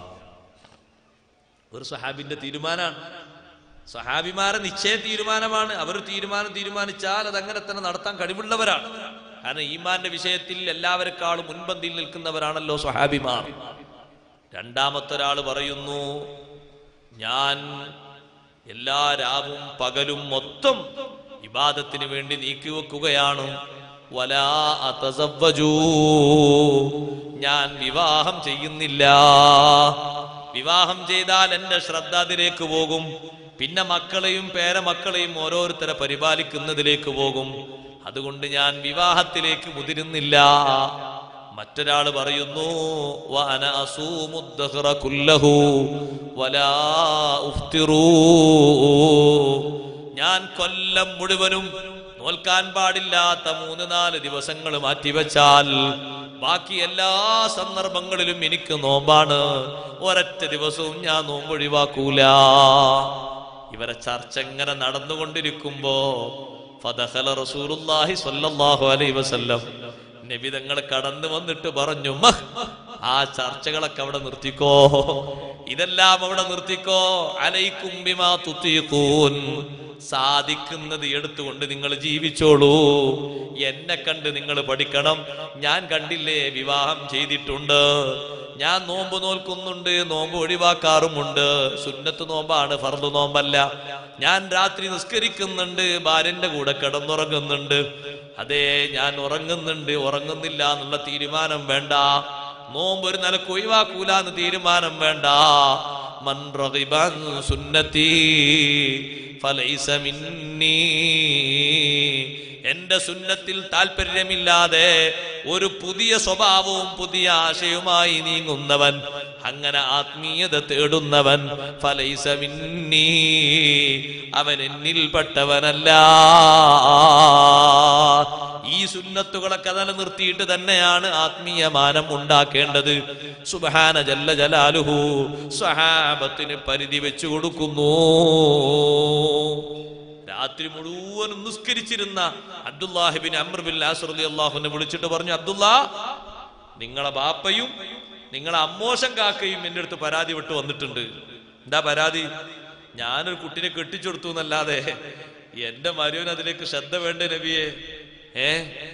ഒരു സഹാബിന്റെ തീരുമാനമാണ് സഹാബിമാരെ നിശ്ചയ തീരുമാനമാണ് അവർ തീരുമാനം തീരുമാനിച്ചാൽ അത് അങ്ങനെ തന്നെ നടത്താൻ കഴിവുള്ളവരാണ് കാരണം ഈമാന്റെ വിഷയത്തിൽ എല്ലാവരെക്കാളും മുൻപന്തിയിൽ നിൽക്കുന്നവരാണല്ലോ സഹാബിമാർ രണ്ടാമത്തെ ഒരാൾ പറയുന്നു ഞാൻ എല്ലാ രാവും പകലും മൊത്തം ഇബാദത്തിന് വേണ്ടി നീക്കിവെക്കുകയാണ് വലാ അതസവ്വജൂ ഞാൻ വിവാഹം ചെയ്യുന്നില്ല വിവാഹം ചെയ്താൽ എന്റെ ശ്രദ്ധ അതിലേക്ക് പോകും പിന്നെ മക്കളെയും പേരമക്കളെയും ഓരോരുത്തരെ പരിപാലിക്കുന്നതിലേക്ക് പോകും അതുകൊണ്ട് ഞാൻ വിവാഹത്തിലേക്ക് മുതിരുന്നില്ല മറ്റൊരാൾ പറയുന്നു "വഅന അസൂമു الدهر كله ولا أفطروا." ഞാൻ കൊല്ലം മുഴുവനും നോൽക്കാൻ പാടില്ലാത്ത മൂന്ന് നാല് ദിവസങ്ങൾ മാറ്റിവെച്ചാൽ ബാക്കി എല്ലാ സന്ദർഭങ്ങളിലും എനിക്ക് നോമ്പാണ് ഒരൊറ്റ ദിവസവും ഞാൻ നോമ്പ് ഒഴിവാക്കൂല ഇവരെ ചർച്ച ഇങ്ങനെ നടന്നുകൊണ്ടിരിക്കുമ്പോ ഫദഖല റസൂലുള്ളാഹി സ്വല്ലല്ലാഹു അലൈഹി വസല്ലം നബി തങ്ങൾ കടന്നു വന്നിട്ട് പറഞ്ഞു മഹ് ആ ചർച്ചകളൊക്കെ അവിടെ നിർത്തിക്കോ ഇതെല്ലാം അവിടെ നിർത്തിക്കോ അലൈക്കും ബിമാ തുത്തീഖൂൻ സാധിക്കുന്നത് എടുത്തുകൊണ്ട് നിങ്ങൾ ജീവിച്ചോളൂ എന്നെ കണ്ട് നിങ്ങൾ പഠിക്കണം ഞാൻ കണ്ടില്ലേ വിവാഹം ചെയ്തിട്ടുണ്ട് ഞാൻ നോമ്പ് നോൽക്കുന്നുണ്ട് നോമ്പ് ഒഴിവാക്കാറുമുണ്ട് സുന്നത്ത് നോമ്പാണ് ഫർദ് നോമ്പല്ല ഞാൻ രാത്രി നിസ്കരിക്കുന്നുണ്ട് ഭാര്യന്റെ കൂടെ കിടന്നുറങ്ങുന്നുണ്ട് അതെ ഞാൻ ഉറങ്ങുന്നുണ്ട് ഉറങ്ങുന്നില്ല എന്നുള്ള തീരുമാനം വേണ്ട നോമ്പ് ഒരു നിലക്ക് ഒഴിവാക്കൂല എന്ന് തീരുമാനം വേണ്ട മൻ റഗിബ അൻ സുന്നത്തി ഫലൈസ മിന്നീ എന്റെ സുന്നത്തിൽ താല്പര്യമില്ലാതെ ഒരു പുതിയ സ്വഭാവവും പുതിയ ആശയവുമായി നീങ്ങുന്നവൻ അങ്ങനെ ആത്മീയത തേടുന്നവൻ ഫലൈസ മിന്നീ അവൻ എന്നിൽപ്പെട്ടവനല്ല ഈ സുന്നത്തുകളൊക്കെ നിലനിർത്തിയിട്ട് തന്നെയാണ് ആത്മീയ മാനം ഉണ്ടാക്കേണ്ടത് സുബഹാന ജല്ല ജലാലുഹു സഹാബത്തിന് പരിധി വെച്ചു കൊടുക്കുന്നു രാത്രി മുഴുവനും നിസ്കരിച്ചിരുന്ന അബ്ദുല്ലാഹിബിൻ അമ്രബിൻ അള്ളാഹുനെ വിളിച്ചിട്ട് പറഞ്ഞു അബ്ദുല്ലാ നിങ്ങളെ ബാപ്പയും നിങ്ങളെ അമ്മോശം കാക്കയും എന്റെ അടുത്ത് പരാതി വിട്ട് വന്നിട്ടുണ്ട് എന്താ പരാതി ഞാനൊരു കുട്ടിനെ കെട്ടിച്ചെടുത്തു എന്നല്ലാതെ എന്റെ മരുവൻ അതിലേക്ക് ശ്രദ്ധ വേണ്ട നബിയെ ഏ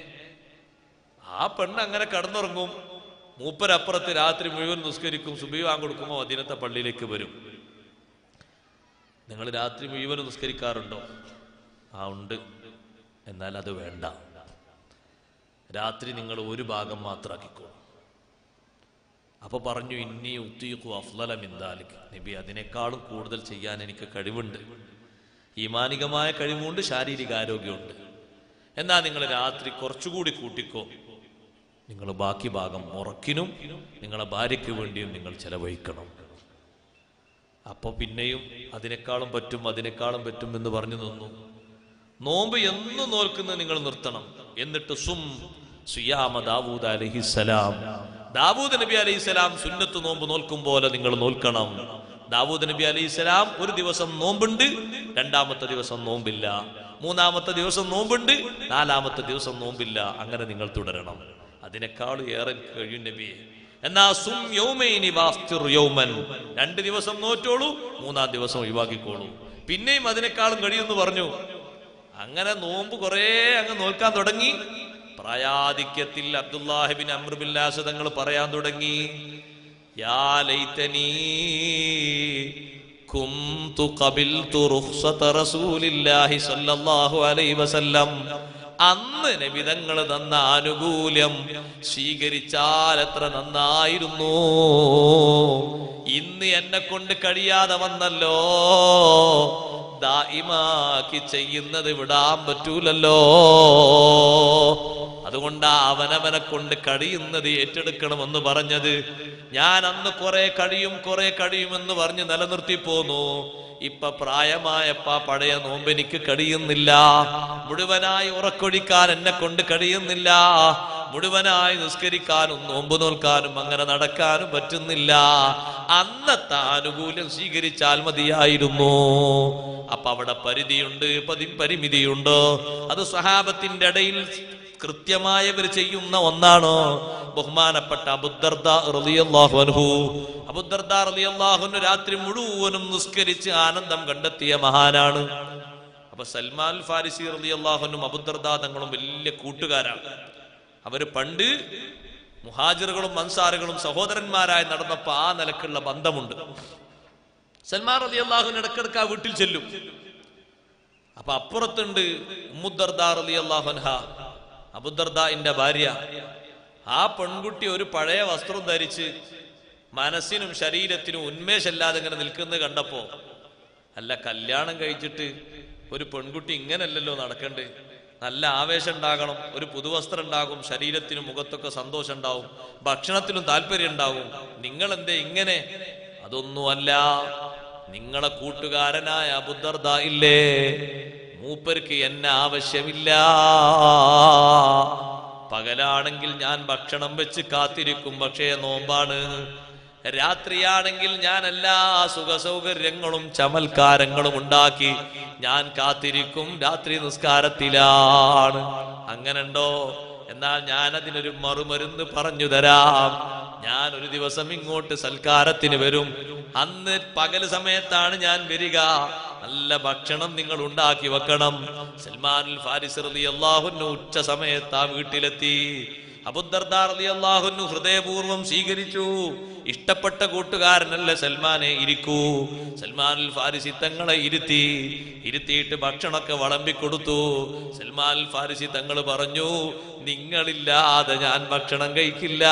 ആ പെണ്ണ് അങ്ങനെ കടന്നുറങ്ങും മൂപ്പരപ്പുറത്ത് രാത്രി മുഴുവൻ നിസ്കരിക്കും സുബി കൊടുക്കുമ്പോൾ അതിനത്തെ പള്ളിയിലേക്ക് വരും നിങ്ങൾ രാത്രി മുഴുവൻ നിസ്കരിക്കാറുണ്ടോ ആ ഉണ്ട് എന്നാൽ അത് വേണ്ട രാത്രി നിങ്ങൾ ഒരു ഭാഗം മാത്രമാക്കിക്കോ അപ്പൊ പറഞ്ഞു ഇന്നി ഉത്തീഖു അഫ്ലല മിന്താലിക് നബി അതിനേക്കാളും കൂടുതൽ ചെയ്യാൻ എനിക്ക് കഴിവുണ്ട് ഈമാനികമായ കഴിവുണ്ട് ശാരീരിക ആരോഗ്യമുണ്ട് എന്നാ നിങ്ങൾ രാത്രി കുറച്ചുകൂടി കൂട്ടിക്കോ നിങ്ങൾ ബാക്കി ഭാഗം ഉറക്കിനും നിങ്ങളെ ഭാര്യയ്ക്ക് വേണ്ടിയും നിങ്ങൾ ചെലവഴിക്കണം അപ്പൊ പിന്നെയും അതിനേക്കാളും പറ്റും അതിനേക്കാളും പറ്റും എന്ന് പറഞ്ഞു നിന്നു നോമ്പ് എന്നും നോൽക്കുന്നത് നിങ്ങൾ നിർത്തണം എന്നിട്ട് സും സുയാമ ദാവൂദ് അലഹിസലാം ദാവൂദ് നബി അലൈഹിസ്സലാം സുന്നത്ത് നോമ്പ് നോൽക്കും പോലെ നിങ്ങൾ നോൽക്കണം ദാവൂദ് നബി അലൈഹിസ്സലാം ഒരു ദിവസം നോമ്പുണ്ട് രണ്ടാമത്തെ ദിവസം നോമ്പില്ല മൂന്നാമത്തെ ദിവസം നോമ്പുണ്ട് നാലാമത്തെ ദിവസം നോമ്പില്ല അങ്ങനെ നിങ്ങൾ തുടരണം അതിനേക്കാൾ ഏറെ കഴിയും നബിയെ എന്നാ സും യൗമൈനി വാഫ്തിർ യൗമൻ രണ്ട് ദിവസം നോറ്റോളൂ മൂന്നാം ദിവസം ഒഴിവാക്കിക്കോളൂ പിന്നെയും അതിനേക്കാളും കഴിയുമെന്ന് പറഞ്ഞു അങ്ങനെ നോമ്പ് കുറെ അങ്ങ് നോൽക്കാൻ തുടങ്ങി പ്രായാധിക്യത്തിൽ അബ്ദുല്ലാഹിബിൻ അമ്രുബില്ലാസ് തങ്ങൾ പറയാൻ തുടങ്ങി യാ ലൈതനീ കുംതു ഖബിൽതു റുഖ്സത റസൂലില്ലാഹി സ്വല്ലല്ലാഹു അലൈഹി വസല്ലം അന്ന് നബിതങ്ങൾ തന്ന ആനുകൂല്യം സ്വീകരിച്ചാൽ എത്ര നന്നായിരുന്നു ഇന്ന് എന്നെ കൊണ്ട് കഴിയാതെ വന്നല്ലോ ദായിമാക്കി ചെയ്യുന്നത് വിടാൻ പറ്റൂലല്ലോ അതുകൊണ്ടാ അവനവനെ കൊണ്ട് കഴിയുന്നത് ഏറ്റെടുക്കണമെന്ന് പറഞ്ഞത് ഞാൻ അന്ന് കുറെ കഴിയും കുറെ കഴിയുമെന്ന് പറഞ്ഞ് നിലനിർത്തി പോന്നു ഇപ്പൊ പ്രായമായപ്പ പഴയ നോമ്പ് എനിക്ക് കഴിയുന്നില്ല മുഴുവനായി ഉറക്കൊഴിക്കാൻ എന്നെ കൊണ്ട് കഴിയുന്നില്ല മുഴുവനായി നിസ്കരിക്കാനും നോമ്പ് നോൽക്കാനും അങ്ങനെ നടക്കാനും പറ്റുന്നില്ല അന്നത്തെ ആനുകൂല്യം സ്വീകരിച്ചാൽ മതിയായിരുന്നു അപ്പൊ അവിടെ പരിധിയുണ്ട് പതി പരിമിതിയുണ്ട് അത് സ്വഹാബത്തിന്റെ ഇടയിൽ കൃത്യമായവർ ചെയ്യുന്ന ഒന്നാണ് ബഹുമാനപ്പെട്ട അബുദർദ റളിയല്ലാഹു അൻഹു അബുദർദ റളിയല്ലാഹു അൻഹു രാത്രി മുഴുവനും നിസ്കരിച്ച് ആനന്ദം കണ്ടെത്തിയ മഹാനാണ് അപ്പൊ സൽമാൻ ഫാരിസി റളിയല്ലാഹുനും അബുദർദ തങ്ങളും വലിയ കൂട്ടുകാരാണ് അവര് പണ്ട് മുഹാജിറുകളും അൻസാറുകളും സഹോദരന്മാരായി നടന്നപ്പോ ആ നിലക്കുള്ള ബന്ധമുണ്ട് സൽമാൻ റലി അള്ളാഹുവിന് ഇടക്കിടക്ക് ആ വീട്ടിൽ ചെല്ലും അപ്പൊ അപ്പുറത്തുണ്ട് ഉമ്മുദർദാർ അലി അള്ളാഹുൻഹ അബുദർദാന്റെ ഭാര്യ ആ പെൺകുട്ടി ഒരു പഴയ വസ്ത്രം ധരിച്ച് മനസ്സിനും ശരീരത്തിനും ഉന്മേഷമില്ലാതെ ഇങ്ങനെ നിൽക്കുന്നത് കണ്ടപ്പോ അല്ല കല്യാണം കഴിച്ചിട്ട് ഒരു പെൺകുട്ടി ഇങ്ങനല്ലല്ലോ നടക്കണ്ടേ നല്ല ആവേശം ഉണ്ടാകണം ഒരു പുതുവസ്ത്രം ഉണ്ടാകും ശരീരത്തിനും മുഖത്തൊക്കെ സന്തോഷം ഉണ്ടാവും ഭക്ഷണത്തിനും താല്പര്യം ഉണ്ടാവും നിങ്ങൾ എന്തേ ഇങ്ങനെ അതൊന്നുമല്ല നിങ്ങളെ കൂട്ടുകാരനായ അബുദർദ ഇല്ലേ മൂപ്പർക്ക് എന്നെ ആവശ്യമില്ല പകലാണെങ്കിൽ ഞാൻ ഭക്ഷണം വെച്ച് കാത്തിരിക്കും പക്ഷേ നോമ്പാണ് രാത്രിയാണെങ്കിൽ ഞാൻ എല്ലാ സുഖ സൗകര്യങ്ങളും ചമൽക്കാരങ്ങളും ഉണ്ടാക്കി ഞാൻ കാത്തിരിക്കും രാത്രി നിസ്കാരത്തിലാണ് അങ്ങനുണ്ടോ എന്നാൽ ഞാൻ അതിനൊരു മറുമരുന്ന് പറഞ്ഞു തരാം ഞാൻ ഒരു ദിവസം ഇങ്ങോട്ട് സൽക്കാരത്തിന് വരും അന്ന് പകൽ സമയത്താണ് ഞാൻ വരിക നല്ല ഭക്ഷണം നിങ്ങൾ ഉണ്ടാക്കി വെക്കണം സൽമാൻ ഫാരിസ് റലി അള്ളാഹുന്നു ഉച്ച സമയത്ത് ആ വീട്ടിലെത്തി അബുദർദാർ അലി അള്ളാഹുന്നു ഹൃദയപൂർവ്വം സ്വീകരിച്ചു ഇഷ്ടപ്പെട്ട കൂട്ടുകാരനല്ലേ സൽമാനെ ഇരിക്കൂ സൽമാൻ ഫാരിസി തങ്ങളെ ഇരുത്തി ഇരുത്തിയിട്ട് ഭക്ഷണമൊക്കെ വിളമ്പി കൊടുത്തു സൽമാൻ ഫാരിസി തങ്ങൾ പറഞ്ഞു നിങ്ങളില്ലാതെ ഞാൻ ഭക്ഷണം കഴിക്കില്ല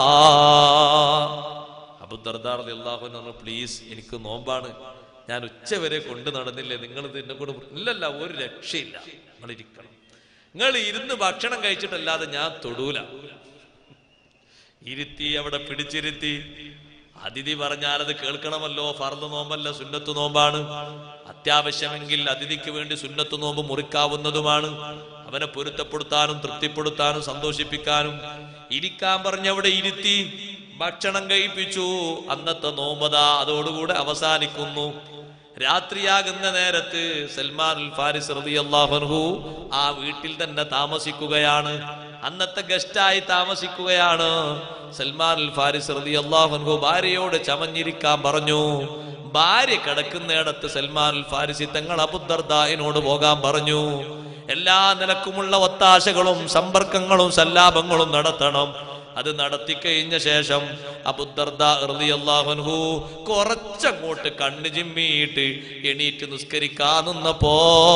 അബുദർദാർ അലി അള്ളാഹുന്നു പറഞ്ഞു പ്ലീസ് എനിക്ക് നോമ്പാണ് ഞാൻ ഉച്ച വരെ കൊണ്ടു നടന്നില്ലേ നിങ്ങൾ ഇത് എന്നെ കൂടെ ഇല്ലല്ല ഒരു രക്ഷയില്ല നിങ്ങൾ ഇരിക്കണം നിങ്ങൾ ഇരുന്ന് ഭക്ഷണം കഴിച്ചിട്ടല്ലാതെ ഞാൻ തൊടൂല ഇരുത്തി അവിടെ പിടിച്ചിരുത്തി അതിഥി പറഞ്ഞാൽ അത് കേൾക്കണമല്ലോ ഫർദ് നോമ്പല്ല സുന്നത്ത് നോമ്പാണ് അത്യാവശ്യമെങ്കിൽ അതിഥിക്ക് വേണ്ടി സുന്നത്ത് നോമ്പ് മുറിക്കാവുന്നതുമാണ് അവനെ പൊരുത്തപ്പെടുത്താനും തൃപ്തിപ്പെടുത്താനും സന്തോഷിപ്പിക്കാനും ഇരിക്കാൻ പറഞ്ഞവിടെ ഇരുത്തി ഭക്ഷണം കഴിപ്പിച്ചു അന്നത്തെ നോമ്പത അതോടുകൂടെ അവസാനിക്കുന്നു രാത്രിയാകുന്ന നേരത്ത് സൽമാൻ ഫാരിസ് റളിയല്ലാഹു ആ വീട്ടിൽ തന്നെ താമസിക്കുകയാണ് അന്നത്തെ ഗസ്റ്റായി താമസിക്കുകയാണ് സൽമാൻ ഫാരിസ് റളിയല്ലാഹു ഭാര്യയോട് ചമഞ്ഞിരിക്കാൻ പറഞ്ഞു ഭാര്യ കിടക്കുന്നിടത്ത് സൽമാൻ ഫാരിസി തങ്ങൾ അബുദർദായിനോട് പോകാൻ പറഞ്ഞു എല്ലാ നിലക്കുമുള്ള ഒത്താശകളും സമ്പർക്കങ്ങളും സല്ലാപങ്ങളും നടത്തണം അത് നടത്തി കഴിഞ്ഞ ശേഷം അബുദർദാഹു കുറച്ചങ്ങോട്ട് കണ്ണു ചിമ്മിയിട്ട് എണീറ്റ് നിസ്കരിക്കാൻ നിന്നപ്പോ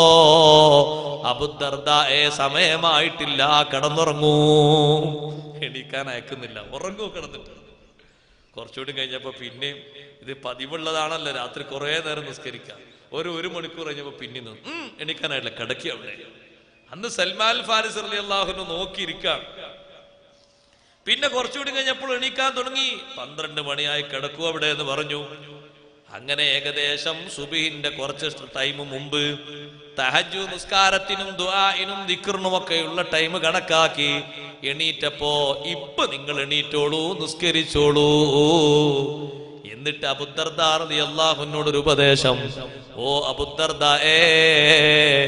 അബുദർദ ഏ സമയമായിട്ടില്ല കിടന്നുറങ്ങൂ എണീക്കാൻ അയക്കുന്നില്ല ഉറങ്ങൂ കിടന്നിട്ട് കുറച്ചുകൂടി കഴിഞ്ഞപ്പോ പിന്നെയും ഇത് പതിവുള്ളതാണല്ലോ രാത്രി കുറെ നേരം നിസ്കരിക്കാം ഒരു ഒരു മണിക്കൂർ കഴിഞ്ഞപ്പോ പിന്നെ നിന്ന് ഉം, എണീക്കാനായിട്ടില്ല കിടക്കി അവിടെ അന്ന് സൽമാൻ ഫാരിസ് അലി അള്ളാഹുന് നോക്കിയിരിക്കാം പിന്നെ കുറച്ചുകൂടി കഴിഞ്ഞപ്പോൾ എണീക്കാൻ തുടങ്ങി പന്ത്രണ്ട് മണിയായി കിടക്കൂ അവിടെ എന്ന് പറഞ്ഞു അങ്ങനെ ഏകദേശം സുബിഹിന്റെ കുറച്ച് ടൈം മുമ്പ് തഹജു നിസ്കാരത്തിനും ദുആഇനും ദിക്റിനും ഒക്കെയുള്ള ടൈം കണക്കാക്കി എണീറ്റപ്പോ ഇപ്പൊ നിങ്ങൾ എണീറ്റോളൂ നിസ്കരിച്ചോളൂ എന്നിട്ട് അബുദർദാർ അള്ളാഹുനോട് ഒരു ഉപദേശം ഓ അബുദർദ ഏ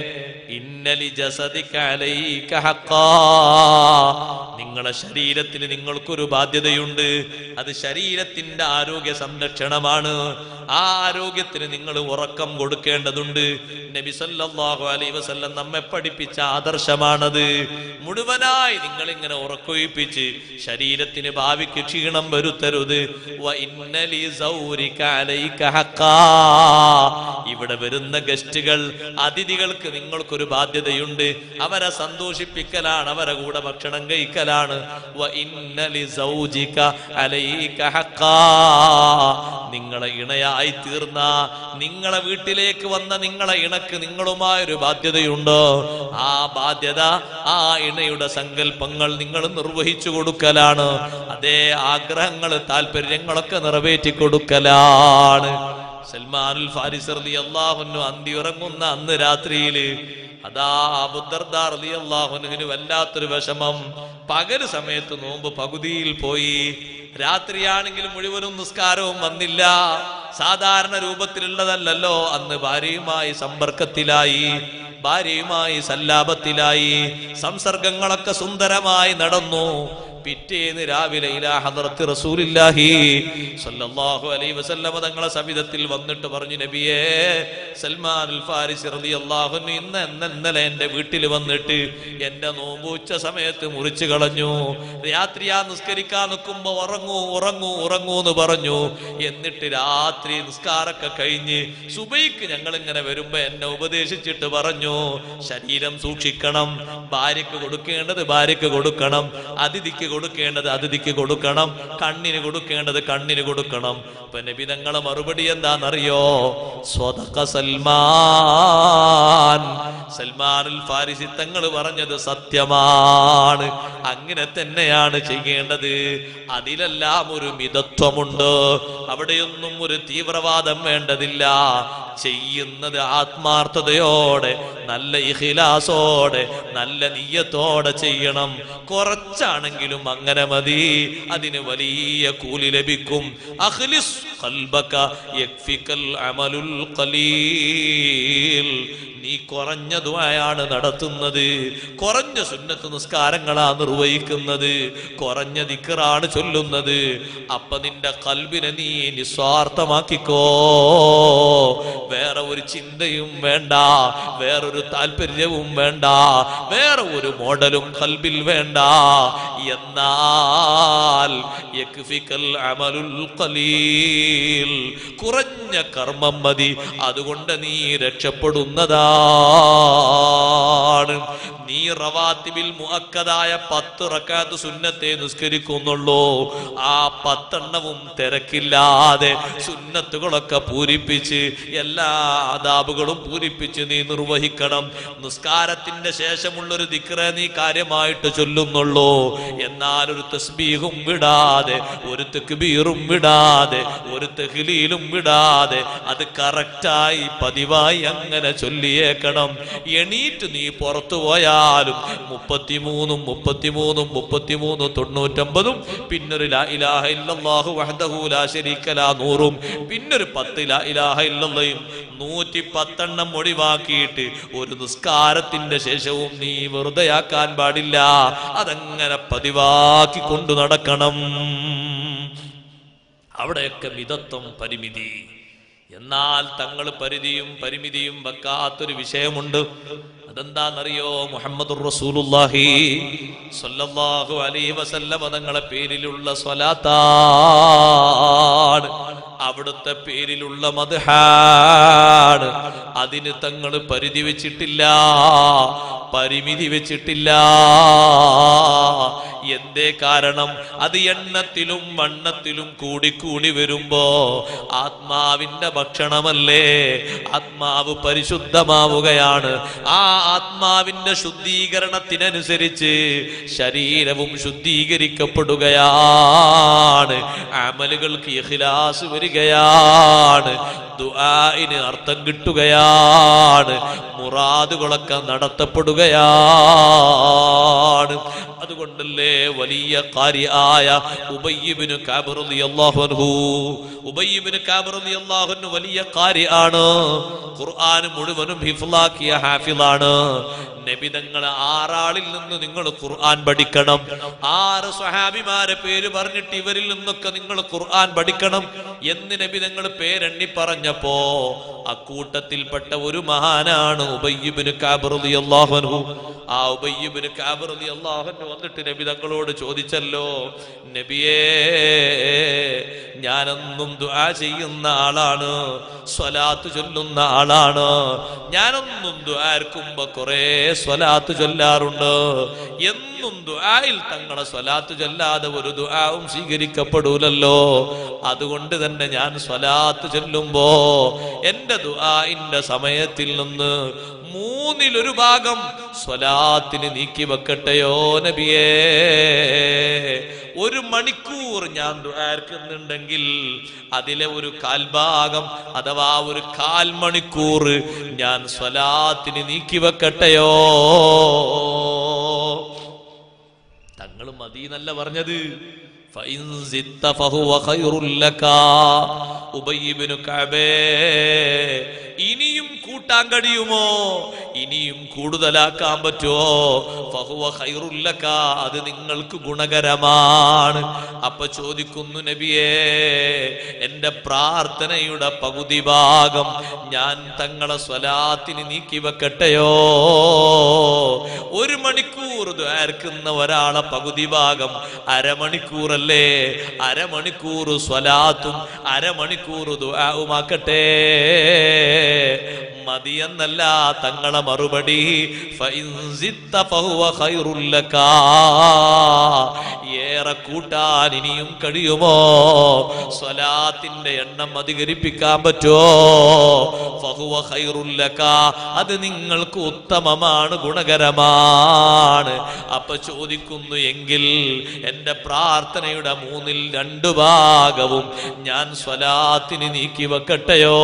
ഇന്നലി ജസദിക അലൈക ഹഖാ നിങ്ങളെ ശരീരത്തിന് നിങ്ങൾക്കൊരു ബാധ്യതയുണ്ട് അത് ശരീരത്തിന്റെ ആരോഗ്യ സംരക്ഷണമാണ് ആ ആരോഗ്യത്തിന് നിങ്ങൾ ഉറക്കം കൊടുക്കേണ്ടതുണ്ട് നബി സല്ലല്ലാഹു അലൈഹി വസല്ലം നമ്മെ പഠിപ്പിച്ച ആദർശമാണത് മുഴുവനായി നിങ്ങൾ ഇങ്ങനെ ഉറക്കൊഴിപ്പിച്ച് ശരീരത്തിന് ഭാവിക്ക് ക്ഷീണം വരുത്തരുത് വ ഇന്നലി സൗരിക അലൈക ഹഖാ. ഇവിടെ വരുന്ന ഗസ്റ്റുകൾ അതിഥികൾക്ക് നിങ്ങൾക്കൊരു ബാധ്യതയുണ്ട് അവരെ സന്തോഷിപ്പിക്കലാണ് അവരെ കൂടെ ഭക്ഷണം കഴിക്കലാണ് വ ഇന്നലി സൗജിക അലൈക ഹഖാ. നിങ്ങളെ ഇണയായി തീർന്ന നിങ്ങളെ വീട്ടിലേക്ക് വന്ന നിങ്ങളെ ഇണക്ക് നിങ്ങളുമായൊരു ബാധ്യതയുണ്ട് ആ ബാധ്യത ആ ഇണയുടെ സങ്കല്പങ്ങൾ നിങ്ങൾ നിർവഹിച്ചു കൊടുക്കലാണ് അതേ ആഗ്രഹങ്ങൾ താല്പര്യങ്ങളൊക്കെ നിറവേറ്റി കൊടുക്കലാണ് സൽമാനുൽ ഫാരിസ് അള്ളാഹുന്നു അന്തി ഉറങ്ങുന്ന അന്ന് രാത്രിയില് അതാ അബുദർദാർ അലി അള്ളാഹുനുവിന് വല്ലാത്തൊരു വിഷമം പകല് സമയത്ത് നോമ്പ് പകുതിയിൽ പോയി രാത്രിയാണെങ്കിലും മുഴുവനും നിസ്കാരവും വന്നില്ല സാധാരണ രൂപത്തിലുള്ളതല്ലല്ലോ അന്ന് ഭാര്യയുമായി സമ്പർക്കത്തിലായി ഭാര്യയുമായി സല്ലാപത്തിലായി സംസർഗങ്ങളൊക്കെ സുന്ദരമായി നടന്നു പിറ്റേന്ന് രാവിലെ ഇലാ ഹദ്റത്തി റസൂലില്ലാഹി സല്ലല്ലാഹു അലൈഹി വസല്ലമ തങ്ങളെ സവിധത്തിൽ വന്നിട്ട് പറഞ്ഞു നബിയേ സൽമാൻ അൽ ഫാരിസി റളിയല്ലാഹു അൻഹു ഇന്ന് ഇന്ന് ഇന്നലെ എൻ്റെ വീട്ടിൽ വന്നിട്ട് എൻ്റെ നോമ്പ് ഉച്ച സമയത്ത് മുറിച്ചു കളഞ്ഞു രാത്രി ആ നിസ്കരിക്കാൻ നിൽക്കുമ്പോ ഉറങ്ങൂ ഉറങ്ങൂ ഉറങ്ങൂ എന്ന് പറഞ്ഞു എന്നിട്ട് രാത്രി നിസ്കാരമൊക്കെ കഴിഞ്ഞ് സുബൈക്ക് ഞങ്ങൾ ഇങ്ങനെ വരുമ്പോ എന്നെ ഉപദേശിച്ചിട്ട് പറഞ്ഞു ശരീരം സൂക്ഷിക്കണം ഭാര്യക്ക് കൊടുക്കേണ്ടത് ഭാര്യക്ക് കൊടുക്കണം അതിഥിക്ക് കൊടുക്കേണ്ടത് അതിഥിക്ക് കൊടുക്കണം കണ്ണിന് കൊടുക്കേണ്ടത് കണ്ണിന് കൊടുക്കണം ഇപ്പൊ നബിതങ്ങളെ മറുപടി എന്താണെന്നറിയോ സ്വതക്ക സൽമാൻ സൽമാനുൽ ഫാരിസി തങ്ങൾ പറഞ്ഞത് സത്യമാണ് അങ്ങനെ തന്നെയാണ് ചെയ്യേണ്ടത് അതിലെല്ലാം ഒരു മിതത്വമുണ്ട് അവിടെയൊന്നും ഒരു തീവ്രവാദം വേണ്ടതില്ല ചെയ്യുന്നത് ആത്മാർത്ഥതയോടെ നല്ല ഇഖിലാസോടെ നല്ല നീയത്തോടെ ചെയ്യണം കുറച്ചാണെങ്കിലും അങ്ങനെ മതി അതിന് വലിയ കൂലി ലഭിക്കും അഖ്ലിസ് ഖൽബക യക്ഫിക്കൽ അമലുൽ ഖലീൽ നീ കുറഞ്ഞ ദുആയാണ് നടത്തുന്നത് കുറഞ്ഞ സുന്നത്ത് നിസ്കാരങ്ങളാ നിർവഹിക്കുന്നത് കുറഞ്ഞ ദിക്റാണ് ചൊല്ലുന്നത് അപ്പൊ നിന്റെ കൽബിനെ നീ നിസ്വാർത്ഥമാക്കിക്കോ വേറെ ഒരു ചിന്തയും വേണ്ട വേറൊരു താല്പര്യവും വേണ്ട വേറെ ഒരു മോഡലും കൽബിൽ വേണ്ട എന്നാൽ യക്ഫിക്കൽ അമലുൽ ഖലീൽ കുറഞ്ഞ കർമ്മം മതി അതുകൊണ്ട് നീ രക്ഷപ്പെടുന്നതാണ് നീ റവാത്തിബിൽ മുഅക്കദായ പത്ത് റക്കാത്ത് സുന്നത്തെ നിസ്കരിക്കുന്നുള്ളൂ ആ പത്തെണ്ണവും തിരക്കില്ലാതെ സുന്നത്തുകളൊക്കെ പൂരിപ്പിച്ച് എല്ലാ ആദാബുകളും പൂരിപ്പിച്ച് നീ നിർവഹിക്കണം നിസ്കാരത്തിന്റെ ശേഷമുള്ളൊരു ദിക്ര നീ കാര്യമായിട്ട് ചൊല്ലുന്നുള്ളൂ എന്നാൽ ഒരു തസ്ബീഹും വിടാതെ ഒരു തെക്ബീറും വിടാതെ ഒരു തെഹ്ലീലും വിടാതെ അത് കറക്റ്റായി പതിവായി അങ്ങനെ ചൊല്ലിയേക്കണം എണീറ്റ് നീ പുറത്തു പോയാലും മുപ്പത്തിമൂന്നും മുപ്പത്തിമൂന്നും മുപ്പത്തിമൂന്നും തൊണ്ണൂറ്റമ്പതും പിന്നൊരു ലാ ഇലാഹ ഇല്ലല്ലാഹു വഹ്ദഹു ലാ ശരീക ലാ നൂറും പിന്നൊരു പത്ത് ലാ ഇലാഹ ഇല്ലല്ലയും നൂറ്റി പത്തെണ്ണം ഒഴിവാക്കിയിട്ട് ഒരു നിസ്കാരത്തിന്റെ ശേഷവും നീ വെറുതെയാക്കാൻ പാടില്ല അതങ്ങനെ പതിവാക്കി കൊണ്ടു നടക്കണം അവിടെയൊക്കെ മിതത്വം പരിമിതി എന്നാൽ തങ്ങൾ പരിധിയും പരിമിതിയും വെക്കാത്തൊരു വിഷയമുണ്ട് അതെന്താണെന്നറിയോ മുഹമ്മദ് റസൂലുള്ളാഹി സ്വല്ലല്ലാഹു അലൈഹി വസല്ലമ തങ്ങളെ പേരിലുള്ള സ്വലാത്താണ് അവിടുത്തെ പേരിലുള്ള മദ്ഹാണ് അതിന് തങ്ങൾ പരിധി വെച്ചിട്ടില്ല പരിമിതി വെച്ചിട്ടില്ല എന്തേ കാരണം അത് എണ്ണത്തിലും വണ്ണത്തിലും കൂടിക്കൂടി വരുമ്പോ ആത്മാവിന്റെ ഭക്ഷണമല്ലേ ആത്മാവ് പരിശുദ്ധമാവുകയാണ് ആ ആത്മാവിന്റെ ശുദ്ധീകരണത്തിനനുസരിച്ച് ശരീരവും ശുദ്ധീകരിക്കപ്പെടുകയാണ് അമലുകൾക്ക് ഇഖ്ലാസ് വരികയാണ് ദുആഇന് അർത്ഥം കിട്ടുകയാണ് മുറാദുകളൊക്കെ നടത്തപ്പെടുകയാണ് അതുകൊണ്ടല്ലേ വലിയ കാര്യായ ഉബയ്യബിന് കാബറുദിയല്ലാഹു ഉബയ്യബിന് കാബറുദിയല്ലാഹുന് വലിയ കാര്യമാണ് ഖുർആൻ മുഴുവനും ഹിഫ്ലാക്കിയ ഹാഫിളാണ് നബിതങ്ങളെ ആറാളിൽ നിന്ന് നിങ്ങൾ ഖുർആൻ പഠിക്കണം ആറ് സ്വഹാബിമാരെ പേര് പറഞ്ഞിട്ട് ഇവരിൽ നിന്നൊക്കെ നിങ്ങൾ ഖുർആൻ പഠിക്കണം എന്ന് നബിതങ്ങൾ പേരെണ്ണി പറഞ്ഞപ്പോ അക്കൂട്ടത്തിൽപ്പെട്ട ഒരു മഹാനാണ് ഉബയ്യബിന് കാബറുദിയല്ലാഹു ആ ഉബയ്യബിന് കാബറുദിയല്ലാഹു വന്നിട്ട് നബി തങ്ങളോട് ചോദിച്ചല്ലോ നബിയേ ഞാനെന്നും ദുആ ചെയ്യുന്ന ആളാണ് സ്വലാത്ത് ചൊല്ലുന്ന ആളാണ് ഞാനൊന്നും ദുആർക്കുമ്പോ കുറെ സ്വലാത്ത് ചൊല്ലാറുണ്ട് എന്നും ദുആയിൽ തങ്ങളെ സ്വലാത്ത് ചൊല്ലാതെ ഒരു ദുആവും സ്വീകരിക്കപ്പെടൂലല്ലോ അതുകൊണ്ട് തന്നെ ഞാൻ സ്വലാത്ത് ചൊല്ലുമ്പോ എന്റെ ദുആഇന്റെ സമയത്തിൽ നിന്ന് മൂന്നിലൊരു ഭാഗം സ്വലാത്തിന് നീക്കി വെക്കട്ടെയോ നബിയേ ഒരു മണിക്കൂർ ഞാൻ ദുആർക്കുന്നുണ്ടെങ്കിൽ അതിലെ ഒരു കാൽഭാഗം അഥവാ ഒരു കാൽ മണിക്കൂർ ഞാൻ സ്വലാത്തിന് നീക്കി വെക്കട്ടെയോ തങ്ങൾ മദീനല്ല പറഞ്ഞത് فإن زدت فهو خير لك. ഉബയ്യ് ഇബ്നു കഅബേ, ഇനിയും കൂട്ടാൻ കഴിയുമോ ഇനിയും കൂടുതലാക്കാൻ പറ്റുമോ ഫഹുവ ഖൈറുൽ ലക. അത് നിങ്ങൾക്ക് ഗുണകരമാണ് അപ്പൊ ചോദിക്കുന്നു നബിയേ എന്റെ പ്രാർത്ഥനയുടെ പകുതി ഭാഗം ഞാൻ തങ്ങളെ സ്വലാത്തിന് നീക്കി വെക്കട്ടെയോ ഒരു മണിക്കൂർ ദ്വാർക്കുന്ന ഒരാളെ പകുതി ഭാഗം അരമണിക്കൂറല്ലേ അരമണിക്കൂർ സ്വലാത്തും അരമണിക്കൂർ ദുആവുമാക്കട്ടെ മതിയെന്നല്ല തങ്ങളെ മറുപടി ഫഇൻ സിത്ത ഫഹുവ ഖൈറുൽ ലക. ഏറെ കൂട്ടാൻ ഇനിയും കഴിയുമോ സ്വലാത്തിന്റെ എണ്ണം അധികരിപ്പിക്കാൻ പറ്റുമോ ഫഹുവ ഖൈറുൽ ലക. അത് നിങ്ങൾക്ക് ഉത്തമമാണ് ഗുണകരമാണ് അപ്പൊ ചോദിക്കുന്നു എങ്കിൽ എന്റെ പ്രാർത്ഥനയുടെ മൂന്നിൽ രണ്ടു ഭാഗവും ഞാൻ സ്വലാത്തിന് നീക്കി വെക്കട്ടെയോ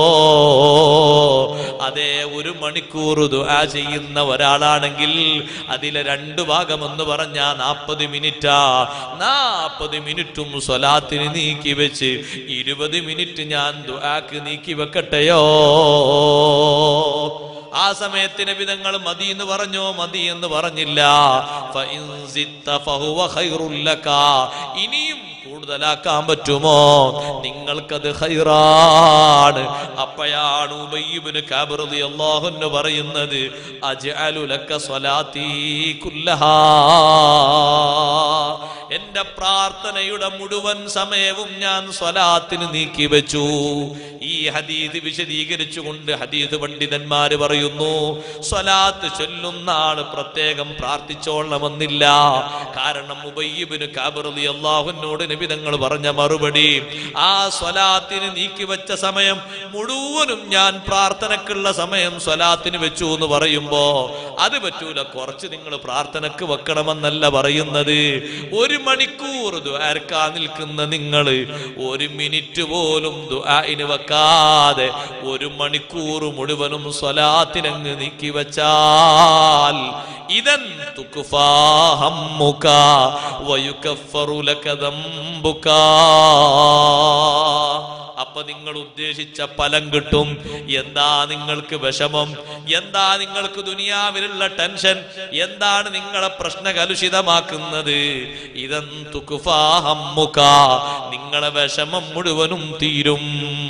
അതെ ഒരു മണിക്കൂർ ദുആ ചെയ്യുന്ന ഒരാളാണെങ്കിൽ അതിലെ രണ്ടു ഭാഗം എന്ന് പറഞ്ഞാ നാൽപ്പത് മിനിറ്റാ നാൽപ്പത് മിനിറ്റും സ്വലാത്തിന് നീക്കി വെച്ച് ഇരുപത് മിനിറ്റ് ഞാൻ ദുആക്ക് നീക്കി വെക്കട്ടെയോ ആ സമയത്തിന് വിധങ്ങൾ മതി എന്ന് പറഞ്ഞോ മതി എന്ന് പറഞ്ഞില്ല ഫഇൻ സിത്ത ഫഹുവ ഖൈറുൽ ലക. ഇനിയും കൂടുതലാക്കാൻ പറ്റുമോ നിങ്ങൾക്കത് ഹൈറാണ് അപ്പോഴാണ് ഉബയ്യിബ്നു കഅബ് റളിയല്ലാഹു അൻഹു പറയുന്നത് അജ്അലു ലക സ്വലാത്തി കുല്ലഹാ എന്റെ പ്രാർത്ഥനയുടെ മുഴുവൻ സമയവും ഞാൻ സ്വലാത്തിന് നീക്കി വെച്ചു ഈ ഹദീദ് വിശദീകരിച്ചുകൊണ്ട് ഹദീദ് പണ്ഡിതന്മാര് പറയുന്നു സ്വലാത്ത് ചൊല്ലുന്ന ആള് പ്രത്യേകം പ്രാർത്ഥിച്ചോളണമെന്നില്ല കാരണം ഉബയ്യിബ്നു കഅബ് റളിയല്ലാഹുവിനോട് നബി തങ്ങൾ പറഞ്ഞ മറുപടി ആ സ്വലാത്തിന് നീക്കി വെച്ച സമയം മുഴുവനും ഞാൻ പ്രാർത്ഥനക്കുള്ള സമയം സ്വലാത്തിന് വെച്ചു എന്ന് പറയുമ്പോ അത് പറ്റൂല കുറച്ച് നിങ്ങൾ പ്രാർത്ഥനക്ക് വെക്കണമെന്നല്ല പറയുന്നത് ഒരു മണിക്കൂർ ദ്വാരക്കാ നിൽക്കുന്ന നിങ്ങൾ ഒരു മിനിറ്റ് പോലും ദ്വായിന് വെക്കാതെ ഒരു മണിക്കൂർ മുഴുവനും സ്വലാത്തിനങ്ങ് നീക്കി വെച്ചാൽ ഇതൻ തുക്ഫാ ഹമ്മുക വയുകഫറു ലക ദംബുക അപ്പൊ നിങ്ങൾ ഉദ്ദേശിച്ച ഫലം കിട്ടും എന്താ നിങ്ങൾക്ക് വിഷമം എന്താ നിങ്ങൾക്ക് ദുനിയാവിലുള്ള ടെൻഷൻ എന്താണ് നിങ്ങളെ പ്രശ്ന കലുഷിതമാക്കുന്നത് ഇതൻ തുക്ഫാ ഹമ്മുക നിങ്ങളെ വിഷമം മുഴുവനും തീരും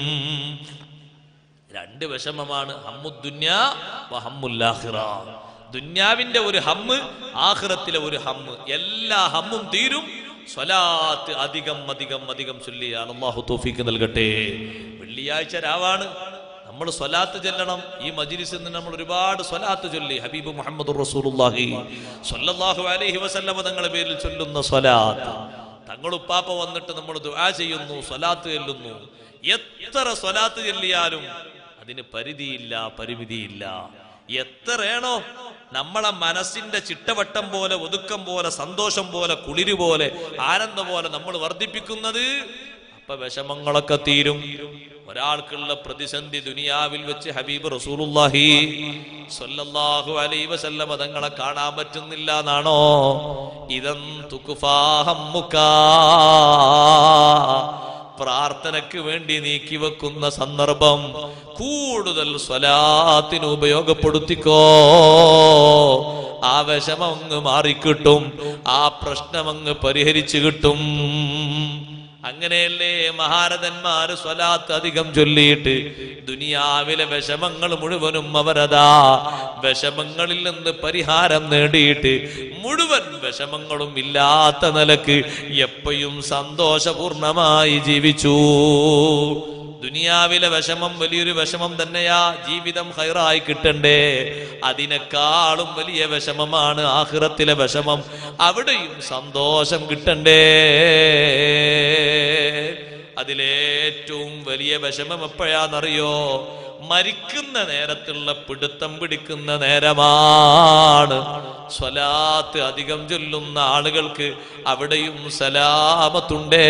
രണ്ട് വിഷമമാണ് ഹമ്മുദ്ദുന്യ വഹമ്മുല്ലാഹിറ ദുന്യാവിന്റെ ഒരു ഹമ്മ് ആഖിറത്തിലെ ഒരു ഹമ്മ് എല്ലാ ഹമ്മും തീരും സ്വലാത്ത് അധികം അധികം അധികം ചൊല്ലിയാൽ അള്ളാഹു തോഫിക്ക് നൽകട്ടെ വെള്ളിയാഴ്ച രാവാണ് നമ്മൾ സ്വലാത്ത് ചെല്ലണം ഈ മജിലിസിൽ നിന്ന് നമ്മൾ ഒരുപാട് സ്വലാത്ത് ചൊല്ലി ഹബീബ് മുഹമ്മദ് റസൂലുള്ളാഹി സ്വല്ലല്ലാഹു അലൈഹി വസല്ലമ തങ്ങളുടെ പേരിൽ ചൊല്ലുന്ന സ്വലാത്ത് തങ്ങൾ ഉപ്പാപ്പ വന്നിട്ട് നമ്മൾ ദുആ ചെയ്യുന്നു സ്വലാത്ത് ചെല്ലുന്നു എത്ര സ്വലാത്ത് ചെല്ലിയാലും അതിന് പരിധിയില്ല പരിമിതിയില്ല എത്രയാണോ നമ്മളെ മനസ്സിന്റെ ചിട്ടവട്ടം പോലെ ഒതുക്കം പോലെ സന്തോഷം പോലെ കുളിര് പോലെ ആനന്ദം പോലെ നമ്മൾ വർദ്ധിപ്പിക്കുന്നത് അപ്പൊ വിഷമങ്ങളൊക്കെ തീരും ഒരാൾക്കുള്ള പ്രതിസന്ധി ദുനിയാവിൽ വെച്ച് ഹബീബ് റസൂലുള്ളാഹി സ്വല്ലല്ലാഹു അലൈഹി വസല്ലമ തങ്ങളെ കാണാൻ പറ്റുന്നില്ല എന്നാണോ ഇതം തുക്കുഫാഹമ്മുക്കാ പ്രാർത്ഥനയ്ക്ക് വേണ്ടി നീക്കി വെക്കുന്ന സന്ദർഭം കൂടുതൽ സ്വലാത്തിന് ഉപയോഗപ്പെടുത്തിക്കോ ആ വിഷമം അങ്ങ് മാറിക്കിട്ടും ആ പ്രശ്നം അങ്ങ് പരിഹരിച്ചു കിട്ടും അങ്ങനെയല്ലേ മഹാരഥന്മാര് സ്വലാത്ത് അധികം ചൊല്ലിയിട്ട് ദുനിയാവിലെ വിഷമങ്ങൾ മുഴുവനും അവരതാ വിഷമങ്ങളിൽ നിന്ന് പരിഹാരം നേടിയിട്ട് മുഴുവൻ വിഷമങ്ങളും ഇല്ലാത്ത നിലക്ക് എപ്പോഴും സന്തോഷപൂർണമായി ജീവിച്ചു ദുനിയാവിലെ വിഷമം വലിയൊരു വിഷമം തന്നെയാ ജീവിതം ഹൈറായി കിട്ടണ്ടേ അതിനേക്കാളും വലിയ വിഷമമാണ് ആഹ്റത്തിലെ വിഷമം അവിടെയും സന്തോഷം കിട്ടണ്ടേ അതിലേറ്റവും വലിയ വിഷമം എപ്പോഴാന്നറിയോ മരിക്കുന്ന നേരത്തുള്ള പിടുത്തം പിടിക്കുന്ന നേരമാണ് സ്വലാത്ത് അധികം ചൊല്ലുന്ന ആളുകൾക്ക് അവിടെയും സലാമത്തുണ്ടേ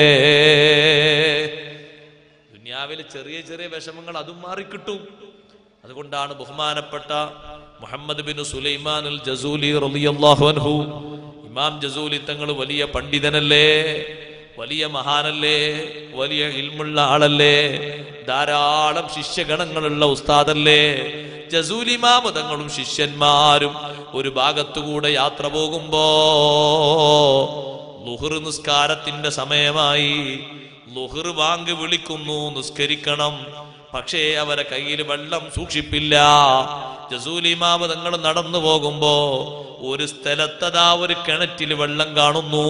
ദുനിയാവിലെ ചെറിയ ചെറിയ വിഷമങ്ങൾ അതും മാറിക്കിട്ടും അതുകൊണ്ടാണ് ബഹുമാനപ്പെട്ട Muhammad bin Sulaiman al Jazuli റളിയല്ലാഹു അൻഹു ഇമാം ജസൂലി തങ്ങൾ വലിയ പണ്ഡിതനല്ലേ വലിയ മഹാനല്ലേ വലിയ ഇൽമുള്ള ആളല്ലേ ധാരാളം ശിഷ്യഗണങ്ങളുള്ള ഉസ്താദല്ലേ ജസൂലിമാമ തങ്ങളും ശിഷ്യന്മാരും ഒരു ഭാഗത്തുകൂടെ യാത്ര പോകുമ്പോ ലുഹർ നിസ്കാരത്തിന്റെ സമയമായി ലുഹർ വാങ്ക് വിളിക്കുന്നു നിസ്കരിക്കണം പക്ഷേ അവരെ കയ്യിൽ വെള്ളം സൂക്ഷിപ്പില്ല ജസൂലിമാമ തങ്ങൾ നടന്നു പോകുമ്പോ ഒരു സ്ഥലത്തതാ ഒരു കിണറ്റിൽ വെള്ളം കാണുന്നു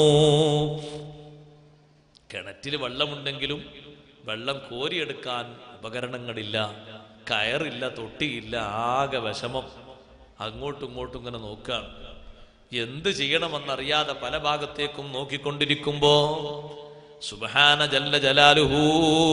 കിണറ്റിൽ വെള്ളമുണ്ടെങ്കിലും വെള്ളം കോരിയെടുക്കാൻ ഉപകരണങ്ങളില്ല കയറില്ല തൊട്ടിയില്ല ആകെ വിഷമം അങ്ങോട്ടും ഇങ്ങോട്ടും ഇങ്ങനെ നോക്കുകയാണ് എന്ത് ചെയ്യണമെന്നറിയാതെ പല ഭാഗത്തേക്കും നോക്കിക്കൊണ്ടിരിക്കുമ്പോ സുബഹാന ജല്ല ജലാലുഹൂ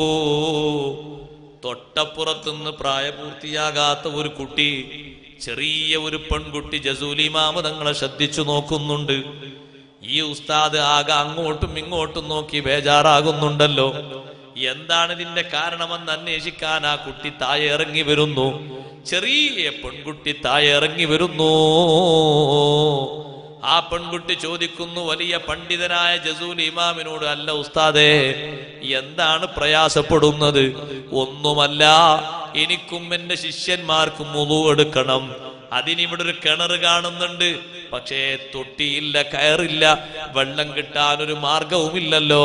തൊട്ടപ്പുറത്തുനിന്ന് പ്രായപൂർത്തിയാകാത്ത ഒരു കുട്ടി ചെറിയ ഒരു പെൺകുട്ടി ജസൂലിമാമ തങ്ങളെ ശ്രദ്ധിച്ചു നോക്കുന്നുണ്ട് ഈ ഉസ്താദ് ആകെ അങ്ങോട്ടും ഇങ്ങോട്ടും നോക്കി ബേജാറാകുന്നുണ്ടല്ലോ എന്താണ് ഇതിന്റെ കാരണമെന്ന് അന്വേഷിക്കാൻ ആ കുട്ടി താഴെ ഇറങ്ങി വരുന്നു ചെറിയ പെൺകുട്ടി താഴെ ഇറങ്ങി വരുന്നു ആ പെൺകുട്ടി ചോദിക്കുന്നു വലിയ പണ്ഡിതനായ ജസൂൽ ഇമാമിനോട് അല്ല ഉസ്താദേ എന്താണ് പ്രയാസപ്പെടുന്നത് ഒന്നുമല്ല എനിക്കും എന്റെ ശിഷ്യന്മാർക്കും മുതു എടുക്കണം അതിനിവിടെ ഒരു കിണർ കാണുന്നുണ്ട് പക്ഷേ തൊട്ടിയില്ല കയറില്ല വെള്ളം കിട്ടാൻ ഒരു മാർഗവുമില്ലല്ലോ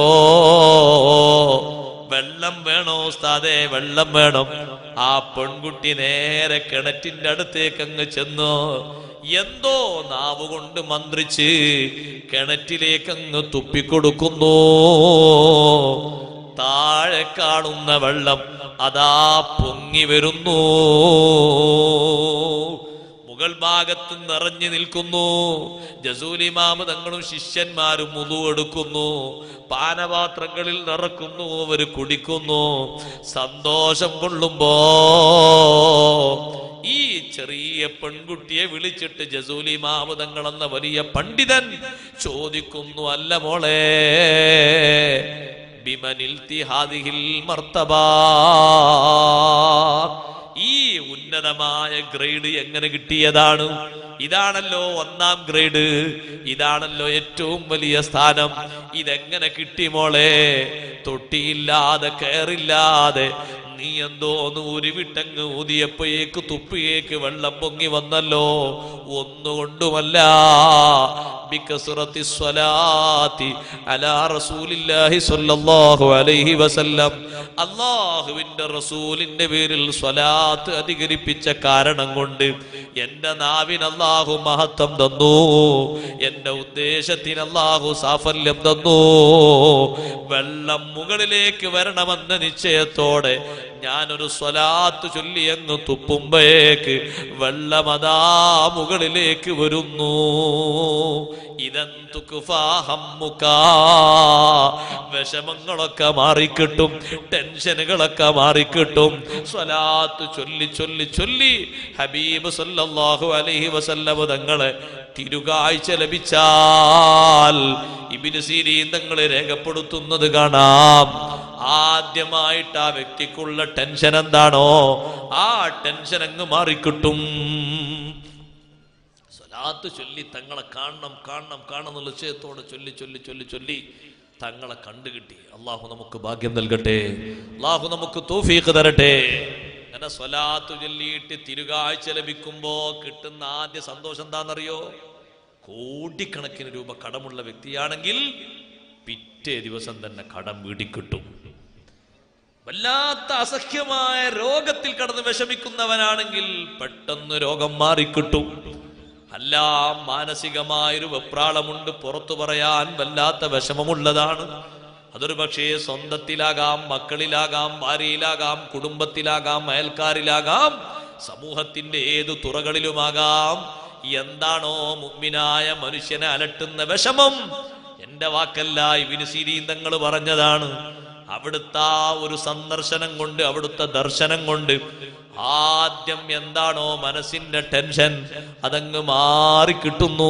വെള്ളം വേണോ ഉസ്താദേ വെള്ളം വേണം ആ പെൺകുട്ടി നേരെ കിണറ്റിന്റെ അടുത്തേക്ക് അങ്ങ് ചെന്നു എന്തോ നാവ് കൊണ്ട് മന്ത്രിച്ച് കിണറ്റിലേക്ക് അങ്ങ് തുപ്പിക്കൊടുക്കുന്നു താഴെ കാണുന്ന വെള്ളം അതാ പൊങ്ങി വരുന്നു മുകൾ ഭാഗത്ത് നിറഞ്ഞു നിൽക്കുന്നു ജസൂലിമാമ തങ്ങളും ശിഷ്യന്മാരും മുതു എടുക്കുന്നു പാനപാത്രങ്ങളിൽ നിറക്കുന്നു അവർ കുടിക്കുന്നു സന്തോഷം കൊള്ളുമ്പോ ഈ ചെറിയ പെൺകുട്ടിയെ വിളിച്ചിട്ട് ജസൂലി മാമതങ്ങൾ എന്ന വലിയ പണ്ഡിതൻ ചോദിക്കുന്നു അല്ല മോളെ ബിമനിൽ തിഹാദിഹിൽ മർത്തബാ ഈ ഉന്നതമായ ഗ്രേഡ് എങ്ങനെ കിട്ടിയതാണ് ഇതാണല്ലോ ഒന്നാം ഗ്രേഡ് ഇതാണല്ലോ ഏറ്റവും വലിയ സ്ഥാനം ഇതെങ്ങനെ കിട്ടി മോളെ തൊട്ടിയില്ലാതെ കയറില്ലാതെ നീ എന്തോന്ന് ഉരുവിട്ടങ്ങ് ഊതിയപ്പോഴേക്ക് തുപ്പിയേക്ക് വെള്ളം പൊങ്ങി വന്നല്ലോ ഒന്നുകൊണ്ടുമല്ല ബികസ്റത്തി സ്വലാത്തി അലാ റസൂലില്ലാഹി സ്വല്ലല്ലാഹു അലൈഹി വസല്ലം അള്ളാഹുവിന്റെ റസൂലിന്റെ പേരിൽ സ്വലാത്ത് അധികരിപ്പിച്ച കാരണം കൊണ്ട് എന്റെ നാവിന് അള്ളാഹു മഹത്വം തന്നു എന്റെ ഉദ്ദേശത്തിന് അള്ളാഹു സാഫല്യം തന്നു വെള്ളം മുകളിലേക്ക് വരണമെന്ന നിശ്ചയത്തോടെ ഞാനൊരു സ്വലാത്ത് ചൊല്ലി അങ്ങ് തുപ്പുമ്പേക്ക് വെള്ളമതാ മുകളിലേക്ക് വരുന്നു ഇതെന്തുക്കുഫാഹമ്മുക്കാ വിഷമങ്ങളൊക്കെ മാറിക്കിട്ടും ടെൻഷനുകളൊക്കെ മാറിക്കിട്ടും സ്വലാത്ത് ചൊല്ലി ചൊല്ലി ചൊല്ലി ഹബീബ് സല്ലല്ലാഹു അലൈഹി വസല്ലമ തങ്ങളെ തിരുകാഴ്ച ലഭിച്ചാൽ ഇബിന് സീരീൻ തങ്ങളെ രേഖപ്പെടുത്തുന്നത് കാണാം ആദ്യമായിട്ട് ആ വ്യക്തിക്കുള്ള ടെൻഷൻ എന്താണോ ആ ടെൻഷൻ അങ്ങ് മാറിക്കിട്ടും സ്വലാത്ത് ചൊല്ലി തങ്ങളെ കാണണം കാണണം കാണണം എന്നുള്ള നിശ്ചയത്തോടെ ചൊല്ലി ചൊല്ലി ചൊല്ലി ചൊല്ലി തങ്ങളെ കണ്ടുകിട്ടി അള്ളാഹു നമുക്ക് ഭാഗ്യം നൽകട്ടെ അള്ളാഹു നമുക്ക് തൗഫീഖ് തരട്ടെ അങ്ങനെ സ്വലാത്ത് ചൊല്ലിയിട്ട് തിരുകാഴ്ച ലഭിക്കുമ്പോ കിട്ടുന്ന ആദ്യ സന്തോഷം എന്താണെന്നറിയോ കോടിക്കണക്കിന് രൂപ കടമുള്ള വ്യക്തിയാണെങ്കിൽ പിറ്റേ ദിവസം തന്നെ കടം വീടിക്കിട്ടും വല്ലാത്ത അസഹ്യമായ രോഗത്തിൽ കടന്ന് വിഷമിക്കുന്നവനാണെങ്കിൽ പെട്ടെന്ന് രോഗം മാറിക്കിട്ടും അല്ല മാനസികമായൊരു വെപ്രാളമുണ്ട് പുറത്തു പറയാൻ വല്ലാത്ത വിഷമമുള്ളതാണ് അതൊരു പക്ഷേ സ്വന്തത്തിലാകാം മക്കളിലാകാം ഭാര്യയിലാകാം കുടുംബത്തിലാകാം അയൽക്കാരിലാകാം സമൂഹത്തിന്റെ ഏതു തുറകളിലുമാകാം എന്താണോ മുഗ്മിനായ മനുഷ്യനെ അലട്ടുന്ന വിഷമം എന്റെ വാക്കല്ല ഇവിന് സിരീന്തങ്ങൾ പറഞ്ഞതാണ് അവിടുത്തെ ആ ഒരു സന്ദർശനം കൊണ്ട് അവിടുത്തെ ദർശനം കൊണ്ട് ആദ്യം എന്താണോ മനസ്സിന്റെ ടെൻഷൻ അതങ്ങ് മാറിക്കിട്ടുന്നു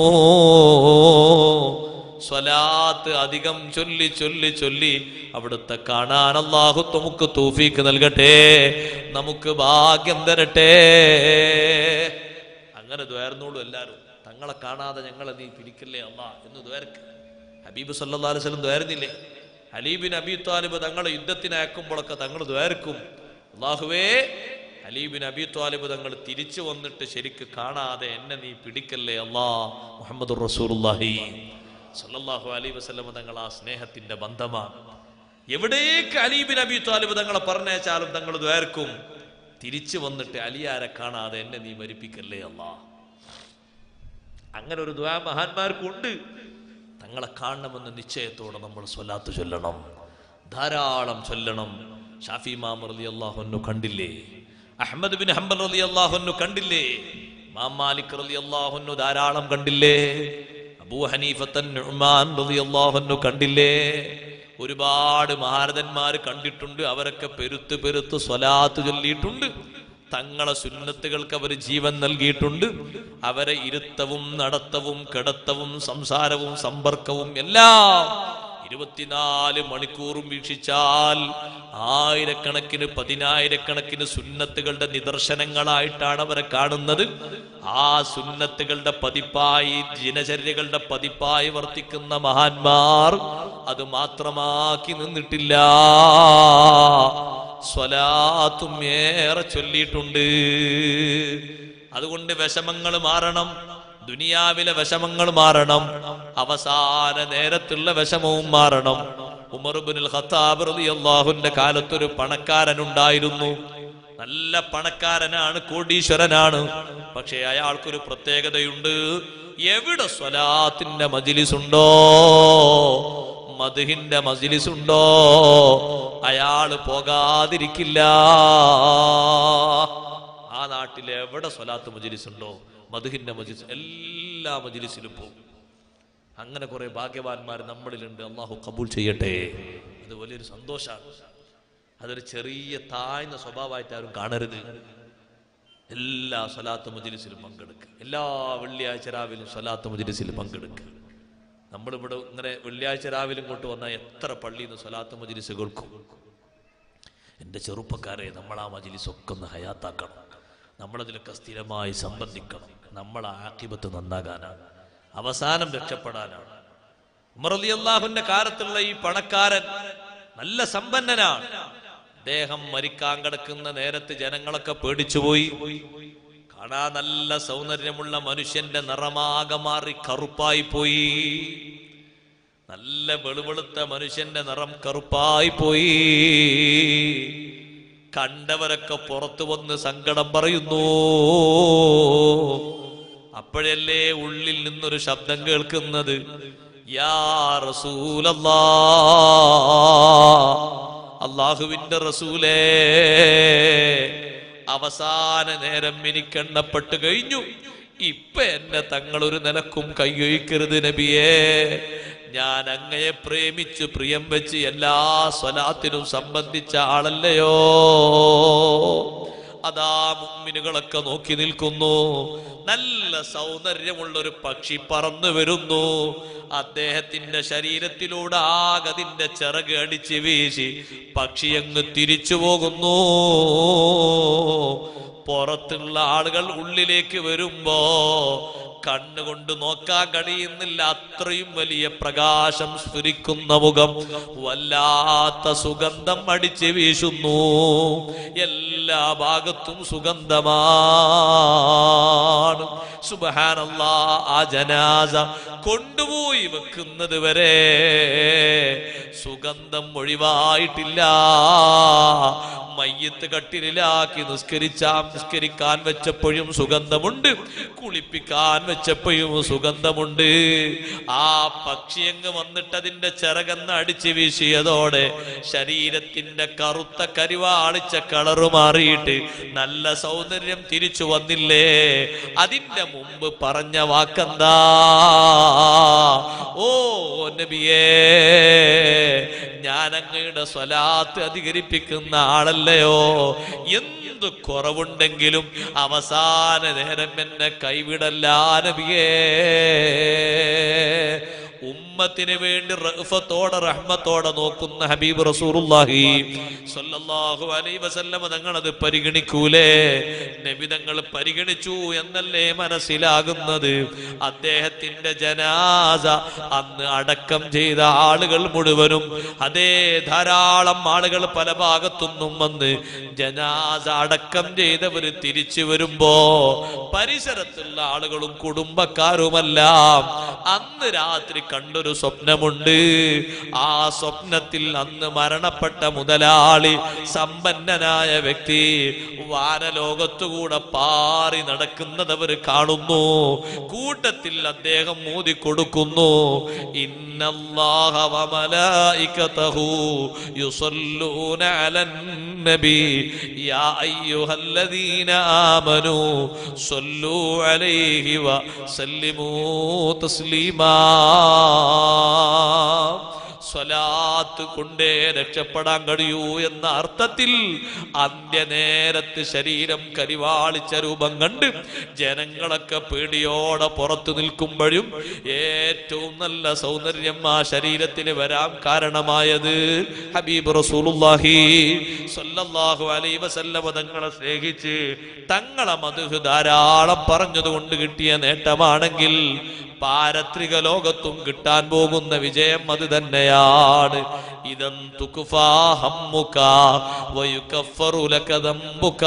സ്വലാത്ത് അധികം ചൊല്ലി ചൊല്ലി ചൊല്ലി അവിടുത്തെ കാണാൻ അള്ളാഹു നമുക്ക് തൂഫീക്ക് നൽകട്ടെ നമുക്ക് ഭാഗ്യം തരട്ടെ അങ്ങനെ ദ്വേർന്നോളൂ എല്ലാവരും തങ്ങളെ കാണാതെ ഞങ്ങളെ നീ പിരിക്കല്ലേ അല്ല എന്ന് ദ്വേർക്ക് ഹബീബ് സല്ലാ അലൈവലം ദ്വേർന്നില്ലേ ഹലീബിൻ അബി താലിബ് തങ്ങളെ യുദ്ധത്തിന് അയക്കുമ്പോഴൊക്കെ തങ്ങൾ ദ്വേർക്കും അള്ളാഹുവേ ഹലീബിൻ അബി താലിബ് തങ്ങൾ തിരിച്ചു വന്നിട്ട് ശരിക്ക് കാണാതെ എന്നെ നീ പിടിക്കല്ലേ അല്ലാ മുഹമ്മദ് റസൂലുള്ളാഹി സല്ലല്ലാഹു അലൈഹി വസല്ലം തങ്ങൾ ആ സ്നേഹത്തിന്റെ ബന്ധമാണ് എവിടേക്ക് അലീബിൻ അബി താലിബ് തങ്ങളെ പറഞ്ഞേച്ചാലും തങ്ങൾ ദ്വേർക്കും തിരിച്ചു വന്നിട്ട് അലിയാരെ കാണാതെ എന്നെ നീ മരിപ്പിക്കല്ലേ അല്ലാ അങ്ങനെ ഒരു ദ്വാ മഹാന്മാർക്കുണ്ട് തങ്ങളെ കാണണമെന്ന നിശ്ചയത്തോടെ നമ്മൾ സ്വലാത്ത് ചൊല്ലണം ധാരാളം ചൊല്ലണം ഷാഫി മാമർ അലി അള്ളാഹുന്നു കണ്ടില്ലേ അഹമ്മദ് ബിൻ ഹംബൽ അലി അള്ളാഹുന്നു കണ്ടില്ലേ മാം മാലിക് റലി അള്ളാഹുന്നു ധാരാളം കണ്ടില്ലേ അബൂ ഹനീഫത്തൻ നുഅ്മാൻ റലി അള്ളാഹുന്നു കണ്ടില്ലേ ഒരുപാട് മഹാരഥന്മാർ കണ്ടിട്ടുണ്ട് അവരൊക്കെ പെരുത്ത് പെരുത്ത് സ്വലാത്ത് ചൊല്ലിയിട്ടുണ്ട് തങ്ങളെ സുന്നത്തുകൾക്ക് അവർ ജീവൻ നൽകിയിട്ടുണ്ട് അവരെ ഇരുത്തവും നടത്തവും കിടത്തവും സംസാരവും സമ്പർക്കവും എല്ലാം ഇരുപത്തിനാല് മണിക്കൂറും വീക്ഷിച്ചാൽ ആയിരക്കണക്കിന് പതിനായിരക്കണക്കിന് സുന്നത്തുകളുടെ നിദർശനങ്ങളായിട്ടാണ് അവരെ കാണുന്നത് ആ സുന്നത്തുകളുടെ പതിപ്പായി ദിനചര്യകളുടെ പതിപ്പായി വർത്തിക്കുന്ന മഹാന്മാർ അത് മാത്രമാക്കി നിന്നിട്ടില്ല സ്വലാത്തും ഏറെ ചൊല്ലിയിട്ടുണ്ട് അതുകൊണ്ട് വിഷമങ്ങൾ മാറണം ദുനിയാവിലെ വിഷമങ്ങൾ മാറണം അവസാന നേരത്തുള്ള വിഷമവും മാറണം ഉമർബുൽ ഖത്താബ് റളിയല്ലാഹുവിന്റെ കാലത്തൊരു പണക്കാരനുണ്ടായിരുന്നു നല്ല പണക്കാരനാണ് കോടീശ്വരനാണ് പക്ഷെ അയാൾക്കൊരു പ്രത്യേകതയുണ്ട് എവിടെ സ്വലാത്തിന്റെ മജിലിസ് ഉണ്ടോ മധുഹിന്റെ മജിലിസ് ഉണ്ടോ അയാള് പോകാതിരിക്കില്ല ആ നാട്ടിൽ എവിടെ സ്വലാത്ത് മജിലിസ് ഉണ്ടോ മധുഹിന്റെ മജിലിസ് എല്ലാ മജിലിസിലും പോകും അങ്ങനെ കുറെ ഭാഗ്യവാന്മാർ നമ്മളിലുണ്ട് അള്ളാഹു കബൂൽ ചെയ്യട്ടെ അത് വലിയൊരു സന്തോഷമാണ് അതൊരു ചെറിയ താഴ്ന്ന സ്വഭാവമായിട്ട് ആരും കാണരുത് എല്ലാ സ്വലാത്ത് മജിലിസിലും പങ്കെടുക്കുക എല്ലാ വെള്ളിയാഴ്ച രാവിലും സ്വലാത്ത് മജിലിസിൽ പങ്കെടുക്കുക നമ്മളിവിടെ ഇങ്ങനെ വെള്ളിയാഴ്ച രാവിലെ ഇങ്ങോട്ട് വന്നാൽ എത്ര പള്ളിയിൽ നിന്ന് സ്വലാത്ത് മജിലിസ് കേൾക്കും എൻ്റെ ചെറുപ്പക്കാരെ നമ്മൾ ആ മജിലിസ് ഒക്കെ ഒന്ന് ഹയാത്താക്കണം നമ്മളതിലൊക്കെ സ്ഥിരമായി സംബന്ധിക്കണം നമ്മളെ ആക്കിബത്ത് നന്നാകാനാണ് അവസാനം രക്ഷപ്പെടാനാണ് ഉമർ അലി അള്ളാഹുവിന്റെ കാലത്തുള്ള ഈ പണക്കാരൻ നല്ല സമ്പന്നനാണ് അദ്ദേഹം മരിക്കാൻ കിടക്കുന്ന നേരത്ത് ജനങ്ങളൊക്കെ പേടിച്ചുപോയി കാണാൻ നല്ല സൗന്ദര്യമുള്ള മനുഷ്യന്റെ നിറമാകെ മാറി കറുപ്പായി പോയി നല്ല വെളുവെളുത്ത മനുഷ്യന്റെ നിറം കറുപ്പായി പോയി കണ്ടവരൊക്കെ പുറത്തു വന്ന് സങ്കടം പറയുന്നു അപ്പോഴല്ലേ ഉള്ളിൽ നിന്നൊരു ശബ്ദം കേൾക്കുന്നത് യാ റസൂലല്ലാ അള്ളാഹുവിന്റെ റസൂലേ അവസാന നേരം എനിക്കെണ്ണപ്പെട്ട് കഴിഞ്ഞു ഇപ്പൊ എന്നെ തങ്ങൾ ഒരു നിലക്കും കൈയൊഴിക്കരുത് നബിയേ ഞാൻ അങ്ങയെ പ്രേമിച്ച് പ്രിയം വെച്ച് എല്ലാ സ്വലാത്തിനും സംബന്ധിച്ച ആളല്ലയോ അതാ മുമ്മിനുകളൊക്കെ നോക്കി നിൽക്കുന്നു നല്ല സൗന്ദര്യമുള്ള ഒരു പക്ഷി പറന്നു വരുന്നു അദ്ദേഹത്തിന്റെ ശരീരത്തിലൂടെ ആകതിന്റെ ചിറക് അടിച്ച് വീശി പക്ഷി അങ്ങ് തിരിച്ചു പോകുന്നു പുറത്തുള്ള ആളുകൾ ഉള്ളിലേക്ക് വരുമ്പോ കണ്ണുകൊണ്ട് നോക്കാൻ കഴിയുന്നില്ല അത്രയും വലിയ പ്രകാശം സ്ഫുരിക്കുന്ന മുഖം വല്ലാത്ത സുഗന്ധം അടിച്ച് വീശുന്നു എല്ലാ ഭാഗത്തും സുഗന്ധമാണ് സുബഹാനല്ലാ ആ ജനാസ കൊണ്ടുപോയി വെക്കുന്നത് വരെ സുഗന്ധം ഒഴിവായിട്ടില്ല മയ്യത്ത് കട്ടിലാക്കി നിസ്കരിച്ചാൽ നിസ്കരിക്കാൻ വെച്ചപ്പോഴും സുഗന്ധമുണ്ട് കുളിപ്പിക്കാൻ വെച്ചപ്പോഴും സുഗന്ധമുണ്ട് ആ പക്ഷി അങ്ങ് വന്നിട്ട് അതിന്റെ ചിറകന്ന് അടിച്ചു വീശിയതോടെ ശരീരത്തിന്റെ കറുത്ത കരിവാളിച്ച കളറ് മാറിയിട്ട് നല്ല സൗന്ദര്യം തിരിച്ചു വന്നില്ലേ അതിന്റെ മുമ്പ് പറഞ്ഞ വാക്കെന്താ ഓ നബിയേ ഞാൻ അങ്ങയുടെ സ്വലാത്ത് അധികരിപ്പിക്കുന്ന ആളല്ലയോ എന്ത് കുറവുണ്ടെങ്കിലും അവസാന നേരം എന്നെ കൈവിടല്ല നബിയേ ഉമ്മത്തിന് വേണ്ടി റഹ്ഫത്തോടെ റഹ്മത്തോടെ നോക്കുന്ന ഹബീബ് റസൂറുല്ലാഹി സ്വല്ലല്ലാഹു അലൈഹി വസല്ലമ തങ്ങൾ അത് പരിഗണിക്കൂലേ നബി തങ്ങൾ പരിഗണിച്ചു എന്നല്ലേ മനസ്സിലാകുന്നത് അദ്ദേഹത്തിന്റെ ജനാസ അന്ന് അടക്കം ചെയ്ത ആളുകൾ മുഴുവനും അതേ ധാരാളം ആളുകൾ പല ഭാഗത്തുനിന്നും വന്ന് ജനാസ അടക്കം ചെയ്തവര് തിരിച്ചു വരുമ്പോ പരിസരത്തുള്ള ആളുകളും കുടുംബക്കാരുമെല്ലാം അന്ന് രാത്രി കണ്ടൊരു സ്വപ്നമുണ്ട് ആ സ്വപ്നത്തിൽ അന്ന് മരണപ്പെട്ട മുതലാളി സമ്പന്നനായ വ്യക്തി വാനലോകത്തുകൂടെ പാറി നടക്കുന്നത് അവർ കാണുന്നു കൂട്ടത്തിൽ അദ്ദേഹം മോദി കൊടുക്കുന്നു ഇന്നല്ലാഹ വമലായികതഹു യുസല്ലൂന അലൻ നബി യാ അയ്യുഹല്ലദീന ആമനൂ സല്ലൂ അലൈഹി വസല്ലിമൂ തസ്ലീമാ സ്വലാത്ത് കൊണ്ടേ രക്ഷപ്പെടാൻ കഴിയൂ എന്ന അർത്ഥത്തിൽ അന്ത്യനേരത്ത് ശരീരം കരിവാളിച്ച രൂപം കണ്ട് ജനങ്ങളൊക്കെ പേടിയോടെ പുറത്തു നിൽക്കുമ്പോഴും ഏറ്റവും നല്ല സൗന്ദര്യം ആ ശരീരത്തിന് വരാൻ കാരണമായത് ഹബീബ് റസൂലുള്ളാഹി സ്വല്ലല്ലാഹു അലൈഹി വസല്ലമ തങ്ങളെ സ്നേഹിച്ച് തങ്ങളെ മധു ധാരാളം പറഞ്ഞതുകൊണ്ട് കിട്ടിയ നേട്ടമാണെങ്കിൽ പാരത്രിക ലോകത്തും കിട്ടാൻ പോകുന്ന വിജയം അത് തന്നെയാണ് ഇതം തുകുഫാഹമ്മുക വയുകഫറു ലക ദംബുക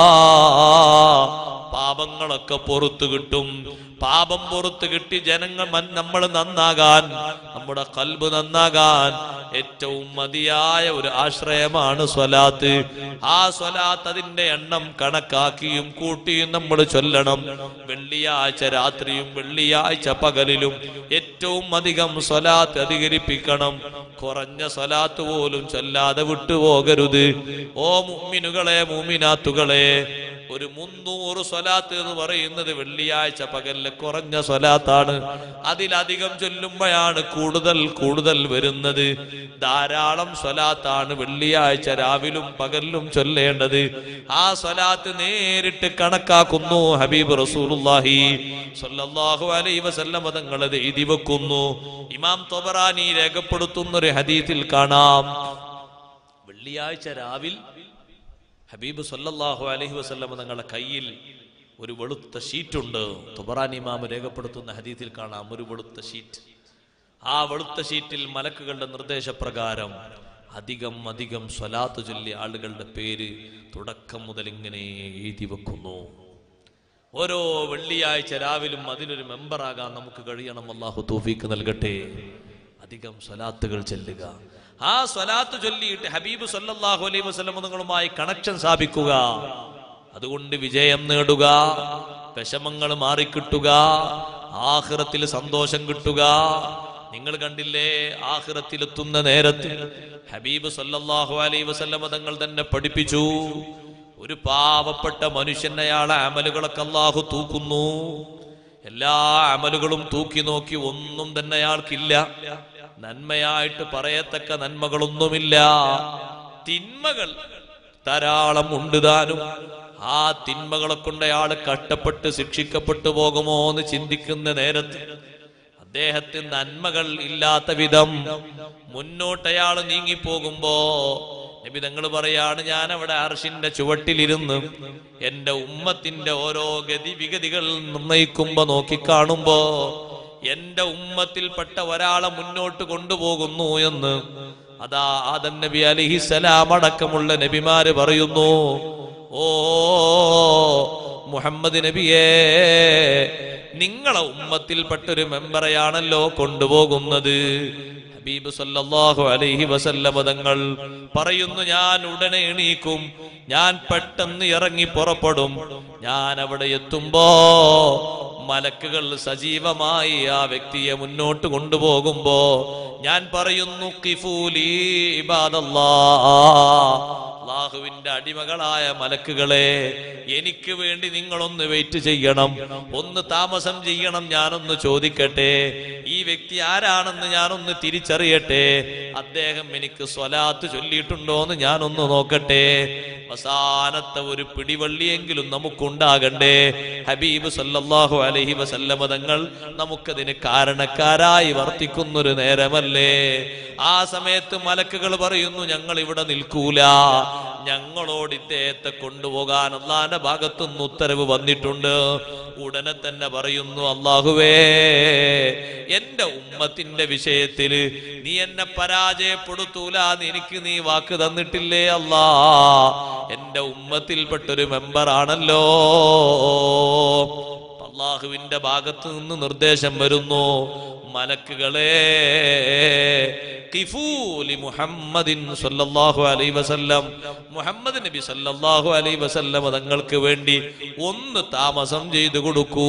പാപങ്ങളൊക്കെ പുറത്തു കിട്ടും പാപം പുറത്തു കിട്ടി ജനങ്ങൾ നമ്മൾ നന്നാകാൻ നമ്മുടെ കൽബ് നന്നാകാൻ ഏറ്റവും മതിയായ ഒരു ആശ്രയമാണ് സ്വലാത്ത് ആ സ്വലാത്ത് അതിന്റെ എണ്ണം കണക്കാക്കിയും കൂട്ടിയും നമ്മൾ ചൊല്ലണം വെള്ളിയാഴ്ച രാത്രിയും വെള്ളിയാഴ്ച പകലിലും ഏറ്റവും അധികം സ്വലാത്ത് അധികരിപ്പിക്കണം കുറഞ്ഞ സ്വലാത്ത് പോലും ചൊല്ലാതെ വിട്ടുപോകരുത് ഓ മുമ്മിനുകളെ മൂമിനാത്തുകളെ ഒരു മുന്നൂറ് സ്വലാത്ത് എന്ന് പറയുന്നത് വെള്ളിയാഴ്ച പകലിലെ കുറഞ്ഞ സ്വലാത്താണ് അതിലധികം ചൊല്ലുമ്പോഴാണ് കൂടുതൽ കൂടുതൽ വരുന്നത് ധാരാളം സ്വലാത്താണ് വെള്ളിയാഴ്ച രാവിലും പകലിലും ചൊല്ലേണ്ടത് ആ സ്വലാത്ത് നേരിട്ട് കണക്കാക്കുന്നു ഹബീബ് റസൂലുള്ളാഹി സ്വല്ലല്ലാഹു അലൈഹി വസല്ലം തങ്ങൾ അത് എഴുതി വെക്കുന്നു ഇമാം തൊബറാനി രേഖപ്പെടുത്തുന്ന ഒരു ഹദീത്തിൽ കാണാം വെള്ളിയാഴ്ച രാവിൽ ഹബീബ് സല്ലല്ലാഹു അലൈഹി വസല്ലം തങ്ങളുടെ കയ്യിൽ ഒരു വെളുത്ത ഷീറ്റുണ്ട് തുബറാൻ ഇമാം രേഖപ്പെടുത്തുന്ന ഹദീത്തിൽ കാണാം ഒരു വെളുത്ത ഷീറ്റ് ആ വെളുത്ത ഷീറ്റിൽ മലക്കുകളുടെ നിർദ്ദേശപ്രകാരം അധികം അധികം സ്വലാത്ത് ചൊല്ലിയ ആളുകളുടെ പേര് തുടക്കം മുതൽ ഇങ്ങനെ എഴുതി വെക്കുന്നു ഓരോ വെള്ളിയാഴ്ച രാവിലും അതിലൊരു മെമ്പറാകാൻ നമുക്ക് കഴിയണം അള്ളാഹു തൗഫീക്ക് നൽകട്ടെ അധികം സ്വലാത്തുകൾ ചെല്ലുക ആ സ്വലാത്ത് ചൊല്ലിയിട്ട് ഹബീബ് സല്ലല്ലാഹു അലൈഹി വസല്ലം നിങ്ങളുമായി കണക്ഷൻ സ്ഥാപിക്കുക അതുകൊണ്ട് വിജയം നേടുക വിഷമങ്ങൾ മാറിക്കിട്ടുക ആഹ്റത്തിൽ സന്തോഷം കിട്ടുക നിങ്ങൾ കണ്ടില്ലേ ആഹ്റത്തിലെത്തുന്ന നേരത്തിൽ ഹബീബ് സല്ലല്ലാഹു അലൈഹി വസല്ലം തങ്ങൾ തന്നെ പഠിപ്പിച്ചു ഒരു പാവപ്പെട്ട മനുഷ്യൻ അയാളെ അമലുകളൊക്കെ അള്ളാഹു തൂക്കുന്നു എല്ലാ അമലുകളും തൂക്കി നോക്കി ഒന്നും തന്നെ അയാൾക്കില്ല നന്മയായിട്ട് പറയത്തക്ക നന്മകളൊന്നുമില്ല തിന്മകൾ ധാരാളം ഉണ്ട് താനും ആ തിന്മകളെ കൊണ്ട് അയാൾ കഷ്ടപ്പെട്ട് ശിക്ഷിക്കപ്പെട്ടു പോകുമോ എന്ന് ചിന്തിക്കുന്ന നേരത്ത് അദ്ദേഹത്തിന് നന്മകൾ ഇല്ലാത്ത വിധം മുന്നോട്ട് അയാൾ നീങ്ങിപ്പോകുമ്പോ നബി തങ്ങൾ പറയാണ് ഞാൻ അവിടെ അർഷിന്റെ ചുവട്ടിലിരുന്ന് എന്റെ ഉമ്മത്തിന്റെ ഓരോ ഗതിവിഗതികൾ നിർണയിക്കുമ്പോ നോക്കിക്കാണുമ്പോ എന്റെ ഉമ്മത്തിൽപ്പെട്ട ഒരാളെ മുന്നോട്ട് കൊണ്ടുപോകുന്നു എന്ന് അതാ ആദം നബി അലിഹിസലാം അടക്കമുള്ള നബിമാര് പറയുന്നു ഓ മുഹമ്മദ് നബിയേ നിങ്ങളെ ഉമ്മത്തിൽപ്പെട്ട ഒരു മെമ്പറെയാണല്ലോ കൊണ്ടുപോകുന്നത് ഹബീബ് സല്ലല്ലാഹു അലൈഹി വസല്ലമ തങ്ങൾ പറയുന്നു ഞാൻ ഉടനെ എണീക്കും ഞാൻ പെട്ടെന്ന് ഇറങ്ങി പുറപ്പെടും ഞാൻ അവിടെ എത്തുമ്പോ മലക്കുകൾ സജീവമായി ആ വ്യക്തിയെ മുന്നോട്ട് കൊണ്ടുപോകുമ്പോ ഞാൻ പറയുന്നു കിഫൂലി ഇബാദല്ലാ അള്ളാഹുവിന്റെ അടിമകളായ മലക്കുകളെ എനിക്ക് വേണ്ടി നിങ്ങളൊന്ന് വെയിറ്റ് ചെയ്യണം ഒന്ന് താമസം ചെയ്യണം ഞാനൊന്ന് ചോദിക്കട്ടെ ഈ വ്യക്തി ആരാണെന്ന് ഞാനൊന്ന് തിരിച്ചറിയട്ടെ അദ്ദേഹം എനിക്ക് സ്വലാത്ത് ചൊല്ലിയിട്ടുണ്ടോ എന്ന് ഞാനൊന്ന് നോക്കട്ടെ അവസാനത്തെ ഒരു പിടിവള്ളിയെങ്കിലും നമുക്കുണ്ടാകണ്ടേ ഹബീബ് സല്ലല്ലാഹു അലൈഹി വസല്ലമ തങ്ങൾ നമുക്കതിന് കാരണക്കാരായി വർത്തിക്കുന്നൊരു നേരമല്ലേ ആ സമയത്ത് മലക്കുകൾ പറയുന്നു ഞങ്ങൾ ഇവിടെ നിൽക്കൂല ഞങ്ങളോട് ഇദ്ദേഹത്തെ കൊണ്ടുപോകാൻ അള്ളാന്റെ ഭാഗത്തുനിന്ന് ഉത്തരവ് വന്നിട്ടുണ്ട് ഉടനെ തന്നെ പറയുന്നു അള്ളാഹുവേ എന്റെ ഉമ്മത്തിന്റെ വിഷയത്തില് നീ എന്നെ പരാജയപ്പെടുത്തൂല എന്ന് എനിക്ക് നീ വാക്ക് തന്നിട്ടില്ലേ അല്ലാ എന്റെ ഉമ്മത്തിൽപ്പെട്ടൊരു മെമ്പർ ആണല്ലോ അള്ളാഹുവിന്റെ ഭാഗത്ത് നിന്ന് നിർദ്ദേശം വരുന്നു മലക്കുകളെ ഖിഫൂലി മുഹമ്മദിൻ സല്ലല്ലാഹു അലൈഹി വസല്ലം മുഹമ്മദ് നബി സല്ലല്ലാഹു അലൈഹി വസല്ലം തങ്ങൾക്ക് വേണ്ടി ഒന്ന് താമസം ചെയ്തു കൊടുക്കൂ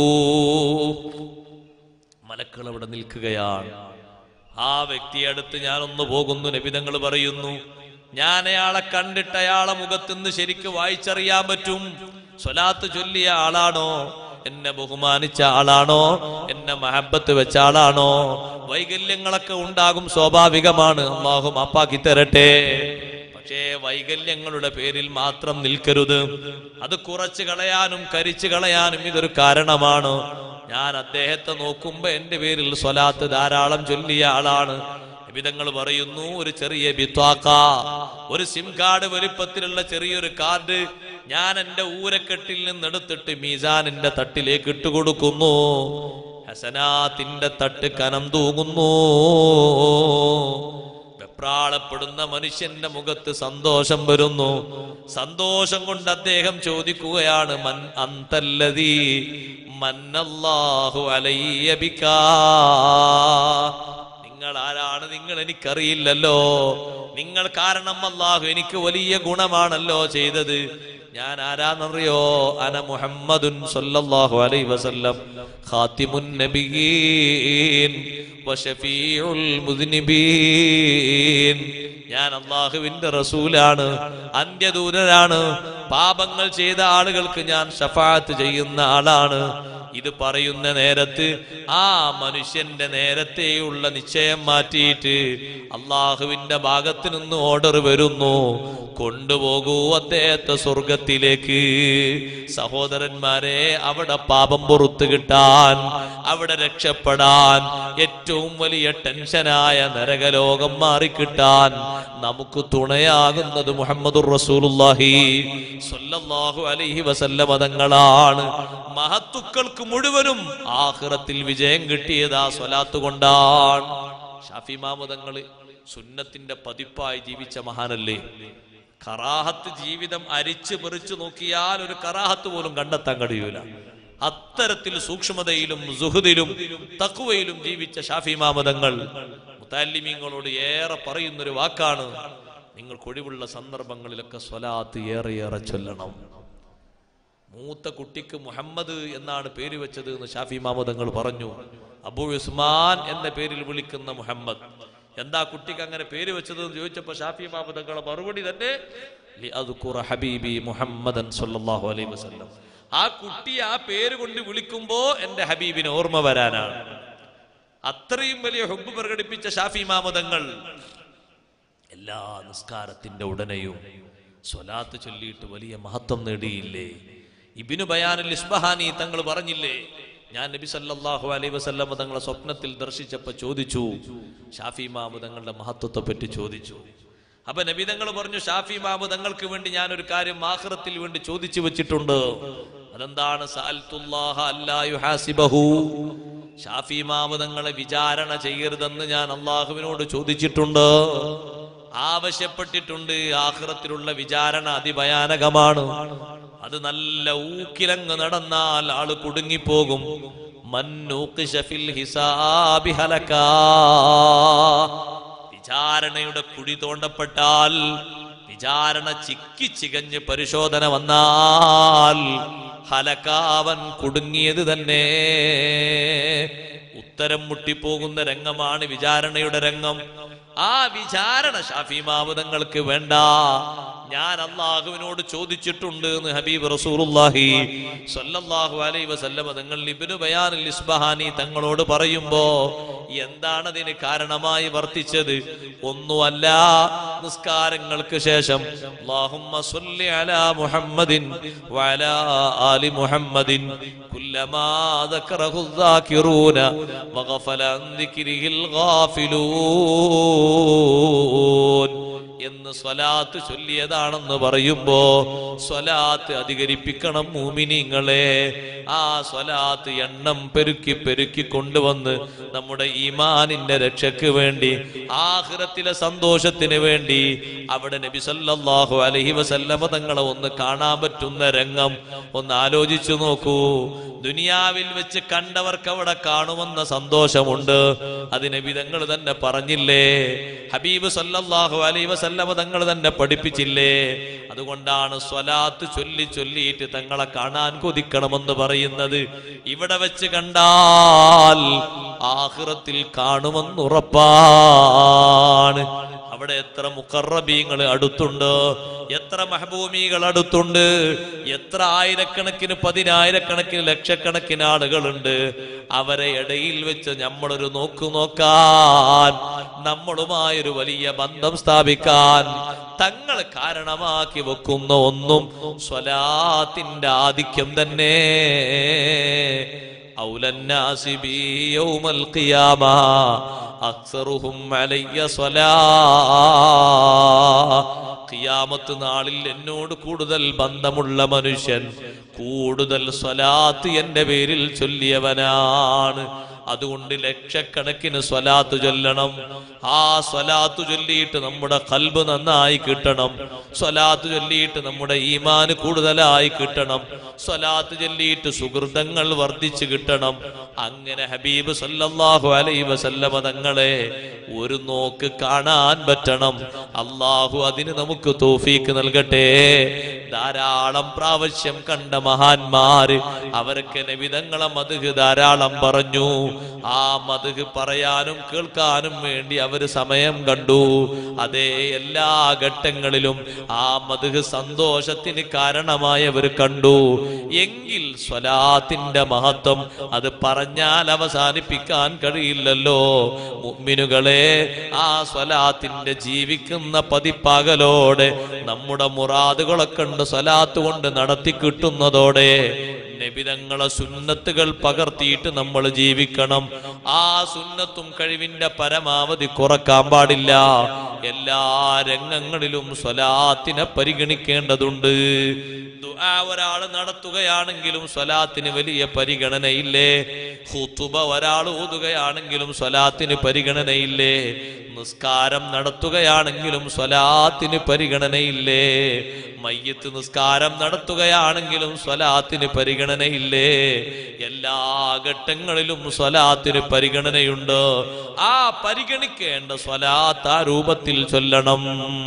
മലക്കൾ അവിടെ നിൽക്കുകയാണ് ആ വ്യക്തിയെ അടുത്ത് ഞാനൊന്ന് പോകുന്നു നബിതങ്ങൾ പറയുന്നു ഞാൻ അയാളെ കണ്ടിട്ട് അയാളെ മുഖത്തുനിന്ന് ശരിക്ക് വായിച്ചറിയാൻ പറ്റും സ്വലാത്ത് ചൊല്ലിയ ആളാണോ എന്നെ ബഹുമാനിച്ച ആളാണോ എന്നെ മഹബത്ത് വെച്ച ആളാണോ വൈകല്യങ്ങളൊക്കെ ഉണ്ടാകും സ്വാഭാവികമാണ് അള്ളാഹു മാപ്പാക്കി തരട്ടെ പക്ഷേ വൈകല്യങ്ങളുടെ പേരിൽ മാത്രം നിൽക്കരുത് അത് കുറച്ച് കളയാനും കരിച്ചു കളയാനും ഇതൊരു കാരണമാണ് ഞാൻ അദ്ദേഹത്തെ നോക്കുമ്പോ എന്റെ പേരിൽ സ്വലാത്ത് ധാരാളം ചൊല്ലിയ ആളാണ് വിധങ്ങൾ പറയുന്നു ഒരു ചെറിയ ബിത്വാക്ക ഒരു സിം കാർഡ് വലിപ്പത്തിലുള്ള ചെറിയൊരു കാർഡ് ഞാൻ എന്റെ ഊരക്കെട്ടിൽ നിന്ന് എടുത്തിട്ട് മീസാനിന്റെ തട്ടിലേക്ക് ഇട്ടുകൊടുക്കുന്നു ഹസനാത്തിന്റെ തട്ട് കനം തൂങ്ങുന്നു വെപ്രാളപ്പെടുന്ന മനുഷ്യന്റെ മുഖത്ത് സന്തോഷം വരുന്നു സന്തോഷം കൊണ്ട് അദ്ദേഹം ചോദിക്കുകയാണ് മൻ അന്തല്ലതീ മന്നല്ലാഹു അലയ്യ ബിക്കാ നിങ്ങൾ ആരാണ് നിങ്ങൾ എനിക്കറിയില്ലല്ലോ നിങ്ങൾ കാരണം അല്ലാഹു എനിക്ക് വലിയ ഗുണമാണല്ലോ ചെയ്തത് ഞാൻ ആരാന്നറിയോ അന മുഹമ്മദുൻ സല്ലല്ലാഹു അലൈഹി വസല്ലം ഖാത്തിമുൻ നബിയീൻ വശഫീഉൽ മുദ്നിബീൻ ഞാൻ അള്ളാഹുവിന്റെ റസൂലാണ് അന്ത്യദൂതനാണ് പാപങ്ങൾ ചെയ്ത ആളുകൾക്ക് ഞാൻ ഷഫാത്ത് ചെയ്യുന്ന ആളാണ് ഇത് പറയുന്ന നേരത്ത് ആ മനുഷ്യന്റെ നേരത്തെയുള്ള നിശ്ചയം മാറ്റിയിട്ട് അള്ളാഹുവിന്റെ ഭാഗത്ത് നിന്ന് ഓർഡർ വരുന്നു കൊണ്ടുപോകൂ അദ്ദേഹത്തെ സ്വർഗത്തിലേക്ക് സഹോദരന്മാരെ അവിടെ പാപം പുറത്തു കിട്ടാൻ അവിടെ രക്ഷപ്പെടാൻ ഏറ്റവും വലിയ ടെൻഷനായ നരകലോകം മാറിക്കിട്ടാൻ നമുക്ക് തുണയാകുന്നത് മുഹമ്മദുർ റസൂലുള്ളാഹി സ്വല്ലല്ലാഹു അലൈഹി വസല്ലമ തങ്ങളാണ് മഹത്തുക്കൾക്ക് മുഴുവനും ആഖിറത്തിൽ വിജയം കിട്ടിയത് ആ സ്വലാത്ത് കൊണ്ടാണ് ഷാഫി മാമുദങ്ങള് സുന്നത്തിന്റെ പതിപ്പായി ജീവിച്ച മഹാനല്ലേ കറാഹത്ത് ജീവിതം അരിച്ചു പെറിച്ചു നോക്കിയാൽ ഒരു കറാഹത്ത് പോലും കണ്ടെത്താൻ കഴിയൂല അത്തരത്തിൽ സൂക്ഷ്മതയിലും സുഹൃതിലും തക്കുവയിലും ജീവിച്ച ഷാഫി മാമതങ്ങൾ മുത്താലിമീങ്ങളോട് ഏറെ പറയുന്നൊരു വാക്കാണ് നിങ്ങൾക്ക് ഒഴിവുള്ള സന്ദർഭങ്ങളിലൊക്കെ സ്വലാത്ത് ഏറെ ഏറെ ചൊല്ലണം മൂത്ത കുട്ടിക്ക് മുഹമ്മദ് എന്നാണ് പേര് വെച്ചത് എന്ന് ഷാഫി മാമതങ്ങൾ പറഞ്ഞു അബു ഉസ്മാൻ എന്ന പേരിൽ വിളിക്കുന്ന മുഹമ്മദ് എന്താ കുട്ടിക്ക് അങ്ങനെ പേര് വെച്ചത് എന്ന് ചോദിച്ചപ്പോ ഷാഫി മാമതങ്ങളുടെ മറുപടി തന്നെ ലിഅദ്കുറ ഹബീബി മുഹമ്മദൻ സല്ലല്ലാഹു അലൈഹി വസല്ലം ആ കുട്ടി ആ പേര് കൊണ്ട് വിളിക്കുമ്പോ എന്റെ ഹബീബിന് ഓർമ്മ വരാനാണ് അത്രയും വലിയ ഹുബ് പ്രകടിപ്പിച്ച ഷാഫി മാമതങ്ങൾ എല്ലാ നിസ്കാരത്തിന്റെ ഉടനെയും സ്വലാത്ത് ചൊല്ലിയിട്ട് വലിയ മഹത്വം നേടിയില്ലേ ഇബിനു ബയാനുൽ ഇസ്ബഹാനി തങ്ങൾ പറഞ്ഞില്ലേ ഞാൻ നബി സല്ലല്ലാഹു അലൈഹി വസല്ലമ തങ്ങളെ സ്വപ്നത്തിൽ ദർശിച്ചപ്പോൾ ചോദിച്ചു ഷാഫി മാമു തങ്ങളുടെ മഹത്വത്തെ പറ്റി ചോദിച്ചു അപ്പൊ നബി തങ്ങൾ പറഞ്ഞു ഷാഫി മാമു തങ്ങൾക്ക് വേണ്ടി ഞാൻ ഒരു കാര്യം ആഖിറത്തിൽ വേണ്ടി ചോദിച്ചു വെച്ചിട്ടുണ്ട് അതെന്താണ് സഅൽതുല്ലാഹ അല്ലാ യുഹാസിബഹു ഷാഫി മാമു തങ്ങളെ വിചാരണ ചെയ്യരുതെന്ന് ഞാൻ അള്ളാഹുവിനോട് ചോദിച്ചിട്ടുണ്ട് ആവശ്യപ്പെട്ടിട്ടുണ്ട് ആഖിറത്തിലുള്ള വിചാരണ അതിഭയാനകമാണ് അത് നല്ല ഊക്കിലങ്ങ് നടന്നാൽ ആള് കുടുങ്ങിപ്പോകും മന്നൂഖിശ ഫിൽ ഹിസാബി ഹലകാ. വിചാരണയുടെ കുഴി തോണ്ടപ്പെട്ടാൽ വിചാരണ ചിക്കി ചികഞ്ഞ് പരിശോധന വന്നാൽ ഹലക്കാവൻ കുടുങ്ങിയത് തന്നെ ഉത്തരം മുട്ടിപ്പോകുന്ന രംഗമാണ് വിചാരണയുടെ രംഗം ആ വിചാരണ ഷാഫി മാവുതങ്ങൾക്ക് വേണ്ട ഞാൻ അള്ളാഹുവിനോട് ചോദിച്ചിട്ടുണ്ട് എന്ന് ഹബീബ് റസൂലുള്ളാഹി സ്വല്ലല്ലാഹു അലൈഹി വസല്ലമ തങ്ങൾ ഇബ്നു ബയാനുൽ ഇസ്ബഹാനി തങ്ങളോട് പറയുമ്പോ എന്താണ് അതിന് കാരണമായി വർത്തിച്ചത് ഒന്നുമല്ല നിസ്കാരങ്ങൾക്ക് ശേഷം അല്ലാഹുമ്മ സ്വല്ലി അലാ മുഹമ്മദിൻ വഅലാ ആലി മുഹമ്മദിൻ കുല്ലമാ ذكره الذاكرون وغفل عن ذكره الغافلون എന്ന് സ്വലാത്ത് ചൊല്ലിയതാണെന്ന് പറയുമ്പോ സ്വലാത്ത് അധികരിപ്പിക്കണം മൂമിനിങ്ങളെ ആ സ്വലാത്ത് എണ്ണം പെരുക്കി പെരുക്കി കൊണ്ടുവന്ന് നമ്മുടെ ഈമാനിന്റെ രക്ഷയ്ക്ക് വേണ്ടി ആഹ്റത്തിലെ സന്തോഷത്തിന് വേണ്ടി അവിടെ നബി സല്ലല്ലാഹു അലൈഹി വസല്ലമ തങ്ങളെ ഒന്ന് കാണാൻ പറ്റുന്ന രംഗം ഒന്ന് ആലോചിച്ചു നോക്കൂ ദുനിയാവിൽ വെച്ച് കണ്ടവർക്ക് അവിടെ കാണുമെന്ന സന്തോഷമുണ്ട് അതിന് വിധങ്ങൾ തന്നെ പറഞ്ഞില്ലേ ഹബീബ് സല്ലല്ലാഹു അലൈഹി വസല്ലമ തങ്ങൾ തന്നെ പഠിപ്പിച്ചില്ലേ അതുകൊണ്ടാണ് സ്വലാത്ത് ചൊല്ലി ചൊല്ലിയിട്ട് തങ്ങളെ കാണാൻ കൊതിക്കണമെന്ന് പറയുന്നത് ഇവിടെ വെച്ച് കണ്ടാൽ ആഹ്റത്തിൽ കാണുമെന്നുറപ്പാണ് അവിടെ എത്ര മുക്കറബീങ്ങൾ അടുത്തുണ്ട് എത്ര മഹബൂമികൾ അടുത്തുണ്ട് എത്ര ആയിരക്കണക്കിന് പതിനായിരക്കണക്കിന് ലക്ഷക്കണക്കിന് ആളുകളുണ്ട് അവരെ ഇടയിൽ വെച്ച് നമ്മളൊരു നോക്കു നോക്കാൻ നമ്മളുമായൊരു വലിയ ബന്ധം സ്ഥാപിക്കാൻ തങ്ങൾ കാരണമാക്കി വെക്കുന്ന ഒന്നും സ്വലാത്തിന്റെ ആധിക്യം തന്നെ أولى الناس بي يوم القيامة أكثرهم علي صلاة ഖിയാമത്ത് നാളിൽ എന്നോട് കൂടുതൽ ബന്ധമുള്ള മനുഷ്യൻ കൂടുതൽ സ്വലാത്ത് എന്റെ പേരിൽ ചൊല്ലിയവനാണ് അതുകൊണ്ട് ലക്ഷക്കണക്കിന് സ്വലാത്ത് ചൊല്ലണം ആ സ്വലാത്ത് ചൊല്ലിയിട്ട് നമ്മുടെ കൽബ് നന്നായി കിട്ടണം സ്വലാത്ത് ചൊല്ലിയിട്ട് നമ്മുടെ ഈമാന് കൂടുതലായി കിട്ടണം സ്വലാത്ത് ചൊല്ലിയിട്ട് സുഹൃതങ്ങൾ വർദ്ധിച്ചു കിട്ടണം അങ്ങനെ ഹബീബ് സല്ലല്ലാഹു അലൈഹി വസല്ലമ തങ്ങളെ ഒരു നോക്ക് കാണാൻ പറ്റണം അള്ളാഹു അതിന് നമുക്ക് തോഫീക്ക് നൽകട്ടെ ധാരാളം പ്രാവശ്യം കണ്ട മഹാന്മാര് അവർക്ക് നബിതങ്ങളെ മതുക് ധാരാളം പറഞ്ഞു ആ മതുക് പറയാനും കേൾക്കാനും വേണ്ടി അവര് സമയം കണ്ടു അതേ എല്ലാ ഘട്ടങ്ങളിലും ആ മതുക് സന്തോഷത്തിന് കാരണമായവർ കണ്ടു എങ്കിൽ സ്വലാത്തിന്റെ മഹത്വം അത് പറഞ്ഞാൽ അവസാനിപ്പിക്കാൻ കഴിയില്ലല്ലോ മുഅ്മിനുകളെ ആ സ്വലാത്തിന്റെ ജീവിക്കുന്ന പതിപ്പകലോടെ നമ്മുടെ മുറാദുകളൊക്കെ ഉണ്ട് സ്വലാത്ത് കൊണ്ട് നടത്തി കിട്ടുന്നതോടെ നബിതങ്ങളെ സുന്നത്തുകൾ പകർത്തിയിട്ട് നമ്മൾ ജീവിക്കണം ആ സുന്നത്തും കഴിവിന്റെ പരമാവധി കുറക്കാൻ പാടില്ല എല്ലാ രംഗങ്ങളിലും സ്വലാത്തിനെ പരിഗണിക്കേണ്ടതുണ്ട് ദുആ ഒരാൾ നടത്തുകയാണെങ്കിലും സ്വലാത്തിന് വലിയ പരിഗണനയില്ലേ ഹുത്തുബ ഒരാൾ ഓതുകയാണെങ്കിലും സ്വലാത്തിന് പരിഗണനയില്ലേ നിസ്കാരം നടത്തുകയാണെങ്കിലും സ്വലാത്തിന് പരിഗണനയില്ലേ മയ്യത്ത് നിസ്കാരം നടത്തുകയാണെങ്കിലും സ്വലാത്തിന് പരിഗണനയില്ലേ എല്ലാ ഘട്ടങ്ങളിലും സ്വലാത്തിന് പരിഗണനയുണ്ട് ആ പരിഗണിക്കേണ്ട സ്വലാത്ത് ആ രൂപത്തിൽ ചൊല്ലണം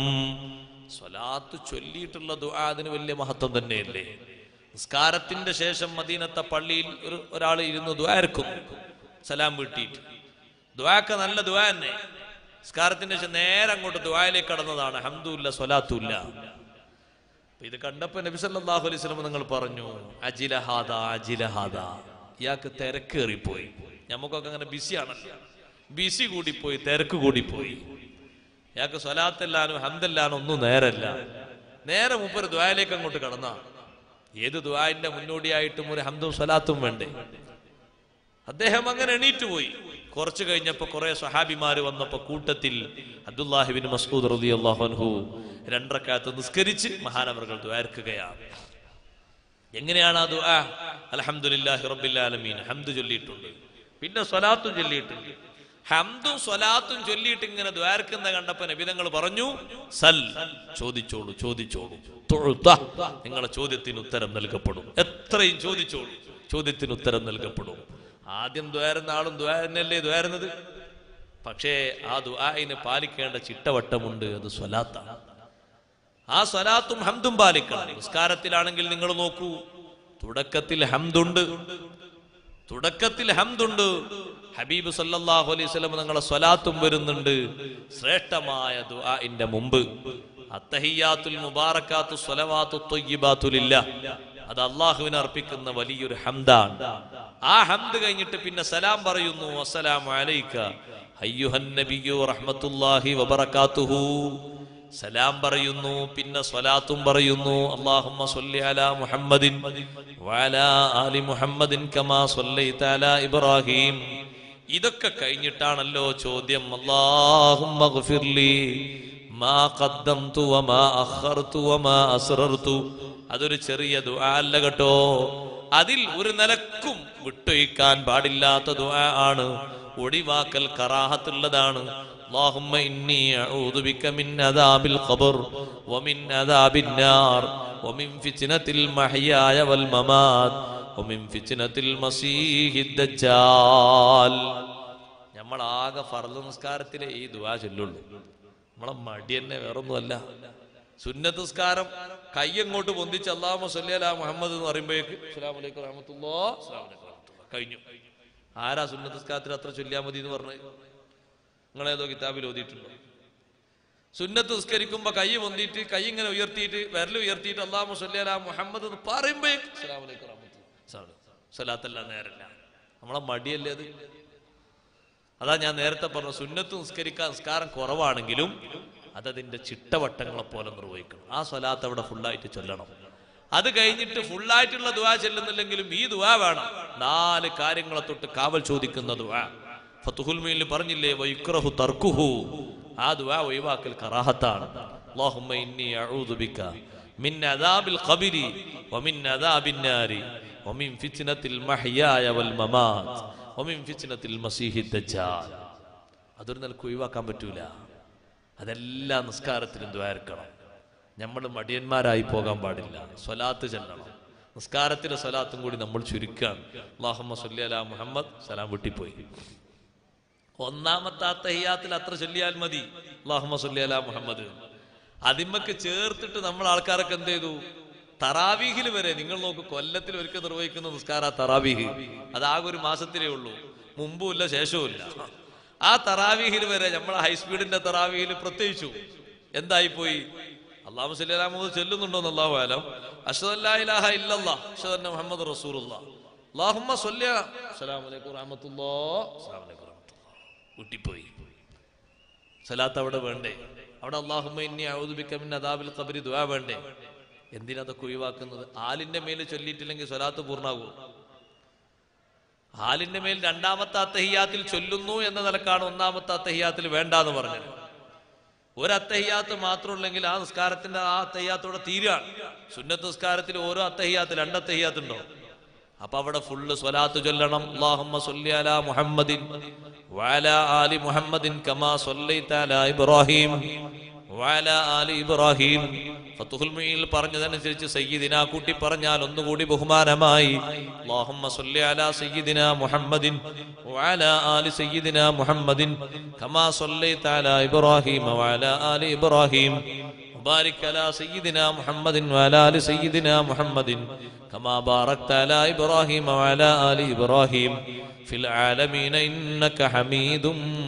സ്വലാത്ത് ചൊല്ലിയിട്ടുള്ള ദുആ അതിന് വലിയ മഹത്വം തന്നെയല്ലേ നിസ്കാരത്തിന്റെ ശേഷം മദീനത്തെ പള്ളിയിൽ ഒരു ഒരാൾ ഇരുന്ന് ദ്വാരക്കുന്നു സലാം വീട്ടിയിട്ട് ദ്വാക്ക നല്ല ദ്വാ തന്നെ നിസ്കാരത്തിന്റെ ശേഷം നേരെ അങ്ങോട്ട് ദ്വായിലേക്ക് കടന്നതാണ് ഹംദുല്ല സ്വലാത്തുല്ല അപ്പൊ ഇത് കണ്ടപ്പോ നബി സല്ലല്ലാഹു അലൈഹി വസല്ലം നിങ്ങൾ പറഞ്ഞു അജിലഹാദ അജിലഹാദ ഇയാൾക്ക് തിരക്കേറിപ്പോയി നമുക്കൊക്കെ അങ്ങനെ ബിസിയാണല്ലോ ബിസി കൂടിപ്പോയി തിരക്ക് കൂടിപ്പോയി ഇയാൾക്ക് സ്വലാത്തല്ലാനും ഹംദല്ലാനും ഒന്നും നേരല്ല നേരെ മൂപ്പര് ദ്വായലേക്ക് അങ്ങോട്ട് കടന്ന ഏത് ദ്വായന്റെ മുന്നോടിയായിട്ടും ഒരു ഹംദും സ്വലാത്തും വേണ്ടേ അദ്ദേഹം അങ്ങനെ എണീറ്റ് പോയി കുറച്ചു കഴിഞ്ഞപ്പോ കുറെ സഹാബിമാര് വന്നപ്പോ കൂട്ടത്തിൽ അബ്ദുല്ലാഹിബിൻ മസ്ഊദ് റലി അള്ളാഹുൻഹു രണ്ടരക്കാലത്ത് നിസ്കരിച്ച് മഹാനവറുകൾ ദ്വാരക്കുകയാണ് എങ്ങനെയാണ് ആ ദുആ അൽഹംദുലില്ലാഹി റബ്ബിൽ ആലമീൻ ഹംദ് ചൊല്ലിയിട്ടുണ്ട് പിന്നെ സ്വലാത്തും ചൊല്ലിയിട്ടുണ്ട് ഹംദും സ്വലാത്തും ചൊല്ലിയിട്ട് ഇങ്ങനെ ദ്വാരക്കുന്ന കണ്ടപ്പോ നബിതങ്ങൾ പറഞ്ഞു സൽ ചോദിച്ചോളൂ ചോദിച്ചോളൂ തൊഴുത്ത നിങ്ങളെ ചോദ്യത്തിന് ഉത്തരം നൽകപ്പെടും എത്രയും ചോദിച്ചോളൂ ചോദ്യത്തിന് ഉത്തരം നൽകപ്പെടും ആദ്യം ദ്വാരുന്ന ആളും ദ്വാരനല്ലേ ദ്വാരുന്നത് പക്ഷേ ആ ദുആഇന് പാലിക്കേണ്ട ചിട്ടവട്ടമുണ്ട് അത് സ്വലാത്താണ് ആ സ്വലാത്തും ഹംദും പാലിക്കണം നിസ്കാരത്തിലാണെങ്കിൽ നിങ്ങൾ നോക്കൂ തുടക്കത്തിൽ ഹംദുണ്ട് തുടക്കത്തിൽ ഹംദുണ്ട് ഹബീബ് സല്ലല്ലാഹു അലൈഹി വസല്ലം നിങ്ങളെ സ്വലാത്തും വരുന്നുണ്ട് ശ്രേഷ്ഠമായ ദുആഇന്റെ മുമ്പ് അത്തഹിയാത്തുൽ മുബാറക്കാത്തു സ്വലവാത്തു ത്വയ്യിബാത്തുലില്ല അത് അള്ളാഹുവിന് അർപ്പിക്കുന്ന വലിയൊരു ഹംദാണ് ആ ഹംദ് കഴിഞ്ഞിട്ട് പിന്നെ സലാം പറയുന്നു അസ്സലാമു അലൈക അയ്യുഹൻ നബിയു റഹ്മത്തുള്ളാഹി വബറകാതുഹു സലാം പറയുന്നു പിന്നെ സ്വലാത്തും പറയുന്നു അല്ലാഹുമ്മ സ്വല്ലി അലാ മുഹമ്മദിൻ വഅലാ ആലി മുഹമ്മദിൻ കമാ സ്വല്ലൈത അലാ ഇബ്രാഹിം ഇതൊക്കെ കഴിഞ്ഞിട്ടാണല്ലോ ചോദ്യം അല്ലാഹുമ്മ ഗഫിർലി മാ ഖദ്ദംതു വമാ അഖർതു വമാ അസ്റർതു അതൊരു ചെറിയ ദുആ അല്ല കേട്ടോ അതിൽ ഒരു നിലക്കും വിട്ടൊഴിക്കാൻ പാടില്ലാത്ത ദുആ ആണ് ഒടിവാക്കൽ കറാഹത്തുള്ളതാണ് اللهم إني أعوذ بك من عذاب القبر ومن عذاب النار ومن فتنة المحيا والممات ومن فتنة المسيح الدجال നമ്മൾ ആകെ ഫർദ് നിസ്കാരത്തിലെ ഈ ദുആ ചൊല്ലുള്ളൂ നമ്മളെ മടി തന്നെ വേറൊന്നുമല്ല സുന്നത്ത് നിസ്കാരം കൈ അങ്ങോട്ട് പൊന്തിച്ച് അള്ളാഹു സല്ലി മുഹമ്മദ് എന്ന് പറയുമ്പോഴേക്ക് അസ്സലാമു അലൈക്കും വറഹ്മത്തുള്ളാ അസ്സലാമു അലൈക്കും വറഹ്മത്തുള്ളാ. കഴിഞ്ഞു ആരാ സുന്നത്ത് നിസ്കാരത്തിൽ അത്ര ചൊല്ലിയാ മതി എന്ന് പറഞ്ഞത് നിങ്ങളേതോ കിതാബിൽ ഓതിയിട്ടുണ്ടോ സുന്നത്ത് നിസ്കരിക്കുമ്പോ കൈ പൊന്തിയിട്ട് കൈ ഇങ്ങനെ ഉയർത്തിയിട്ട് വിരൽ ഉയർത്തിയിട്ട് അള്ളാഹു സല്ലി മുഹമ്മദ് എന്ന് പറയുമ്പോഴേക്ക് അസ്സലാമു അലൈക്കും വറഹ്മത്തുള്ളാ. സലാത്തല്ല നേരല്ല നമ്മളെ മടിയല്ലേ അത് അതാ ഞാൻ നേരത്തെ പറഞ്ഞ സുന്നത്ത് നിസ്കരിക്കാൻ നിസ്കാരം കുറവാണെങ്കിലും അതതിന്റെ ചിട്ടവട്ടങ്ങളെ പോലെ നിർവഹിക്കണം ആ സ്വലാത്ത് അവിടെ ഫുള്ളായിട്ട് ചൊല്ലണം അത് കഴിഞ്ഞിട്ട് ഫുള്ളായിട്ടുള്ള ദുവാ ചെല്ലുന്നില്ലെങ്കിലും ഈ ദുവാ വേണം നാല് കാര്യങ്ങളെ തൊട്ട് കാവൽ ചോദിക്കുന്ന ദുവാ ഫത്തുഹുൽ മീനിൽ പറഞ്ഞില്ലേ വൈക്രഹു തർക്കുഹു ആ ദുവാ ഒഴിവാക്കൽ കറാഹത്താണ് اللهم إني أعوذ بك من عذاب القبر ومن عذاب النار ومن فتنة المحيا والممات ومن فتنة المسيح الدجال അതൊരു നിലക്ക് ഒഴിവാക്കാൻ പറ്റൂല അതെല്ലാം നിസ്കാരത്തിലും ദ്വാരക്കണം നമ്മൾ മടിയന്മാരായി പോകാൻ പാടില്ല സ്വലാത്ത് ചെല്ലണം നിസ്കാരത്തിലെ സ്വലാത്തും കൂടി നമ്മൾ ചുരുക്കുകയാണ് അള്ളാഹമ്മ സല്ലി അലാ മുഹമ്മദ് സലാം വിട്ടിപ്പോയി ഒന്നാമത്തെ അത്തഹിയാത്തിൽ അത്ര ചൊല്ലിയാൽ മതി അള്ളാഹമ്മ സല്ലി അലാ മുഹമ്മദ് അതിമ്മക്ക് ചേർത്തിട്ട് നമ്മൾ ആൾക്കാരൊക്കെ എന്ത് ചെയ്തു തറാവീഹിൽ വരെ നിങ്ങൾ നോക്ക് കൊല്ലത്തിൽ ഒരിക്കൽ നിർവഹിക്കുന്ന നിസ്കാര തറാവീഹ് അതാകെ ഒരു മാസത്തിലേ ഉള്ളൂ മുമ്പും ഇല്ല ശേഷവും ഇല്ല ആ തറാവീഹിൽ വരെ നമ്മളെ ഹൈസ്പീഡിന്റെ തറാവീഹിൽ പ്രത്യേകിച്ചു എന്തായി പോയി അള്ളാഹു സല്ലാമത് ചെല്ലുന്നുണ്ടോ എന്ന് അള്ളാഹു ആലം അഷദല്ലാഹ ഇല്ലല്ലാ അഷദ് മുഹമ്മദ് റസൂലുള്ള അള്ളാഹുമ്മ സൊല്ലിയ അസ്സലാമു അലൈക്കും റഹ്മത്തുള്ളാ അസ്സലാമു അലൈക്കും റഹ്മത്തുള്ളാ ഊട്ടിപ്പോയി സലാത്ത് അവിടെ വേണ്ടേ അവിടെ അള്ളാഹുമ്മ ഇന്നി ഔദുബിക്ക മിൻ അദാബിൽ ഖബരി ദുആ വേണ്ടേ എന്തിനാ അതൊക്കെ ഒഴിവാക്കുന്നത് ആലിന്റെ മേൽ ചൊല്ലിയിട്ടില്ലെങ്കിൽ സ്വലാത്ത് പൂർണ്ണാകും ആലിന്റെ മേൽ രണ്ടാമത്തെ അത്തഹിയാത്തിൽ ചൊല്ലുന്നു എന്ന നിലക്കാണ് ഒന്നാമത്തെ അത്തഹിയാത്തിൽ വേണ്ട എന്ന് പറഞ്ഞത് ഒരു അത്തഹിയാത്ത് മാത്രമുള്ളെങ്കിൽ ആ നിസ്കാരത്തിന്റെ ആ അത്തഹിയാത്തോടെ തീരുകയാണ് സുന്നത്ത് നിസ്കാരത്തിൽ ഓരോ അത്തഹിയാത്ത് രണ്ട് അത്തഹിയാത്ത് ഉണ്ടോ അപ്പൊ അവിടെ ഫുള്ള് സ്വലാത്ത് ചൊല്ലണം അല്ലാഹുമ്മ സ്വല്ലി അലാ മുഹമ്മദിൻ വഅലാ ആലി മുഹമ്മദിൻ കമാ സ്വല്ലൈത അലാ ഇബ്രാഹിം വഅലാ ആലി ഇബ്രാഹിം ഫത്തുഹുൽ മുഈനിൽ പറഞ്ഞതനുസരിച്ച് സയ്യിദിന കൂട്ടി പറഞ്ഞാൽ ഒന്നുകൂടി ബഹുമാനമായി അല്ലാഹുമ്മ സ്വല്ലി അലാ സയ്യിദിന മുഹമ്മദിൻ വഅലാ ആലി സയ്യിദിന മുഹമ്മദിൻ കമാ സ്വല്ലൈത അലാ ഇബ്രാഹിം വഅലാ ആലി ഇബ്രാഹിം وبارك على سيدنا محمد وعلى ال سيدنا محمد كما باركت على ابراهيم وعلى ال ابراهيم في العالمين انك حميد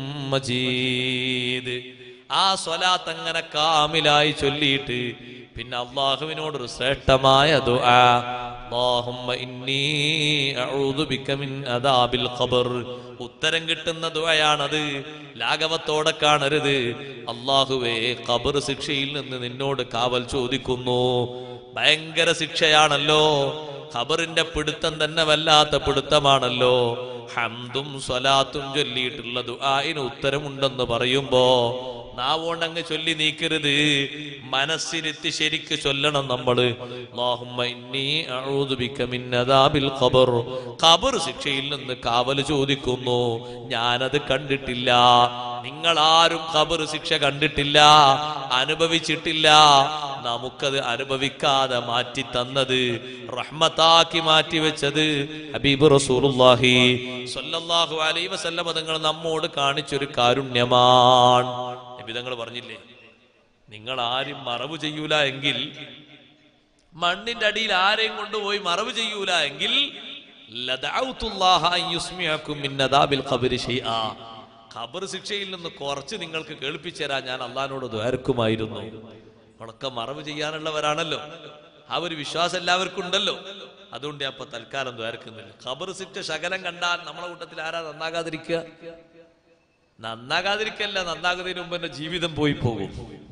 مجيد ആ സ്വലാത്ത് അങ്ങനെ കാമിലായി ചൊല്ലിയിട്ട് പിന്നെ അള്ളാഹുവിനോട് ഒരു ശ്രേഷ്ഠമായ ദുആ اللهم إني أعوذ بك من عذاب القبر ഉത്തരം കിട്ടുന്ന ദുആയാണത് ലാഘവത്തോടെ കാണരുത് അള്ളാഹുവേ ഖബർ ശിക്ഷയിൽ നിന്ന് നിന്നോട് കാവൽ ചോദിക്കുന്നു ഭയങ്കര ശിക്ഷയാണല്ലോ ഖബറിന്റെ പിടുത്തം തന്നെ വല്ലാത്ത പിടുത്തമാണല്ലോ ഹംദും സ്വലാത്തും ചൊല്ലിയിട്ടുള്ള ദുആഇന് ഉത്തരമുണ്ടെന്ന് പറയുമ്പോ നാവോണ്ടങ്ങ് ചൊല്ലി നീക്കരുത് മനസ്സിരുത്തി ശരിക്ക് ചൊല്ലണം നമ്മള് അല്ലാഹുമ്മ ഇന്നി അഊദു ബിക മിൻ അദാബിൽ ഖബർ ഖബർ ശിക്ഷയിൽ നിന്ന് കാവൽ ചോദിക്കുന്നു ഞാനത് കണ്ടിട്ടില്ല നിങ്ങൾ ആരും ഖബർ ശിക്ഷ കണ്ടിട്ടില്ല അനുഭവിച്ചിട്ടില്ല നമുക്കത് അനുഭവിക്കാതെ മാറ്റി തന്നത് റഹ്മത്താക്കി മാറ്റി വെച്ചത് ഹബീബ് റസൂലുള്ളാഹി സ്വല്ലല്ലാഹു അലൈഹി വസല്ലമ തങ്ങൾ നമ്മോട് കാണിച്ചൊരു കാരുണ്യമാണ് നബി തങ്ങൾ പറഞ്ഞില്ലേ നിങ്ങൾ ആരും മറവ് ചെയ്യൂല എങ്കിൽ മണ്ണിന്റെ അടിയിൽ ആരെയും കൊണ്ടുപോയി മറവ് ചെയ്യൂല എങ്കിൽ ലദഅഉതുല്ലാഹ അൻ യുസ്മിഅകും മിൻ അദാബിൽ ഖബരി ശൈആ ഖബർ ശിക്ഷയിൽ നിന്ന് കുറച്ച് നിങ്ങൾക്ക് കേൾപ്പിച്ചു തരാൻ ഞാൻ അള്ളഹാനോട് ദ്വാരക്കുമായിരുന്നു ഉണക്ക മറവ് ചെയ്യാനുള്ളവരാണല്ലോ ആ ഒരു വിശ്വാസം എല്ലാവർക്കും ഉണ്ടല്ലോ അതുകൊണ്ട് ഞാൻ ഇപ്പൊ തൽക്കാലം ദ്വാരക്കുന്നില്ല ഖബർ ശിക്ഷ ശകലം കണ്ടാൽ നമ്മളെ കൂട്ടത്തിൽ ആരാ നന്നാകാതിരിക്കുക നന്നാകാതിരിക്കല്ല നന്നാകുന്നതിന് മുമ്പ് എന്റെ ജീവിതം പോയി പോകും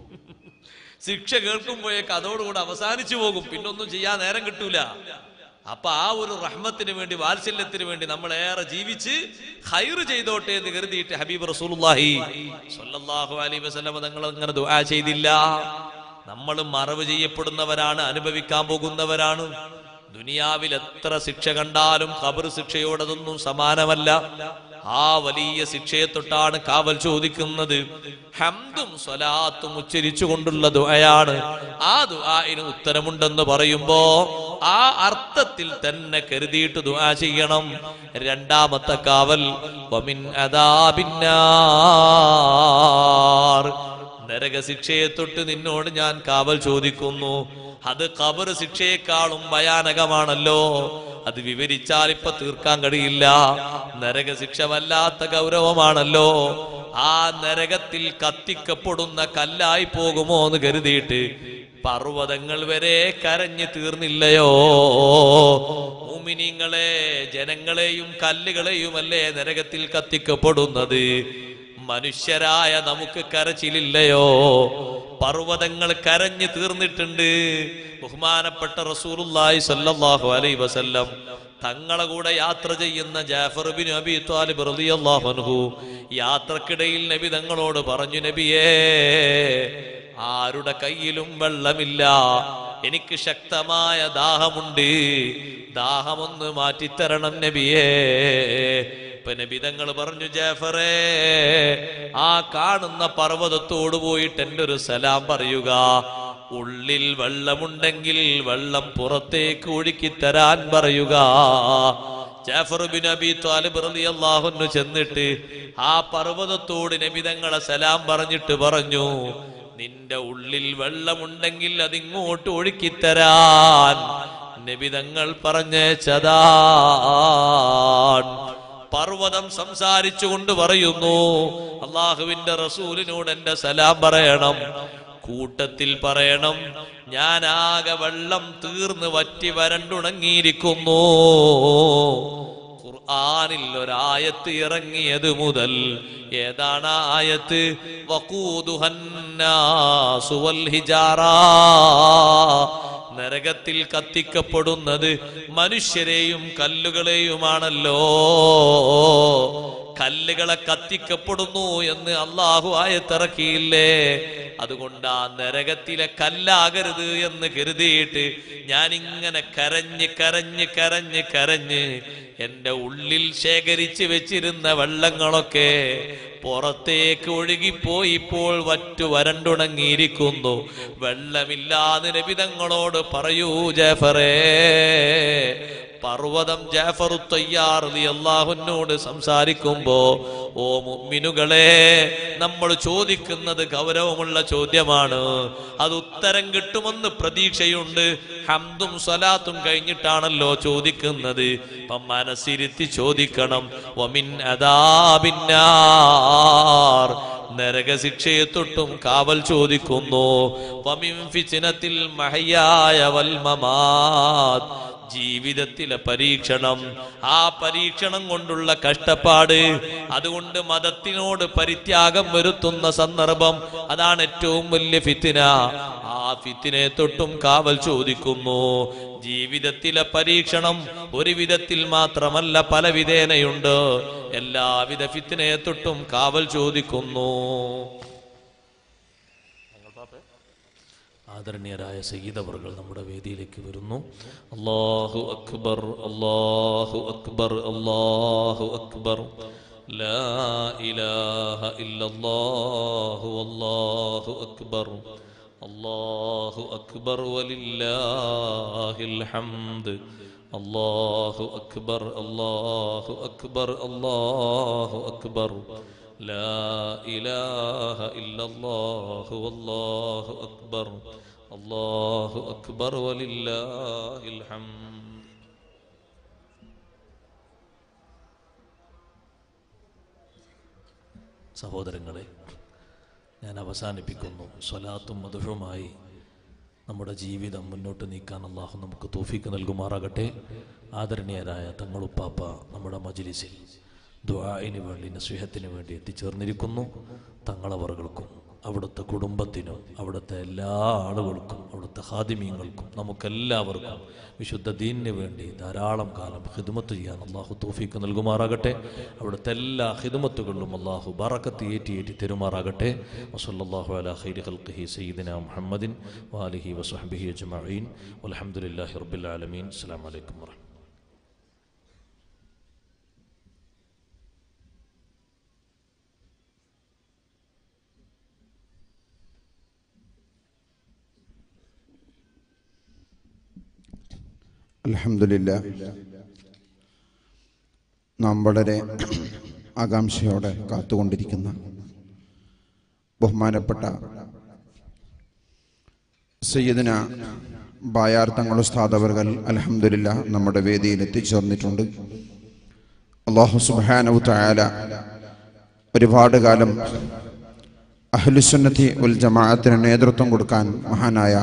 ശിക്ഷ കേൾക്കുമ്പോഴേക്ക് അതോടുകൂടെ അവസാനിച്ചു പോകും പിന്നൊന്നും ചെയ്യാൻ നേരം കിട്ടൂല അപ്പൊ ആ ഒരു റഹ്മത്തിന് വേണ്ടി വാത്സല്യത്തിന് വേണ്ടി നമ്മൾ ഏറെ ജീവിച്ച് ഹൈറ് ചെയ്തോട്ടെ എന്ന് കരുതിയിട്ട് ഹബീബ് റസൂലുള്ളാഹി സ്വല്ലല്ലാഹു അലൈഹി വസല്ലം തങ്ങൾ അങ്ങനെ ദുആ ചെയ്തില്ല നമ്മൾ മറവ് ചെയ്യപ്പെടുന്നവരാണ് അനുഭവിക്കാൻ പോകുന്നവരാണ് ദുനിയാവിൽ എത്ര ശിക്ഷ കണ്ടാലും ഖബർ ശിക്ഷയോടതൊന്നും സമാനമല്ല ആ വലിയ ശിക്ഷയെ തൊട്ടാണ് കാവൽ ചോദിക്കുന്നത് ഹംദും സ്വലാത്തും ഉച്ചരിച്ചു കൊണ്ടുള്ള ദുആയാണ് ആ ദുആഇന് ഉത്തരമുണ്ടെന്ന് പറയുമ്പോ ആ അർത്ഥത്തിൽ തന്നെ കരുതിയിട്ട് ദുആ ചെയ്യണം രണ്ടാമത്തെ കാവൽ വമിൻ അദാബിന്നാർ നരകശിക്ഷയെ തൊട്ട് നിന്നോട് ഞാൻ കാവൽ ചോദിക്കുന്നു അത് ഖബർ ശിക്ഷയെക്കാളും ഭയാനകമാണല്ലോ അത് വിവരിച്ചാൽ ഇപ്പൊ തീർക്കാൻ കഴിയില്ല നരകശിക്ഷ വല്ലാത്ത ഗൗരവമാണല്ലോ ആ നരകത്തിൽ കത്തിക്കപ്പെടുന്ന കല്ലായി പോകുമോ എന്ന് കരുതിയിട്ട് പർവ്വതങ്ങൾ വരെ കരഞ്ഞു തീർന്നില്ലയോ മൂമിനിങ്ങളെ ജനങ്ങളെയും കല്ലുകളെയുമല്ലേ നരകത്തിൽ കത്തിക്കപ്പെടുന്നത് മനുഷ്യരായ നമുക്ക് കരച്ചിലില്ലയോ പർവ്വതങ്ങൾ കരഞ്ഞു തീർന്നിട്ടുണ്ട് ബഹുമാനപ്പെട്ട റസൂലുള്ളാഹി സ്വല്ലല്ലാഹു അലൈഹി വസല്ലം തങ്ങളെ കൂടെ യാത്ര ചെയ്യുന്ന ജാഫർ ബിൻ അബി ത്വാലിബ് റളിയല്ലാഹു അൻഹു യാത്രക്കിടയിൽ നബി തങ്ങളോട് പറഞ്ഞു നബിയേ ആരുടെ കയ്യിലും വെള്ളമില്ല എനിക്ക് ശക്തമായ ദാഹമുണ്ട് ദാഹമൊന്ന് മാറ്റിത്തരണം നബിയേ ഇപ്പൊ നബിതങ്ങൾ പറഞ്ഞു ജാഫറേ ആ കാണുന്ന പർവ്വതത്തോട് പോയിട്ട് എൻ്റെ ഒരു സലാം പറയുക ഉള്ളിൽ വെള്ളമുണ്ടെങ്കിൽ വെള്ളം പുറത്തേക്ക് ഒഴുക്കി തരാൻ പറയുക ജാഫർ ബിൻ അബി താലിബ് റളിയല്ലാഹു അൻഹു ചെന്നിട്ട് ആ പർവ്വതത്തോട് നബിതങ്ങളെ സലാം പറഞ്ഞിട്ട് പറഞ്ഞു നിന്റെ ഉള്ളിൽ വെള്ളമുണ്ടെങ്കിൽ അതിങ്ങോട്ട് ഒഴുക്കിത്തരാൻ നബിതങ്ങൾ പറഞ്ഞേച്ചതാൻ പർവ്വതം സംസാരിച്ചുകൊണ്ട് പറയുന്നു അള്ളാഹുവിന്റെ റസൂലിനോട് എന്റെ സലാം പറയണം കൂട്ടത്തിൽ പറയണം ഞാൻ ആകെ വെള്ളം തീർന്ന് വറ്റി വരണ്ടുണങ്ങിയിരിക്കുന്നു ഖുർആനിൽ ഒരായത്ത് ഇറങ്ങിയത് മുതൽ ഏതാണ് ആ ആയത്ത് വഖൂദുഹന്നാസു വൽ ഹിജാറാ നരകത്തിൽ കത്തിക്കപ്പെടുന്നത് മനുഷ്യരെയും കല്ലുകളെയുമാണല്ലോ കല്ലുകളെ കത്തിക്കപ്പെടുന്നു എന്ന് അള്ളാഹു ആയത്തിറക്കിയില്ലേ അതുകൊണ്ട് ആ നരകത്തിലെ കല്ലാകരുത് എന്ന് കരുതിയിട്ട് ഞാൻ ഇങ്ങനെ കരഞ്ഞ് കരഞ്ഞ് കരഞ്ഞ് കരഞ്ഞ് എന്റെ ഉള്ളിൽ ശേഖരിച്ച് വെച്ചിരുന്ന വെള്ളങ്ങളൊക്കെ പുറത്തേക്ക് ഒഴുകിപ്പോയി ഇപ്പോൾ വറ്റു വരണ്ടുണങ്ങിയിരിക്കുന്നു വെള്ളമില്ലാതെ നബിതങ്ങളോട് പറയൂ ജാഫറേ പർവ്വതം ജാഫറു തയ്യാറതി അള്ളാഹുനോട് സംസാരിക്കുമ്പോ ഓ മുഅ്മിനുകളെ നമ്മൾ ചോദിക്കുന്നത് ഗൗരവമുള്ള ചോദ്യമാണ് അത് ഉത്തരം കിട്ടുമെന്ന് പ്രതീക്ഷയുണ്ട് ഹംദും സ്വലാത്തും കഴിഞ്ഞിട്ടാണല്ലോ ചോദിക്കുന്നത് അപ്പം മനസ്സിരുത്തി ചോദിക്കണം ഒമിൻ അദാബിന്നാർ നരകശിക്ഷയെ തൊട്ടും കാവൽ ചോദിക്കുന്നു വമിൻ ഫിച്നത്തിൽ മഹയായ വൽമമാത് ജീവിതത്തിലെ പരീക്ഷണം ആ പരീക്ഷണം കൊണ്ടുള്ള കഷ്ടപ്പാട് അതുകൊണ്ട് മതത്തിനോട് പരിത്യാഗം വരുത്തുന്ന സന്ദർഭം അതാണ് ഏറ്റവും വലിയ ഫിത്തിന ആ ഫിത്തിനെ തൊട്ടും കാവൽ ചോദിക്കുന്നു ജീവിതത്തിലെ പരീക്ഷണം ഒരു വിധത്തിൽ മാത്രമല്ല പല വിധേനയുണ്ട് എല്ലാവിധ ഫിത്തിനെ തൊട്ടും കാവൽ ചോദിക്കുന്നു ആദരണീയരായ സയ്യിദവറുകൾ നമ്മുടെ വേദിയിലേക്ക് വരുന്നു അല്ലാഹു അക്ബർ അല്ലാഹു അക്ബർ അല്ലാഹു അക്ബർ ലാ ഇലാഹ ഇല്ലല്ലാഹു അല്ലാഹു അക്ബർ അല്ലാഹു അക്ബർ വലില്ലാഹിൽ ഹംദ് അല്ലാഹു അക്ബർ അല്ലാഹു അക്ബർ അല്ലാഹു അക്ബർ لا إله إلا الله والله أكبر الله أكبر ولله الحمد സഹോദരങ്ങളെ ഞാൻ അവസാനിപ്പിക്കുന്നു സ്വലാത്തും മധുഷവുമായി നമ്മുടെ ജീവിതം മുന്നോട്ട് നീക്കാൻ അള്ളാഹു നമുക്ക് തോഫിക്ക് നൽകുമാറാകട്ടെ ആദരണീയരായ തങ്ങളുപ്പാപ്പ നമ്മുടെ മജിലിസിൽ ദ്വായിന് വേണ്ടി നസ്വിഹത്തിന് വേണ്ടി എത്തിച്ചേർന്നിരിക്കുന്നു തങ്ങളവറുകൾക്കും അവിടുത്തെ കുടുംബത്തിനും അവിടുത്തെ എല്ലാ ആളുകൾക്കും അവിടുത്തെ ഹാദിമീങ്ങൾക്കും നമുക്കെല്ലാവർക്കും വിശുദ്ധ ദീനിന് വേണ്ടി ധാരാളം കാലം ഹിദ്മത്ത് ചെയ്യാൻ അള്ളാഹു തോഫീക്ക് നൽകുമാറാകട്ടെ അവിടുത്തെ എല്ലാ ഹിദ്മത്തുകളിലും അള്ളാഹു ബറക്കത്ത് ഏറ്റി ഏറ്റി തരുമാറാകട്ടെ വസല്ലാഹു അല ഖൈരി ഖൽഖിഹി സയ്യിദിന മുഹമ്മദിൻ വാലിഹി വസുഹബിഹി അജ്മഈൻ വൽഹംദുലില്ലാഹി റബ്ബിൽ ആലമീൻ അസ്സലാമു അലൈക്കും വറഹ്മത്തുള്ളാഹി അലഹമില്ല നാം വളരെ ആകാംക്ഷയോടെ കാത്തുകൊണ്ടിരിക്കുന്ന ബഹുമാനപ്പെട്ട സയ്യിദിന ബായാർ തങ്ങൾ ഉസ്താദവർകൾ അലഹമില്ല നമ്മുടെ വേദിയിൽ എത്തിച്ചേർന്നിട്ടുണ്ട് അള്ളാഹു സുബാനു തായാല ഒരുപാട് കാലം അഹ്ലുസുന്നത്തി ഉൽ ജമാഅത്തിന് നേതൃത്വം കൊടുക്കാൻ മഹാനായ